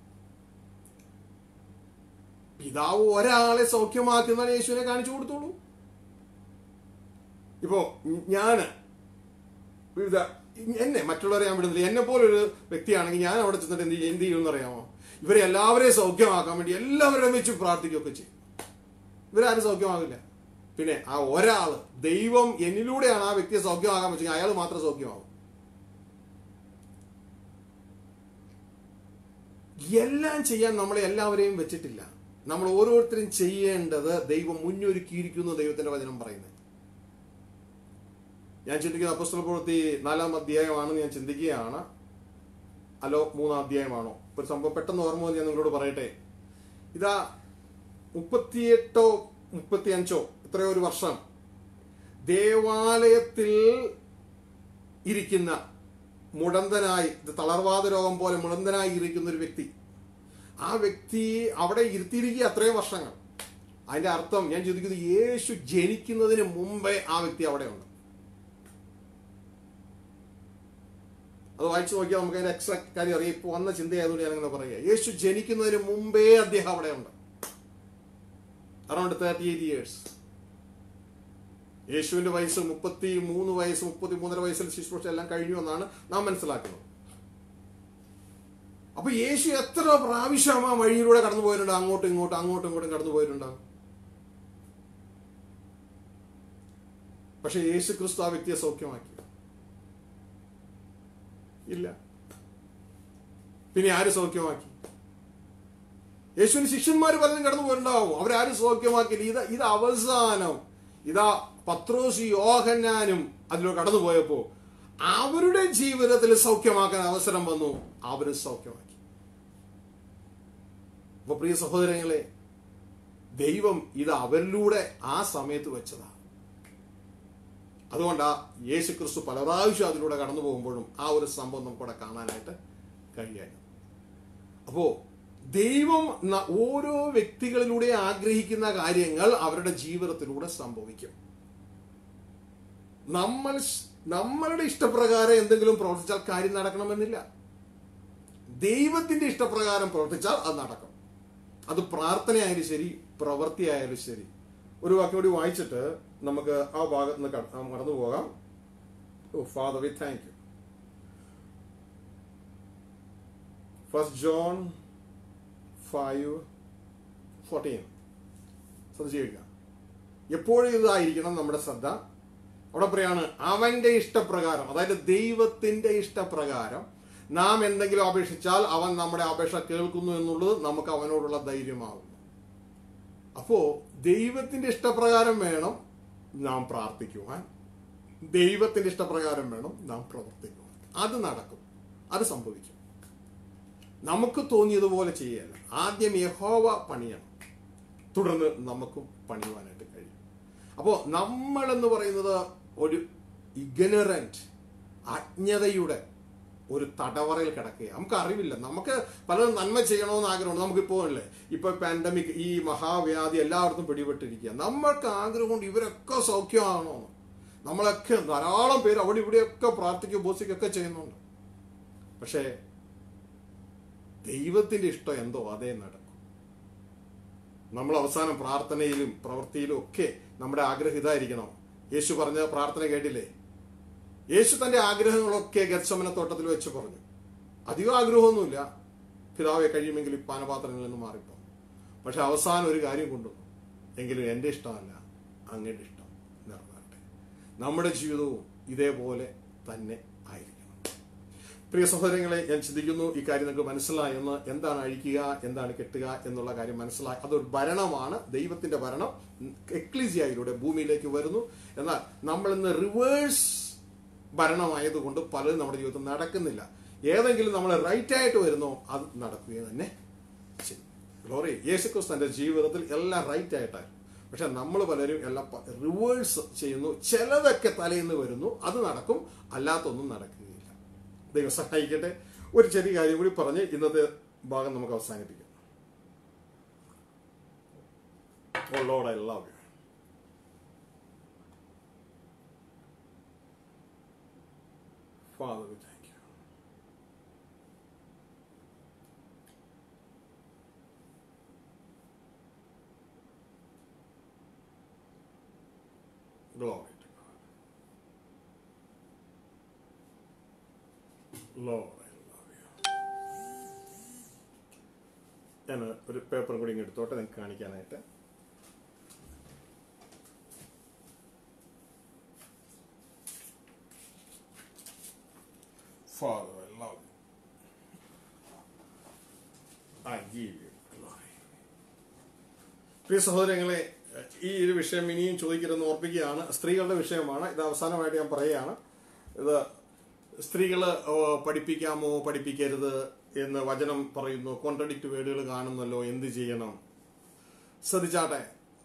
പിതാവ് ഒരാളെ സൗഖ്യമാക്കുന്ന യേശുവിനെ കാണിച്ചു കൊടുത്തോളൂ ഇപ്പോ ഞാന് വിവിധ എന്നെ മറ്റുള്ളവരെ ഞാൻ വിടുന്നില്ല എന്നെ പോലൊരു വ്യക്തിയാണെങ്കിൽ ഞാൻ അവിടെ ചെന്നിട്ട് എന്ത് ചെയ്യും എന്ത് ചെയ്യുമെന്ന് അറിയാമോ ഇവരെ എല്ലാവരെയും സൗഖ്യമാക്കാൻ വേണ്ടി എല്ലാവരും വെച്ച് പ്രാർത്ഥിക്കുകയൊക്കെ ചെയ്യും ഇവരാരും സൗഖ്യമാകില്ല പിന്നെ ആ ഒരാള് ദൈവം എന്നിലൂടെയാണ് ആ വ്യക്തിയെ സൗഖ്യമാകാൻ പറ്റുക അയാൾ മാത്രം സൗഖ്യമാകും എല്ലാം ചെയ്യാൻ നമ്മളെ എല്ലാവരെയും വെച്ചിട്ടില്ല നമ്മൾ ഓരോരുത്തരും ചെയ്യേണ്ടത് ദൈവം മുന്നൊരുക്കിയിരിക്കുന്നു ദൈവത്തിന്റെ വചനം പറയുന്നത് ഞാൻ ചിന്തിക്കുന്ന അപ്പസ്തല പ്രവൃത്തി നാലാം അധ്യായമാണെന്ന് ഞാൻ ചിന്തിക്കുകയാണ് അല്ലോ മൂന്നാം അധ്യായമാണോ ഒരു സംഭവം പെട്ടെന്ന് ഓർമ്മ വന്ന് ഞാൻ നിങ്ങളോട് പറയട്ടെ ഇതാ മുപ്പത്തിയെട്ടോ മുപ്പത്തിയഞ്ചോ ഇത്രയോ ഒരു വർഷം ദേവാലയത്തിൽ ഇരിക്കുന്ന മുടന്തനായി ഇത് തളർവാദ രോഗം പോലെ മുടന്തനായി ഇരിക്കുന്ന ഒരു വ്യക്തി ആ വ്യക്തി അവിടെ ഇരുത്തിയിരിക്കുക അത്രയോ വർഷങ്ങൾ അതിന്റെ അർത്ഥം ഞാൻ ചോദിക്കുന്നത് യേശു ജനിക്കുന്നതിന് മുമ്പേ ആ വ്യക്തി അവിടെ ഉണ്ട് അത് വായിച്ചു നോക്കിയാൽ നമുക്ക് അതിന്റെ എക്സ്ട്രാ കാര്യം അറിയാം ഇപ്പൊ വന്ന ചിന്തയായതുകൊണ്ട് ഞാൻ അങ്ങനെ പറയുക യേശു ജനിക്കുന്നതിന് മുമ്പേ അദ്ദേഹം അവിടെ ഉണ്ട് അറൌണ്ട് തേർട്ടി എയ്റ്റ് ഇയേഴ്സ് യേശുവിന്റെ വയസ്സ് മുപ്പത്തി മൂന്ന് വയസ്സ് മുപ്പത്തി മൂന്നര വയസ്സിൽ ശുശ്രൂഷ എല്ലാം കഴിഞ്ഞു എന്നാണ് നാം മനസ്സിലാക്കുന്നത് അപ്പൊ യേശു എത്ര പ്രാവശ്യം ആ വഴിയിലൂടെ കടന്നു പോയിട്ടുണ്ട് അങ്ങോട്ടും ഇങ്ങോട്ടും അങ്ങോട്ടും ഇങ്ങോട്ടും കടന്നു പോയിട്ടുണ്ട് പക്ഷെ യേശു ക്രിസ്തു ആ വ്യക്തിയെ സൗഖ്യമാക്കി ഇല്ല പിന്നെ ആര് സൗഖ്യമാക്കി യേശുവിന് ശിഷ്യന്മാർ പലരും കടന്നു പോയിട്ടുണ്ടാവും അവരാരും സൗഖ്യമാക്കിയില്ല ഇത് ഇത് അവസാനം ഇതാ പത്രോസ് യോഹന്നാനും അതിലൂടെ കടന്നു പോയപ്പോ അവരുടെ ജീവിതത്തിൽ സൗഖ്യമാക്കാൻ അവസരം വന്നു അവര് സൗഖ്യമാക്കി അപ്പൊ പ്രിയ സഹോദരങ്ങളെ ദൈവം ഇത് അവരിലൂടെ ആ സമയത്ത് വെച്ചതാ അതുകൊണ്ടാ യേശു ക്രിസ്തു പല പ്രാവശ്യം അതിലൂടെ കടന്നു പോകുമ്പോഴും ആ ഒരു സംഭവം നമുക്കവിടെ കാണാനായിട്ട് കഴിയാനും അപ്പോ ദൈവം ന- ഓരോ വ്യക്തികളിലൂടെ ആഗ്രഹിക്കുന്ന കാര്യങ്ങൾ അവരുടെ ജീവിതത്തിലൂടെ സംഭവിക്കും നമ്മൾ സ്- നമ്മളുടെ ഇഷ്ടപ്രകാരം എന്തെങ്കിലും പ്രവർത്തിച്ചാൽ കാര്യം നടക്കണമെന്നില്ല ദൈവത്തിന്റെ ഇഷ്ടപ്രകാരം പ്രവർത്തിച്ചാൽ അത് നടക്കും അത് പ്രാർത്ഥനയായാലും ശരി പ്രവൃത്തിയായാലും ശരി ഒരു വാക്യം കൂടി വായിച്ചിട്ട് നമുക്ക് ആ ഭാഗത്ത് നിന്ന് കട- ആ കടന്നു പോകാം O father we thank you first John five fourteen ശ്രദ്ധിച്ചു എപ്പോഴും ഇതായിരിക്കണം നമ്മുടെ ശ്രദ്ധ അവിടെ പറയാണ് അവന്റെ ഇഷ്ടപ്രകാരം അതായത് ദൈവത്തിന്റെ ഇഷ്ടപ്രകാരം നാം എന്തെങ്കിലും അപേക്ഷിച്ചാൽ അവൻ നമ്മുടെ അപേക്ഷ കേൾക്കുന്നു എന്നുള്ളത് നമുക്ക് അവനോടുള്ള ധൈര്യമാകുന്നു അപ്പോ ദൈവത്തിന്റെ ഇഷ്ടപ്രകാരം വേണം നാം പ്രാർത്ഥിക്കുവാൻ ദൈവത്തിന്റെ ഇഷ്ടപ്രകാരം വേണം നാം പ്രവർത്തിക്കുവാൻ അത് നടക്കും അത് സംഭവിക്കും നമുക്ക് തോന്നിയതുപോലെ ചെയ്യല്ല ആദ്യം യഹോവ പണിയണം തുടർന്ന് നമുക്കും പണിയുവാനായിട്ട് കഴിയും അപ്പോൾ നമ്മൾ എന്ന് പറയുന്നത് ഒരു ഇഗ്നറൻറ്റ് അജ്ഞതയുടെ ഒരു തടവറയിൽ കിടക്കുക നമുക്ക് അറിവില്ല നമുക്ക് പലരും നന്മ ചെയ്യണമെന്ന് ആഗ്രഹമുണ്ട് നമുക്കിപ്പോൾ അല്ലേ ഇപ്പൊ പാൻഡമിക് ഈ മഹാവ്യാധി എല്ലായിടത്തും പിടിപെട്ടിരിക്കുക നമ്മൾക്ക് ആഗ്രഹമുണ്ട് ഇവരൊക്കെ സൗഖ്യമാകണമെന്ന് നമ്മളൊക്കെ ധാരാളം പേര് അവിടെ ഇവിടെയൊക്കെ പ്രാർത്ഥിക്കും ഉപസിക്കൊക്കെ ചെയ്യുന്നുണ്ട് പക്ഷേ ദൈവത്തിന്റെ ഇഷ്ടം എന്തോ അതേ നടക്കും നമ്മൾ അവസാനം പ്രാർത്ഥനയിലും പ്രവൃത്തിയിലും ഒക്കെ നമ്മുടെ ആഗ്രഹം ഇതായിരിക്കണം യേശു പറഞ്ഞ പ്രാർത്ഥന കേട്ടില്ലേ യേശു തന്റെ ആഗ്രഹങ്ങളൊക്കെ ഗത്സമന തോട്ടത്തിൽ വെച്ച് പറഞ്ഞു അധികം ആഗ്രഹമൊന്നുമില്ല പിതാവെ കഴിയുമെങ്കിൽ ഈ പാനപാത്രങ്ങളിൽ നിന്ന് മാറിപ്പോ പക്ഷെ അവസാനം ഒരു കാര്യം കൊണ്ടുവന്നു എങ്കിലും എൻ്റെ ഇഷ്ടമല്ല അങ്ങയുടെ ഇഷ്ടം നിറവേറട്ടെ നമ്മുടെ ജീവിതവും ഇതേപോലെ തന്നെ ആയിരിക്കണം പ്രിയ സഹോദരങ്ങളെ ഞാൻ ചിന്തിക്കുന്നു ഈ കാര്യം നിങ്ങൾക്ക് മനസ്സിലായെന്ന് എന്താണ് അഴിക്കുക എന്താണ് കെട്ടുക എന്നുള്ള കാര്യം മനസ്സിലായി അതൊരു ഭരണമാണ് ദൈവത്തിന്റെ ഭരണം എക്ലീസിയയിലൂടെ ഭൂമിയിലേക്ക് വരുന്നു എന്നാൽ നമ്മൾ ഇന്ന് റിവേഴ്സ് ഭരണമായതുകൊണ്ട് പലരും നമ്മുടെ ജീവിതത്തിൽ നടക്കുന്നില്ല ഏതെങ്കിലും നമ്മൾ റൈറ്റ് ആയിട്ട് വരുന്നോ അത് നടക്കുക തന്നെ ചെയ്യും ഗ്ലോറി യേശുക്രിസ്തു തന്റെ ജീവിതത്തിൽ എല്ലാം റൈറ്റ് ആയിട്ടായിരുന്നു പക്ഷെ നമ്മൾ പലരും എല്ലാം റിവേഴ്സ് ചെയ്യുന്നു ചിലതൊക്കെ തലേന്ന് വരുന്നു അത് നടക്കും അല്ലാത്തൊന്നും നടക്കുകയില്ല ദൈവം സഹായിക്കട്ടെ ഒരു ചെറിയ കാര്യം കൂടി പറഞ്ഞ് ഇന്നത്തെ ഭാഗം നമുക്ക് അവസാനിപ്പിക്കാം Oh Lord, I love you. Father, we thank you. Glory to God. Lord, I love you. ഞാൻ ഒരു പേപ്പറും കൂടി ഇങ്ങ് എടുത്തോട്ടെ നിങ്ങൾക്ക് കാണിക്കാനായിട്ട് Father, I love you. I give you glory. പ്രിയ സഹോദരങ്ങളെ ഈ ഒരു വിഷയം ഇനിയും ചോദിക്കരുതെന്ന് ഓർപ്പിക്കുകയാണ് സ്ത്രീകളുടെ വിഷയമാണ് ഇത് അവസാനമായിട്ട് ഞാൻ പറയുകയാണ് ഇത് സ്ത്രീകള് ഓ, പഠിപ്പിക്കാമോ പഠിപ്പിക്കരുത് എന്ന് വചനം പറയുന്നു കോൺട്രഡിക്റ്റ് വേർഡുകൾ കാണുന്നല്ലോ എന്ത് ചെയ്യണം ശ്രദ്ധിച്ചാട്ടെ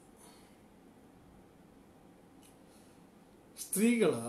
സ്ത്രീകള്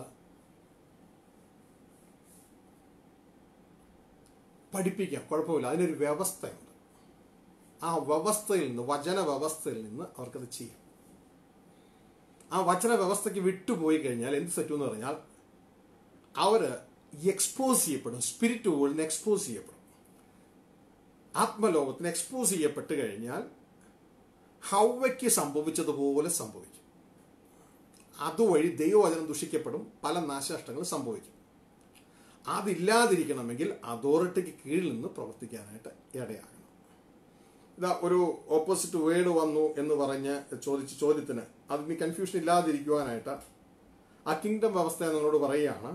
പഠിപ്പിക്കാം കുഴപ്പമില്ല അതിനൊരു വ്യവസ്ഥയുണ്ട് ആ വ്യവസ്ഥയിൽ നിന്ന് വചന വ്യവസ്ഥയിൽ നിന്ന് അവർക്കത് ചെയ്യാം ആ വചന വ്യവസ്ഥയ്ക്ക് വിട്ടുപോയി കഴിഞ്ഞാൽ എന്ത് പറ്റുമെന്ന് പറഞ്ഞാൽ അവര് എക്സ്പോസ് ചെയ്യപ്പെടും സ്പിരിറ്റ് വേൾഡിന് എക്സ്പോസ് ചെയ്യപ്പെടും ആത്മലോകത്തിന് എക്സ്പോസ് ചെയ്യപ്പെട്ട് കഴിഞ്ഞാൽ ഹൗവയ്ക്ക് സംഭവിച്ചതുപോലെ സംഭവിക്കും അതുവഴി ദൈവവചനം ദുഷിക്കപ്പെടും പല നാശനഷ്ടങ്ങളും സംഭവിക്കും അതില്ലാതിരിക്കണമെങ്കിൽ അതോറിറ്റിക്ക് കീഴിൽ നിന്ന് പ്രവർത്തിക്കാനായിട്ട് ഇടയാകണം ഇതാ ഒരു ഓപ്പോസിറ്റ് വേർഡ് വന്നു എന്ന് പറഞ്ഞ് ചോദിച്ച ചോദ്യത്തിന് അതിന് കൺഫ്യൂഷൻ ഇല്ലാതിരിക്കുവാനായിട്ട് ആ കിങ്ഡം വ്യവസ്ഥ നിങ്ങളോട് പറയുകയാണ്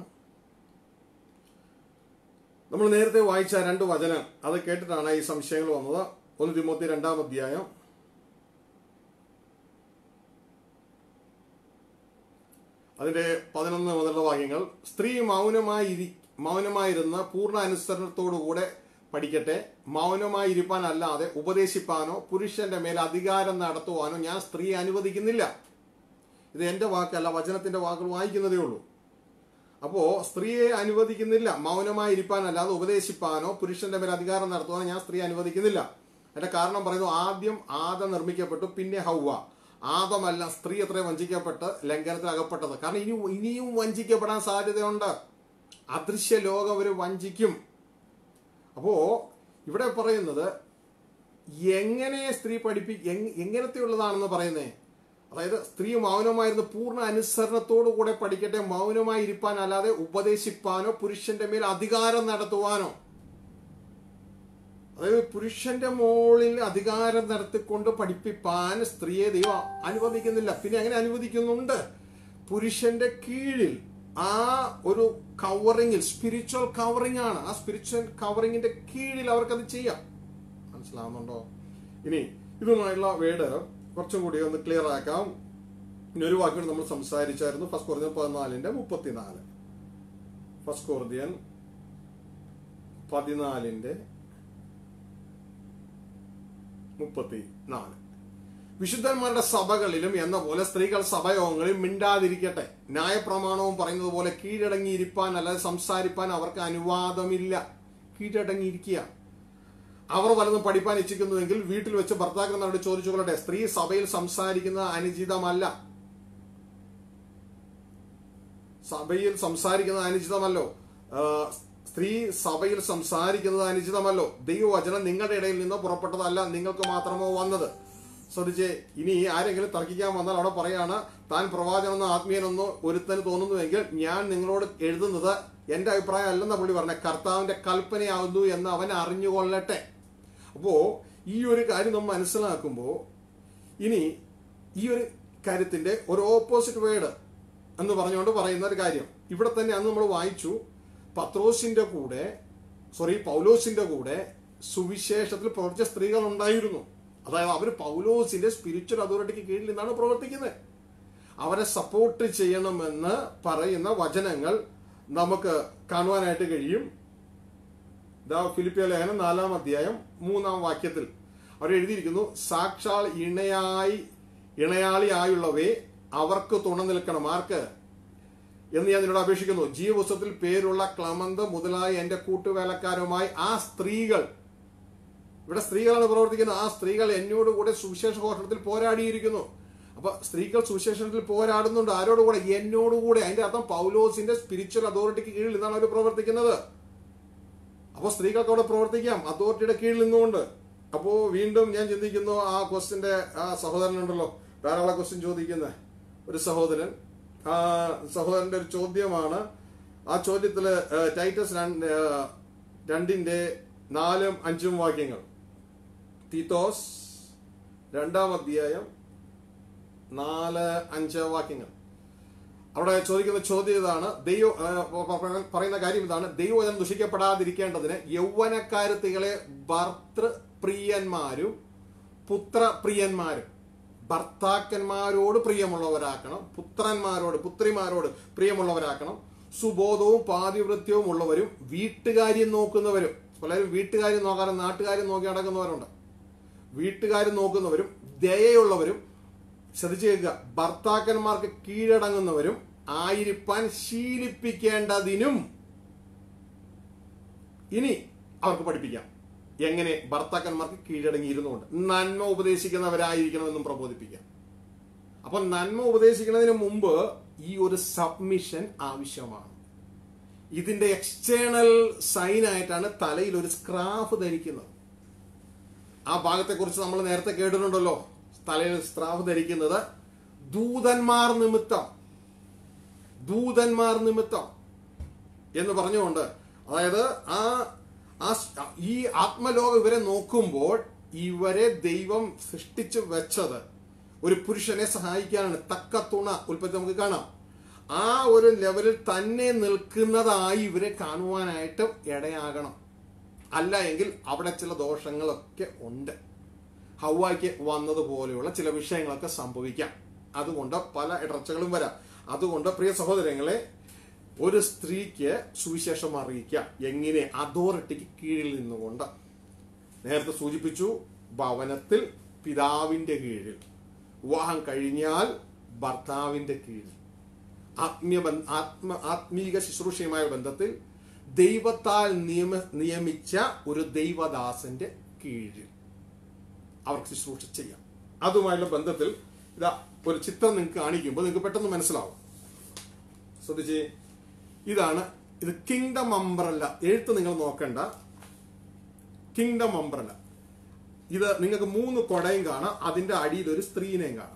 നമ്മൾ നേരത്തെ വായിച്ച രണ്ട് വചനം അത് കേട്ടിട്ടാണ് ഈ സംശയങ്ങൾ വന്നത് ഒന്ന് തിമോത്തി രണ്ടാം അധ്യായം അതിന്റെ പതിനൊന്ന് മുതലുള്ള വാക്യങ്ങൾ സ്ത്രീ മൗനമായി ഇരി- മൗനമായിരുന്ന പൂർണ്ണ അനുസരണത്തോടുകൂടെ പഠിക്കട്ടെ മൗനമായിരിക്കാൻ അല്ലാതെ ഉപദേശിപ്പാനോ പുരുഷന്റെ മേൽ അധികാരം നടത്തുവാനോ ഞാൻ സ്ത്രീയെ അനുവദിക്കുന്നില്ല ഇത് എന്റെ വാക്കല്ല വചനത്തിന്റെ വാക്കുകൾ വായിക്കുന്നതേ ഉള്ളൂ അപ്പോ സ്ത്രീയെ അനുവദിക്കുന്നില്ല മൗനമായി അല്ലാതെ ഉപദേശിപ്പാനോ പുരുഷന്റെ മേൽ അധികാരം നടത്തുവാനോ ഞാൻ സ്ത്രീയെ അനുവദിക്കുന്നില്ല അതിന്റെ കാരണം പറയുന്നു ആദ്യം ആദ നിർമ്മിക്കപ്പെട്ടു പിന്നെ ഹൗവ ആദമല്ല സ്ത്രീ എത്ര വഞ്ചിക്കപ്പെട്ട് ലംഘനത്തിൽ അകപ്പെട്ടത് കാരണം ഇനി ഇനിയും വഞ്ചിക്കപ്പെടാൻ സാധ്യതയുണ്ട് അദൃശ്യ ലോകം അവർ വഞ്ചിക്കും അപ്പോ ഇവിടെ പറയുന്നത് എങ്ങനെ സ്ത്രീ പഠിപ്പി എങ്- എങ്ങനത്തെയുള്ളതാണെന്ന് പറയുന്നേ അതായത് സ്ത്രീ മൗനമായിരുന്നു പൂർണ്ണ അനുസരണത്തോടു കൂടെ പഠിക്കട്ടെ മൗനമായി ഇരിപ്പാൻ അല്ലാതെ ഉപദേശിപ്പാനോ പുരുഷന്റെ മേൽ അധികാരം നടത്തുവാനോ അതായത് പുരുഷന്റെ മുകളിൽ അധികാരം നടത്തിക്കൊണ്ട് പഠിപ്പിപ്പാൻ സ്ത്രീയെ ദൈവം അനുവദിക്കുന്നില്ല പിന്നെ എങ്ങനെ അനുവദിക്കുന്നുണ്ട് പുരുഷന്റെ കീഴിൽ ആ ഒരു കവറിങ്ങിൽ സ്പിരിച്വൽ കവറിംഗ് ആണ് ആ സ്പിരിച്വൽ കവറിങ്ങിന്റെ കീഴിൽ അവർക്കത് ചെയ്യാം മനസ്സിലാവുന്നുണ്ടോ ഇനി ഇതുമായുള്ള വേർഡ് കുറച്ചും കൂടി ഒന്ന് ക്ലിയർ ആക്കാം ഇനി ഒരു വാക്കുകൂടി നമ്മൾ സംസാരിച്ചായിരുന്നു ഫസ്റ്റ് കോർദിയൻ പതിനാലിന്റെ മുപ്പത്തിനാല് ഫസ്റ്റ് കോർദിയൻ പതിനാലിന്റെ മുപ്പത്തി നാല് വിശുദ്ധന്മാരുടെ സഭകളിലും എന്ന പോലെ സ്ത്രീകൾ സഭയോഗങ്ങളിൽ മിണ്ടാതിരിക്കട്ടെ ന്യായപ്രമാണവും പറയുന്നത് പോലെ കീഴടങ്ങിയിരിപ്പാൻ അല്ലാതെ സംസാരിപ്പാൻ അവർക്ക് അനുവാദമില്ല കീഴടങ്ങിയിരിക്കുക അവർ വല്ലതും പഠിപ്പാൻ ഇച്ഛിക്കുന്നുവെങ്കിൽ വീട്ടിൽ വെച്ച് ഭർത്താക്കന്മാരോട് ചോദിച്ചുകൊള്ളട്ടെ സ്ത്രീ സഭയിൽ സംസാരിക്കുന്നത് അനുചിതമല്ല സഭയിൽ സംസാരിക്കുന്നത് അനുചിതമല്ലോ ആ, സ്ത്രീ സഭയിൽ സംസാരിക്കുന്നത് അനുചിതമല്ലോ ദൈവവചനം നിങ്ങളുടെ ഇടയിൽ നിന്ന് പുറപ്പെട്ടതല്ല നിങ്ങൾക്ക് മാത്രമോ വന്നത് ശ്രദ്ധിച്ചേ ഇനി ആരെങ്കിലും തർക്കിക്കാൻ വന്നാൽ അവിടെ പറയാണ് താൻ പ്രവാചകനെന്നോ ആത്മീയനെന്നോ ഒരുത്തന് തോന്നുന്നുവെങ്കിൽ ഞാൻ നിങ്ങളോട് എഴുതുന്നത് എന്റെ അഭിപ്രായം അല്ലെന്ന പുള്ളി പറഞ്ഞ കർത്താവിന്റെ കൽപ്പനയാകുന്നു എന്ന് അവൻ അറിഞ്ഞുകൊള്ളട്ടെ അപ്പോ ഈ ഒരു കാര്യം നമ്മൾ മനസ്സിലാക്കുമ്പോൾ ഇനി ഈ ഒരു കാര്യത്തിന്റെ ഒരു ഓപ്പോസിറ്റ് വേർഡ് എന്ന് പറഞ്ഞുകൊണ്ട് പറയുന്ന ഒരു കാര്യം ഇവിടെ തന്നെ അന്ന് നമ്മൾ വായിച്ചു പത്രോസിന്റെ കൂടെ സോറി പൗലോസിന്റെ കൂടെ സുവിശേഷത്തിൽ പ്രവർത്തിച്ച സ്ത്രീകൾ ഉണ്ടായിരുന്നു അതായത് അവർ പൗലോസിന്റെ സ്പിരിച്വൽ അതോറിറ്റിക്ക് കീഴിൽ നിന്നാണ് പ്രവർത്തിക്കുന്നത് അവരെ സപ്പോർട്ട് ചെയ്യണമെന്ന് പറയുന്ന വചനങ്ങൾ നമുക്ക് കാണുവാനായിട്ട് കഴിയും ദാ ഫിലിപ്പിയ ലേഖനം നാലാം അധ്യായം മൂന്നാം വാക്യത്തിൽ അവർ എഴുതിയിരിക്കുന്നു സാക്ഷാൽ ഇണയായി ഇണയാളിയായുള്ളവയെ അവർക്ക് തുണ നിൽക്കണം ആർക്ക് എന്ന് ഞാൻ നിന്നോട് അപേക്ഷിക്കുന്നു ജീവപുസ്തകത്തിൽ പേരുള്ള ക്ലമന്ത് മുതലായ എന്റെ കൂട്ടുവേലക്കാരുമായി ആ സ്ത്രീകൾ ഇവിടെ സ്ത്രീകളാണ് പ്രവർത്തിക്കുന്നത് ആ സ്ത്രീകൾ എന്നോട് കൂടെ സുവിശേഷ ഘോഷണത്തിൽ പോരാടിയിരിക്കുന്നു അപ്പൊ സ്ത്രീകൾ സുവിശേഷത്തിൽ പോരാടുന്നുണ്ട് ആരോടുകൂടെ എന്നോടുകൂടെ അതിന്റെ അർത്ഥം പൗലോസിന്റെ സ്പിരിച്വൽ അതോറിറ്റിക്ക് കീഴിൽ നിന്നാണ് അവർ പ്രവർത്തിക്കുന്നത് അപ്പോൾ സ്ത്രീകൾക്ക് അവിടെ പ്രവർത്തിക്കാം അതോറിറ്റിയുടെ കീഴിൽ നിന്നുകൊണ്ട് അപ്പോൾ വീണ്ടും ഞാൻ ചിന്തിക്കുന്നു ആ ക്വസ്റ്റിന്റെ ആ സഹോദരനുണ്ടല്ലോ ധാരാളം ക്വസ്റ്റ്യൻ ചോദിക്കുന്ന ഒരു സഹോദരൻ ആ സഹോദരന്റെ ഒരു ചോദ്യമാണ് ആ ചോദ്യത്തില് ഏ, ടൈറ്റസ് രണ്ട് ഏ, രണ്ടിന്റെ നാലും അഞ്ചും വാക്യങ്ങൾ തീത്തോസ് രണ്ടാം അധ്യായം നാല് അഞ്ച് വാക്യങ്ങൾ അവിടെ ചോദിക്കുന്ന ചോദ്യം ഇതാണ് ദൈവ ആ, പ- പ- പറയുന്ന കാര്യം ഇതാണ് ദൈവവചനം ദുഷിക്കപ്പെടാതിരിക്കേണ്ടതിന് യൗവനക്കാരത്തികളെ ഭർത്തൃപ്രിയന്മാരും പുത്രപ്രിയന്മാരും ഭർത്താക്കന്മാരോട് പ്രിയമുള്ളവരാക്കണം പുത്രന്മാരോട് പുത്രിമാരോട് പ്രിയമുള്ളവരാക്കണം സുബോധവും പാതിവൃത്യവും ഉള്ളവരും വീട്ടുകാര്യം നോക്കുന്നവരും പലരും വീട്ടുകാര്യം നോക്കാതെ നാട്ടുകാര്യം നോക്കി നടക്കുന്നവരുണ്ട് വീട്ടുകാരും നോക്കുന്നവരും ദയയുള്ളവരും ശ്രദ്ധിച്ചു കേൾക്കുക ഭർത്താക്കന്മാർക്ക് കീഴടങ്ങുന്നവരും ആയിരിക്കാൻ ശീലിപ്പിക്കേണ്ടതിനും ഇനി അവർക്ക് പഠിപ്പിക്കാം എങ്ങനെ ഭർത്താക്കന്മാർക്ക് കീഴടങ്ങിയിരുന്നുകൊണ്ട് നന്മ ഉപദേശിക്കുന്നവരായിരിക്കണമെന്നും പ്രബോധിപ്പിക്കാം അപ്പൊ നന്മ ഉപദേശിക്കുന്നതിന് മുമ്പ് ഈ ഒരു സബ്മിഷൻ ആവശ്യമാണ് ഇതിന്റെ എക്സ്റ്റേണൽ സൈൻ ആയിട്ടാണ് തലയിൽ ഒരു സ്ക്രാഫ് ധരിക്കുന്നത് ആ ഭാഗത്തെക്കുറിച്ച് നമ്മൾ നേരത്തെ കേട്ടിട്ടുണ്ടല്ലോ തലയിൽ സ്ക്രാഫ് ധരിക്കുന്നത് ദൂതന്മാർ നിമിത്തം ദൂതന്മാർ നിമിത്തം എന്ന് പറഞ്ഞുകൊണ്ട് അതായത് ആ ആ സ്- ഈ ആത്മലോകം ഇവരെ നോക്കുമ്പോൾ ഇവരെ ദൈവം സൃഷ്ടിച്ചു വെച്ചത് ഒരു പുരുഷനെ സഹായിക്കാനാണ് തക്ക തുണ ഉൽപ്പത്തി നമുക്ക് കാണാം ആ ഒരു ലെവലിൽ തന്നെ നിൽക്കുന്നതായി ഇവരെ കാണുവാനായിട്ട് ഇടയാകണം അല്ല എങ്കിൽ അവിടെ ചില ദോഷങ്ങളൊക്കെ ഉണ്ട് ഹൗവായ്ക്ക് വന്നതുപോലെയുള്ള ചില വിഷയങ്ങളൊക്കെ സംഭവിക്കാം അതുകൊണ്ട് പല ഇടർച്ചകളും വരാം അതുകൊണ്ട് പ്രിയ സഹോദരങ്ങളെ ഒരു സ്ത്രീക്ക് സുവിശേഷം അറിയിക്കാം എങ്ങനെ അതോറിറ്റിക്ക് കീഴിൽ നിന്നുകൊണ്ട് നേരത്തെ സൂചിപ്പിച്ചു ഭവനത്തിൽ പിതാവിന്റെ കീഴിൽ വിവാഹം കഴിഞ്ഞാൽ ഭർത്താവിന്റെ കീഴിൽ ആത്മീയ ബന്ധ- ആത്മ ആത്മീക ശുശ്രൂഷയുമായ ബന്ധത്തിൽ ദൈവത്താൽ നിയമ നിയമിച്ച ഒരു ദൈവദാസന്റെ കീഴിൽ അവർക്ക് ശുശ്രൂഷ ചെയ്യാം അതുമായുള്ള ബന്ധത്തിൽ ഇതാ ഒരു ചിത്രം നിങ്ങൾക്ക് കാണിക്കുമ്പോൾ നിങ്ങൾക്ക് പെട്ടെന്ന് മനസ്സിലാവും ശ്രദ്ധിച്ചേ ഇതാണ് ഇത് കിങ്ഡം അംബ്രല്ല എഴുത്ത് നിങ്ങൾ നോക്കണ്ട കിങ്ഡം അംബ്രല്ല ഇത് നിങ്ങൾക്ക് മൂന്ന് കൊടയും കാണാം അതിന്റെ അടിയിൽ ഒരു സ്ത്രീനെയും കാണാം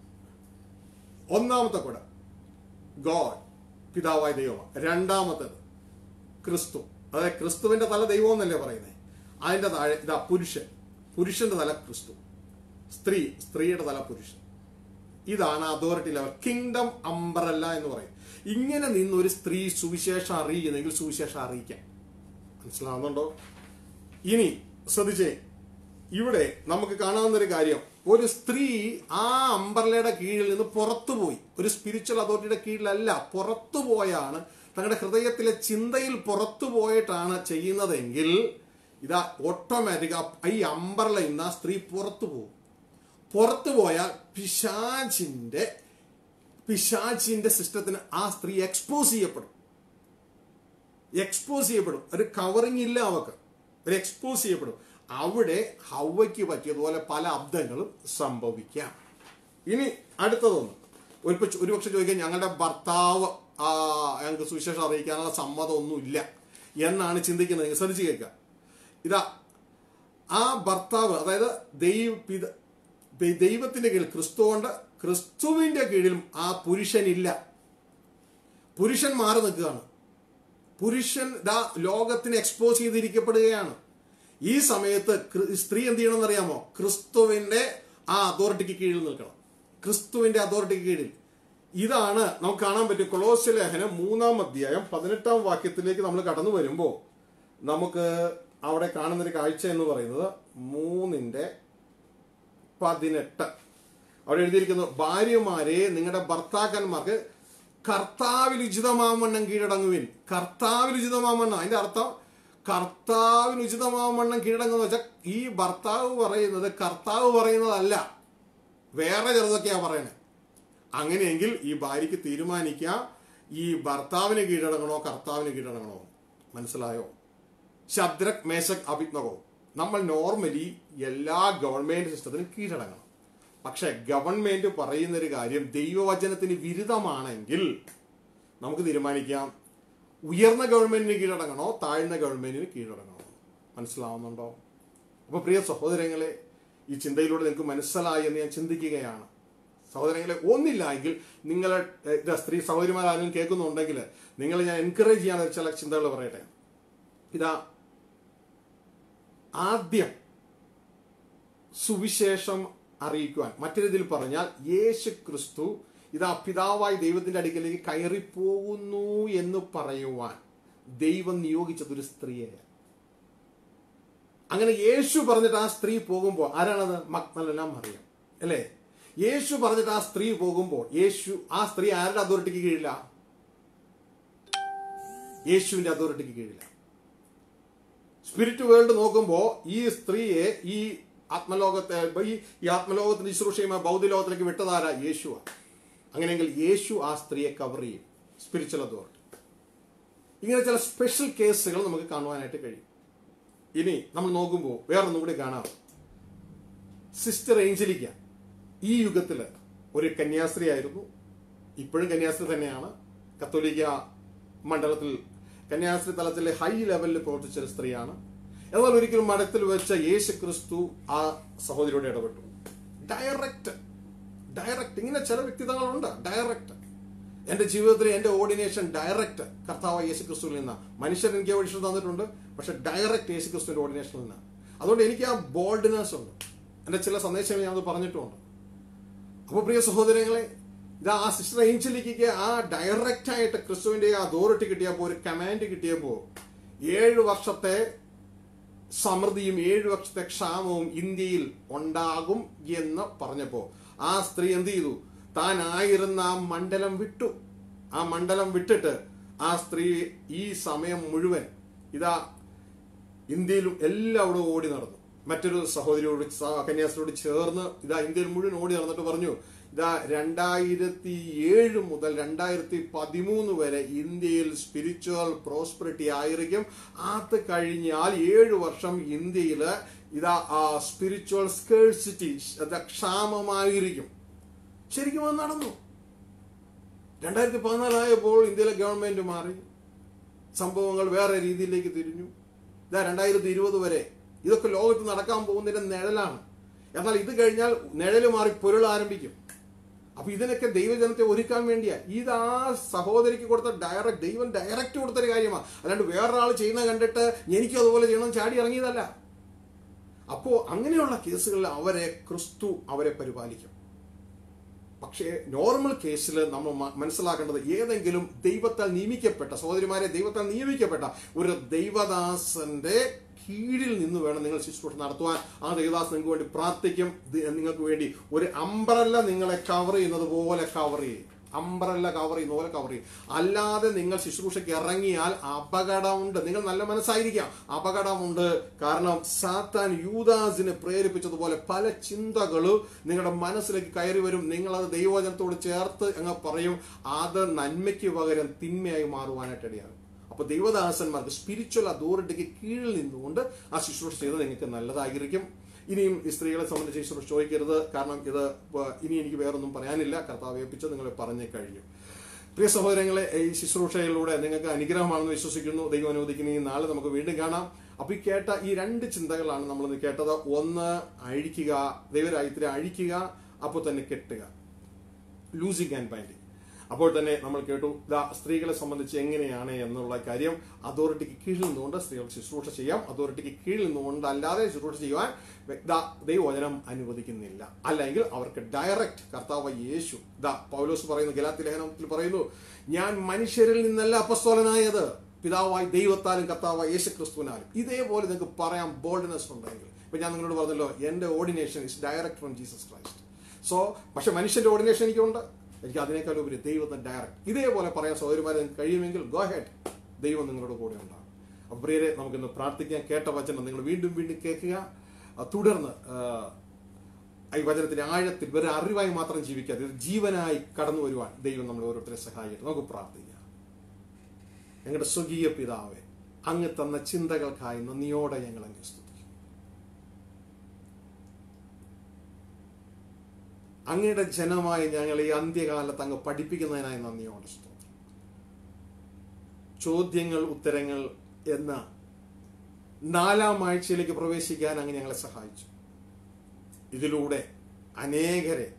ഒന്നാമത്തെ കൊട ഗോഡ് പിതാവായ ദൈവമാണ് രണ്ടാമത്തേത് ക്രിസ്തു അതായത് ക്രിസ്തുവിന്റെ തല ദൈവം എന്നല്ലേ പറയുന്നത് അതിന്റെ താഴെ ഇതാ പുരുഷൻ പുരുഷന്റെ തല ക്രിസ്തു സ്ത്രീ സ്ത്രീയുടെ തല പുരുഷൻ ഇതാണ് അതോറിറ്റി ലെവൽ കിങ്ഡം അംബറല്ല എന്ന് പറയും ഇങ്ങനെ നിന്നൊരു സ്ത്രീ സുവിശേഷം അറിയിക്കുന്നെങ്കിൽ സുവിശേഷം അറിയിക്കാം മനസ്സിലാവുന്നുണ്ടോ ഇനി ശ്രദ്ധിച്ചേ ഇവിടെ നമുക്ക് കാണാവുന്ന ഒരു കാര്യം ഒരു സ്ത്രീ ആ അംബർലയുടെ കീഴിൽ നിന്ന് പുറത്തുപോയി ഒരു സ്പിരിച്വൽ അതോറിറ്റിയുടെ കീഴിലല്ല പുറത്തു പോയാണ് തങ്ങളുടെ ഹൃദയത്തിലെ ചിന്തയിൽ പുറത്തു പോയിട്ടാണ് ചെയ്യുന്നതെങ്കിൽ ഇതാ ഓട്ടോമാറ്റിക് ഈ അംബർലയിൽ നിന്ന് ആ സ്ത്രീ പുറത്തു പോകും പുറത്തു പോയാൽ പിശാചിന്റെ പിശാചിന്റെ സിസ്റ്റത്തിന് ആ സ്ത്രീ എക്സ്പോസ് ചെയ്യപ്പെടും എക്സ്പോസ് ചെയ്യപ്പെടും ഒരു കവറിങ് ഇല്ല അവക്ക് ഒരു എക്സ്പോസ് ചെയ്യപ്പെടും അവിടെ ഹവയ്ക്ക് പറ്റിയതുപോലെ പല അബ്ദങ്ങളും സംഭവിക്കാം ഇനി അടുത്തതൊന്ന് ഒരു പക്ഷെ- ഒരു പക്ഷെ ചോദിക്കാൻ ഞങ്ങളുടെ ഭർത്താവ് ആ, ഞങ്ങൾക്ക് സുവിശേഷം അറിയിക്കാനുള്ള സമ്മതമൊന്നുമില്ല എന്നാണ് ചിന്തിക്കുന്നത് നിങ്ങൾ ശ്രദ്ധിച്ച് കേൾക്കുക ഇതാ ആ ഭർത്താവ് അതായത് ദൈവ പിത ദൈ- ദൈവത്തിന്റെ കീഴിൽ ക്രിസ്തുവുണ്ട് ക്രിസ്തുവിന്റെ കീഴിലും ആ പുരുഷനില്ല പുരുഷൻ മാറി നിൽക്കുകയാണ് പുരുഷൻ ദാ ലോകത്തിന് എക്സ്പോസ് ചെയ്തിരിക്കപ്പെടുകയാണ് ഈ സമയത്ത് ക്രി- സ്ത്രീ എന്ത് ചെയ്യണമെന്ന് അറിയാമോ ക്രിസ്തുവിന്റെ ആ അതോറിറ്റിക്ക് കീഴിൽ നിൽക്കണം ക്രിസ്തുവിന്റെ അതോറിറ്റിക്ക് കീഴിൽ ഇതാണ് നമുക്ക് കാണാൻ പറ്റും കൊളോസ്യ ലേഖനം മൂന്നാം അധ്യായം പതിനെട്ടാം വാക്യത്തിലേക്ക് നമ്മൾ കടന്നു വരുമ്പോൾ നമുക്ക് അവിടെ കാണുന്നൊരു കാഴ്ച എന്ന് പറയുന്നത് മൂന്നിന്റെ പതിനെട്ട് അവിടെ എഴുതിയിരിക്കുന്നു ഭാര്യമാരെ നിങ്ങളുടെ ഭർത്താക്കന്മാർക്ക് കർത്താവിൽ ഉചിതമാവണ്ണം കീഴടങ്ങുവിൻ കർത്താവിൽ ഉചിതമാവണ്ണം അതിന്റെ അർത്ഥം കർത്താവിന് ഉചിതമാവണ്ണം കീഴടങ്ങുന്ന വെച്ചാൽ ഈ ഭർത്താവ് പറയുന്നത് കർത്താവ് പറയുന്നതല്ല വേറെ ചെറുതൊക്കെയാ പറയണേ അങ്ങനെയെങ്കിൽ ഈ ഭാര്യയ്ക്ക് തീരുമാനിക്കാം ഈ ഭർത്താവിന് കീഴടങ്ങണോ കർത്താവിന് കീഴടങ്ങണോ മനസ്സിലായോ ശദ്രക് മേശക് അഭിജ്ഞകോ നമ്മൾ നോർമലി എല്ലാ ഗവൺമെന്റ് സിസ്റ്റത്തിനും കീഴടങ്ങണം പക്ഷെ ഗവൺമെന്റ് പറയുന്ന ഒരു കാര്യം ദൈവവചനത്തിന് വിരുദ്ധമാണെങ്കിൽ നമുക്ക് തീരുമാനിക്കാം ഉയർന്ന ഗവൺമെന്റിന് കീഴടങ്ങണോ താഴ്ന്ന ഗവൺമെന്റിന് കീഴടങ്ങണോ മനസ്സിലാവുന്നുണ്ടോ അപ്പൊ പ്രിയ സഹോദരങ്ങളെ ഈ ചിന്തയിലൂടെ നിങ്ങൾക്ക് മനസ്സിലായി എന്ന് ഞാൻ ചിന്തിക്കുകയാണ് സഹോദരങ്ങളെ ഒന്നില്ല എങ്കിൽ നിങ്ങളെ ഏഹ്, ഇത് സ്ത്രീ സഹോദരിമാരാരും കേൾക്കുന്നുണ്ടെങ്കിൽ നിങ്ങളെ ഞാൻ എൻകറേജ് ചെയ്യാൻ ചില ചിന്തകൾ പറയട്ടെ ഇതാ ആദ്യം സുവിശേഷം അറിയിക്കുവാൻ മറ്റൊരു രീതിയിൽ പറഞ്ഞാൽ യേശു ക്രിസ്തു ഇതാ പിതാവായി ദൈവത്തിന്റെ അടുക്കലേക്ക് കയറിപ്പോകുന്നു എന്ന് പറയുവാൻ ദൈവം നിയോഗിച്ചത് ഒരു സ്ത്രീയെ അങ്ങനെ യേശു പറഞ്ഞിട്ട് ആ സ്ത്രീ പോകുമ്പോൾ ആരാണത് മക്നലെല്ലാം അറിയാം അല്ലേ യേശു പറഞ്ഞിട്ട് ആ സ്ത്രീ പോകുമ്പോൾ യേശു ആ സ്ത്രീ ആരുടെ അതോറിറ്റിക്ക് കീഴില്ല യേശുവിന്റെ അതോറിറ്റിക്ക് കീഴില്ല സ്പിരിറ്റ് വേൾഡ് നോക്കുമ്പോൾ ഈ സ്ത്രീയെ ഈ ആത്മലോകത്തെ ഈ ഈ ആത്മലോകത്തിന്റെ ശുശ്രൂഷയുമായി ഭൗതിലോകത്തിലേക്ക് വിട്ടതാരാ യേശുവാ അങ്ങനെയെങ്കിൽ യേശു ആ സ്ത്രീയെ കവർ ചെയ്യും സ്പിരിച്വൽ അതോറിറ്റി ഇങ്ങനെ ചില സ്പെഷ്യൽ കേസുകൾ നമുക്ക് കാണുവാനായിട്ട് കഴിയും ഇനി നമ്മൾ നോക്കുമ്പോൾ വേറൊന്നും കൂടി കാണാം സിസ്റ്റർ ഏഞ്ചലിക്ക ഈ യുഗത്തിൽ ഒരു കന്യാസ്ത്രീ ആയിരുന്നു ഇപ്പോഴും കന്യാസ്ത്രീ തന്നെയാണ് കത്തോലിക്ക മണ്ഡലത്തിൽ കന്യാസ്ത്രീ തലത്തിലെ ഹൈ ലെവലിൽ പ്രവർത്തിച്ച ഒരു സ്ത്രീയാണ് എന്നാൽ ഒരിക്കലും മഠത്തിൽ വെച്ച യേശു ക്രിസ്തു ആ സഹോദരിയോട് ഇടപെട്ടു ഡയറക്റ്റ് ഡയറക്റ്റ് ഇങ്ങനെ ചില വ്യക്തിത്വങ്ങളുണ്ട് ഡയറക്റ്റ് എന്റെ ജീവിതത്തിൽ എന്റെ ഓർഡിനേഷൻ ഡയറക്റ്റ് കർത്താവ് യേശു ക്രിസ്തുവിൽ നിന്നാണ് മനുഷ്യർ എനിക്ക് ഓഡിഷൻ തന്നിട്ടുണ്ട് പക്ഷെ ഡയറക്റ്റ് യേശു ക്രിസ്തുവിന്റെ ഓർഡിനേഷനിൽ നിന്നാണ് അതുകൊണ്ട് എനിക്ക് ആ ബോൾഡ്നെസ് ഉണ്ട് എന്റെ ചില സന്ദേശങ്ങൾ ഞാൻ അത് പറഞ്ഞിട്ടുമുണ്ട് അപ്പോൾ പ്രിയ സഹോദരങ്ങളെ ഇതാ ആ സിസ്റ്റർ ഏഞ്ചലിക്ക് ആ ഡയറക്റ്റ് ആയിട്ട് ക്രിസ്തുവിന്റെ ആ അതോറിറ്റി കിട്ടിയപ്പോൾ ഒരു കമാൻഡ് കിട്ടിയപ്പോൾ ഏഴ് വർഷത്തെ സമൃദ്ധിയും ഏഴു വർഷത്തെ ക്ഷാമവും ഇന്ത്യയിൽ ഉണ്ടാകും എന്ന് പറഞ്ഞപ്പോ ആ സ്ത്രീ എന്ത് ചെയ്തു താൻ ആയിരുന്ന ആ മണ്ഡലം വിട്ടു ആ മണ്ഡലം വിട്ടിട്ട് ആ സ്ത്രീ ഈ സമയം മുഴുവൻ ഇതാ ഇന്ത്യയിലും എല്ലാവരും ഓടി നടന്നു മറ്റൊരു സഹോദരിയോട് സ- കന്യാസ്ത്രീയോട് ചേർന്ന് ഇതാ ഇന്ത്യയിൽ മുഴുവൻ ഓടി നടന്നിട്ട് പറഞ്ഞു ഇതാ രണ്ടായിരത്തി ഏഴ് മുതൽ രണ്ടായിരത്തി പതിമൂന്ന് വരെ ഇന്ത്യയിൽ സ്പിരിച്വൽ പ്രോസ്പെറിറ്റി ആയിരിക്കും അത് കഴിഞ്ഞാൽ ഏഴ് വർഷം ഇന്ത്യയിൽ ഇതാ സ്പിരിച്വൽ സ്കേഴ്സിറ്റി ക്ഷാമമായിരിക്കും ശരിക്കും അത് നടന്നു രണ്ടായിരത്തി പതിനാലായപ്പോൾ ഇന്ത്യയിലെ ഗവൺമെന്റ് മാറി സംഭവങ്ങൾ വേറെ രീതിയിലേക്ക് തിരിഞ്ഞു ഇതാ രണ്ടായിരത്തി ഇരുപത് വരെ ഇതൊക്കെ ലോകത്ത് നടക്കാൻ പോകുന്നതിന്റെ നിഴലാണ് എന്നാൽ ഇത് കഴിഞ്ഞാൽ നിഴല് മാറി പൊരുൾ ആരംഭിക്കും അപ്പൊ ഇതിനൊക്കെ ദൈവജനത്തെ ഒരുക്കാൻ വേണ്ടിയാ ഇത് ആ സഹോദരിക്ക് കൊടുത്ത ഡയറക്റ്റ് ദൈവം ഡയറക്റ്റ് കൊടുത്തൊരു കാര്യമാണ് അല്ലാണ്ട് വേറൊരാൾ ചെയ്യുന്നത് കണ്ടിട്ട് എനിക്കും അതുപോലെ ചെയ്യണം ചാടി ഇറങ്ങിയതല്ല അപ്പോ അങ്ങനെയുള്ള കേസുകളിൽ അവരെ ക്രിസ്തു അവരെ പരിപാലിക്കും പക്ഷേ നോർമൽ കേസിൽ നമ്മൾ മ- മനസ്സിലാക്കേണ്ടത് ഏതെങ്കിലും ദൈവത്താൽ നിയമിക്കപ്പെട്ട സഹോദരിമാരെ ദൈവത്താൽ നിയമിക്കപ്പെട്ട ഒരു ദൈവദാസന്റെ കീഴിൽ നിന്ന് വേണം നിങ്ങൾ ശുശ്രൂഷ നടത്തുവാൻ ആ ദൈവദാസ് നിങ്ങൾക്ക് വേണ്ടി പ്രാർത്ഥിക്കും ദി- നിങ്ങൾക്ക് വേണ്ടി ഒരു അംബ്രല്ല നിങ്ങളെ കവർ ചെയ്യുന്നത് പോലെ കവർ ചെയ്യും അംബ്രല്ല കവർ ചെയ്യുന്ന പോലെ കവർ ചെയ്യും അല്ലാതെ നിങ്ങൾ ശുശ്രൂഷയ്ക്ക് ഇറങ്ങിയാൽ അപകടമുണ്ട് നിങ്ങൾ നല്ല മനസ്സായിരിക്കാം അപകടമുണ്ട് കാരണം സാത്താൻ യൂദാസിനെ പ്രേരിപ്പിച്ചതുപോലെ പല ചിന്തകളും നിങ്ങളുടെ മനസ്സിലേക്ക് കയറി വരും നിങ്ങൾ അത് ദൈവവചനത്തോട് ചേർത്ത് അങ്ങ് പറയും അത് നന്മയ്ക്ക് പകരം തിന്മയായി മാറുവാനായിട്ട് ഇടയാകും അപ്പൊ ദൈവദാസന്മാർക്ക് സ്പിരിച്വൽ അതോറിറ്റിക്ക് കീഴിൽ നിന്നുകൊണ്ട് ആ ശുശ്രൂഷ ചെയ്ത് നിങ്ങൾക്ക് നല്ലതായിരിക്കും ഇനിയും ഈ സ്ത്രീകളെ സംബന്ധിച്ച് ശുശ്രൂഷ ചോദിക്കരുത് കാരണം ഇത് വ- ഇനി എനിക്ക് വേറൊന്നും പറയാനില്ല കർത്താവ് ഏൽപ്പിച്ച് നിങ്ങളെ പറഞ്ഞു കഴിഞ്ഞു പ്രിയ സഹോദരങ്ങളെ ഈ ശുശ്രൂഷയിലൂടെ നിങ്ങൾക്ക് അനുഗ്രഹമാണെന്ന് വിശ്വസിക്കുന്നു ദൈവം അനുവദിക്കുന്ന ഈ നാളെ നമുക്ക് വീണ്ടും കാണാം അപ്പൊ ഈ കേട്ട ഈ രണ്ട് ചിന്തകളാണ് നമ്മൾ ഇന്ന് കേട്ടത് ഒന്ന് അഴിക്കുക ദൈവരാജ്യത്തിലെ അഴിക്കുക അപ്പോൾ തന്നെ കെട്ടുക ലൂസിങ് ആൻഡ് ബൈൻഡിങ് അപ്പോൾ തന്നെ നമ്മൾ കേട്ടു ദാ സ്ത്രീകളെ സംബന്ധിച്ച് എങ്ങനെയാണ് എന്നുള്ള കാര്യം അതോറിറ്റിക്ക് കീഴിൽ നിന്നുകൊണ്ട് സ്ത്രീകൾ ശുശ്രൂഷ ചെയ്യാം അതോറിറ്റിക്ക് കീഴിൽ നിന്നുകൊണ്ട് അല്ലാതെ ശുശ്രൂഷ ചെയ്യുവാൻ ദാ ദൈവവചനം അനുവദിക്കുന്നില്ല അല്ലെങ്കിൽ അവർക്ക് ഡയറക്റ്റ് കർത്താവ് യേശു ദാ പൗലോസ് പറയുന്നു ഗലാത്തി ലേഖനത്തിൽ പറയുന്നു ഞാൻ മനുഷ്യരിൽ നിന്നല്ല അപ്പസ്തോലനായത് പിതാവായി ദൈവത്താലും കർത്താവായി യേശു ക്രിസ്തുവിനാലും ഇതേപോലെ നിങ്ങൾക്ക് പറയാൻ ബോൾഡ്നെസ് ഉണ്ടെങ്കിൽ ഇപ്പൊ ഞാൻ നിങ്ങളോട് പറഞ്ഞല്ലോ എന്റെ ordination is direct from Jesus Christ so പക്ഷെ മനുഷ്യന്റെ ഓർഡിനേഷൻ എനിക്കുണ്ട് എനിക്ക് അതിനേക്കാൾ ഉപരി ദൈവത്തിന് ഡയറക്റ്റ് ഇതേപോലെ പറയാൻ സഹോദരിമാരെ നിങ്ങൾക്ക് കഴിയുമെങ്കിൽ ഗോ ഹെഡ് ദൈവം നിങ്ങളുടെ കൂടെ ഉണ്ടാകും അപ്പോൾ പ്രിയരെ നമുക്കിന്ന് പ്രാർത്ഥിക്കാൻ കേട്ട വചനം നിങ്ങൾ വീണ്ടും വീണ്ടും കേൾക്കുക ആ, തുടർന്ന് ആ, ഈ വചനത്തിന്റെ ആഴത്തിൽ വെറും അറിവായി മാത്രം ജീവിക്കാതെ ഇത് ജീവനായി കടന്നു വരുവാൻ ദൈവം നമ്മൾ ഓരോരുത്തരെ സഹായിക്കട്ടെ നമുക്ക് പ്രാർത്ഥിക്കാം ഞങ്ങളുടെ സ്വകീയ പിതാവെ അങ്ങ് തന്ന ചിന്തകൾക്കായി നന്ദിയോടെ ഞങ്ങൾ അങ്ങ് സ്തുതിക്കും അങ്ങയുടെ ജനമായി ഞങ്ങൾ ഈ അന്ത്യകാലത്ത് അങ്ങ് പഠിപ്പിക്കുന്നതിനായി നന്ദിയോടെ സ്തോത്രം ചോദ്യങ്ങൾ ഉത്തരങ്ങൾ എന്ന നാലാം ആഴ്ചയിലേക്ക് പ്രവേശിക്കാൻ അങ്ങ് ഞങ്ങളെ സഹായിച്ചു ഇതിലൂടെ അനേകരെ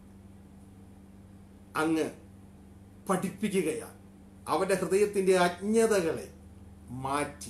അങ്ങ് പഠിപ്പിക്കുകയാണ് അവരുടെ ഹൃദയത്തിന്റെ അജ്ഞതകളെ മാറ്റി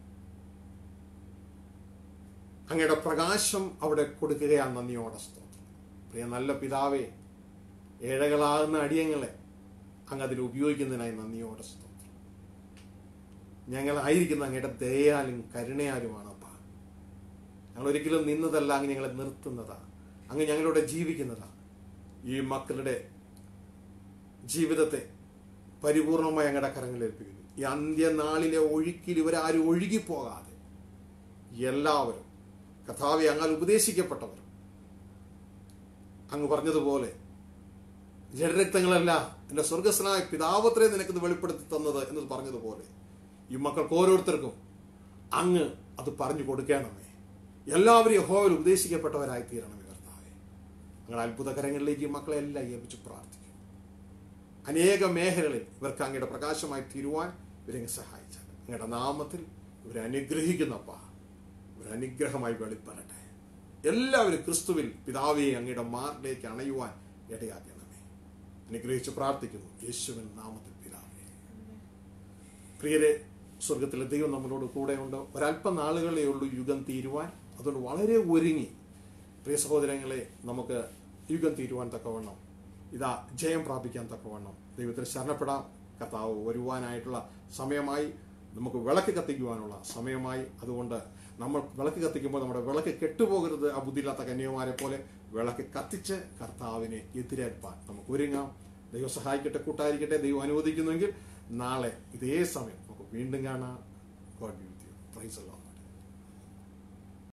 അങ്ങയുടെ പ്രകാശം അവിടെ കൊടുക്കുകയാണ് നന്ദിയോടെ സ്തോത്രം പ്രിയ നല്ല പിതാവേ ഏഴകളാകുന്ന അടിയങ്ങളെ അങ്ങ് അതിൽ ഉപയോഗിക്കുന്നതിനായി നന്ദിയോടെ സ്തോത്രം ഞങ്ങളായിരിക്കുന്ന അങ്ങയുടെ ദയാലും കരുണയാലുമാണ് അപ്പ ഞങ്ങൾ ഒരിക്കലും നിന്നതല്ല അങ്ങ് ഞങ്ങളെ നിർത്തുന്നതാ അങ്ങ് ഞങ്ങളുടെ ജീവിക്കുന്നതാ ഈ മക്കളുടെ ജീവിതത്തെ പരിപൂർണമായി അങ്ങയുടെ കരങ്ങളിൽ ഏൽപ്പിക്കുന്നു ഈ അന്ത്യനാളിലെ ഒഴുക്കിൽ ഇവരാരും ഒഴുകിപ്പോകാതെ എല്ലാവരും കഥാവെ അങ്ങാൽ ഉപദേശിക്കപ്പെട്ടവർ അങ്ങ് പറഞ്ഞതുപോലെ ജഡരക്തങ്ങളല്ല എൻ്റെ സ്വർഗസ്വനായ പിതാവത്രേ നിനക്കിത് വെളിപ്പെടുത്തി തന്നത് എന്ന് പറഞ്ഞതുപോലെ ഈ മക്കൾക്ക് ഓരോരുത്തർക്കും അങ്ങ് അത് പറഞ്ഞു കൊടുക്കണമേ എല്ലാവരും യഹോവയിൽ ഉപദേശിക്കപ്പെട്ടവരായി തീരണമേ കർത്താവെ ഞങ്ങളുടെ അത്ഭുതകരങ്ങളിലേക്ക് ഈ മക്കളെ എല്ലാം ഏൽപ്പിച്ച് പ്രാർത്ഥിക്കും അനേക മേഖലകളിൽ ഇവർക്ക് അങ്ങയുടെ പ്രകാശമായി തീരുവാൻ ഇവരെ സഹായിച്ചാൽ അങ്ങയുടെ നാമത്തിൽ ഇവരെ അനുഗ്രഹിക്കുന്നപ്പ ഇവരെ അനുഗ്രഹമായി വെളിപ്പെടട്ടെ എല്ലാവരും ക്രിസ്തുവിൽ പിതാവെ അങ്ങയുടെ മാറിലേക്ക് അണയുവാൻ ഇടയാക്കണമേ അനുഗ്രഹിച്ച് പ്രാർത്ഥിക്കുന്നു യേശുവിൻ നാമത്തിൽ പിതാവേ പ്രിയരെ സ്വർഗത്തിലെ ദൈവം നമ്മളോട് കൂടെയുണ്ട് ഒരല്പം നാളുകളേ ഉള്ളൂ യുഗം തീരുവാൻ അതുകൊണ്ട് വളരെ ഒരുങ്ങി പ്രിയ സഹോദരങ്ങളെ നമുക്ക് യുഗം തീരുവാൻ തക്കവണ്ണം ഇതാ ജയം പ്രാപിക്കാൻ തക്കവണ്ണം ദൈവത്തിൽ ശരണപ്പെടാം കർത്താവ് വരുവാനായിട്ടുള്ള സമയമായി നമുക്ക് വിളക്ക് കത്തിക്കുവാനുള്ള സമയമായി അതുകൊണ്ട് നമ്മൾ വിളക്ക് കത്തിക്കുമ്പോൾ നമ്മുടെ വിളക്ക് കെട്ടുപോകരുത് ആ ബുദ്ധിയില്ലാത്ത കന്യകുമാരെ പോലെ വിളക്ക് കത്തിച്ച് കർത്താവിനെ എതിരേൽപ്പാൻ നമുക്ക് ഒരുങ്ങാം ദൈവം സഹായിക്കട്ടെ കൂട്ടായിരിക്കട്ടെ ദൈവം അനുവദിക്കുന്നെങ്കിൽ നാളെ ഇതേ സമയം നമുക്ക് വീണ്ടും കാണാം God be with you praise Allah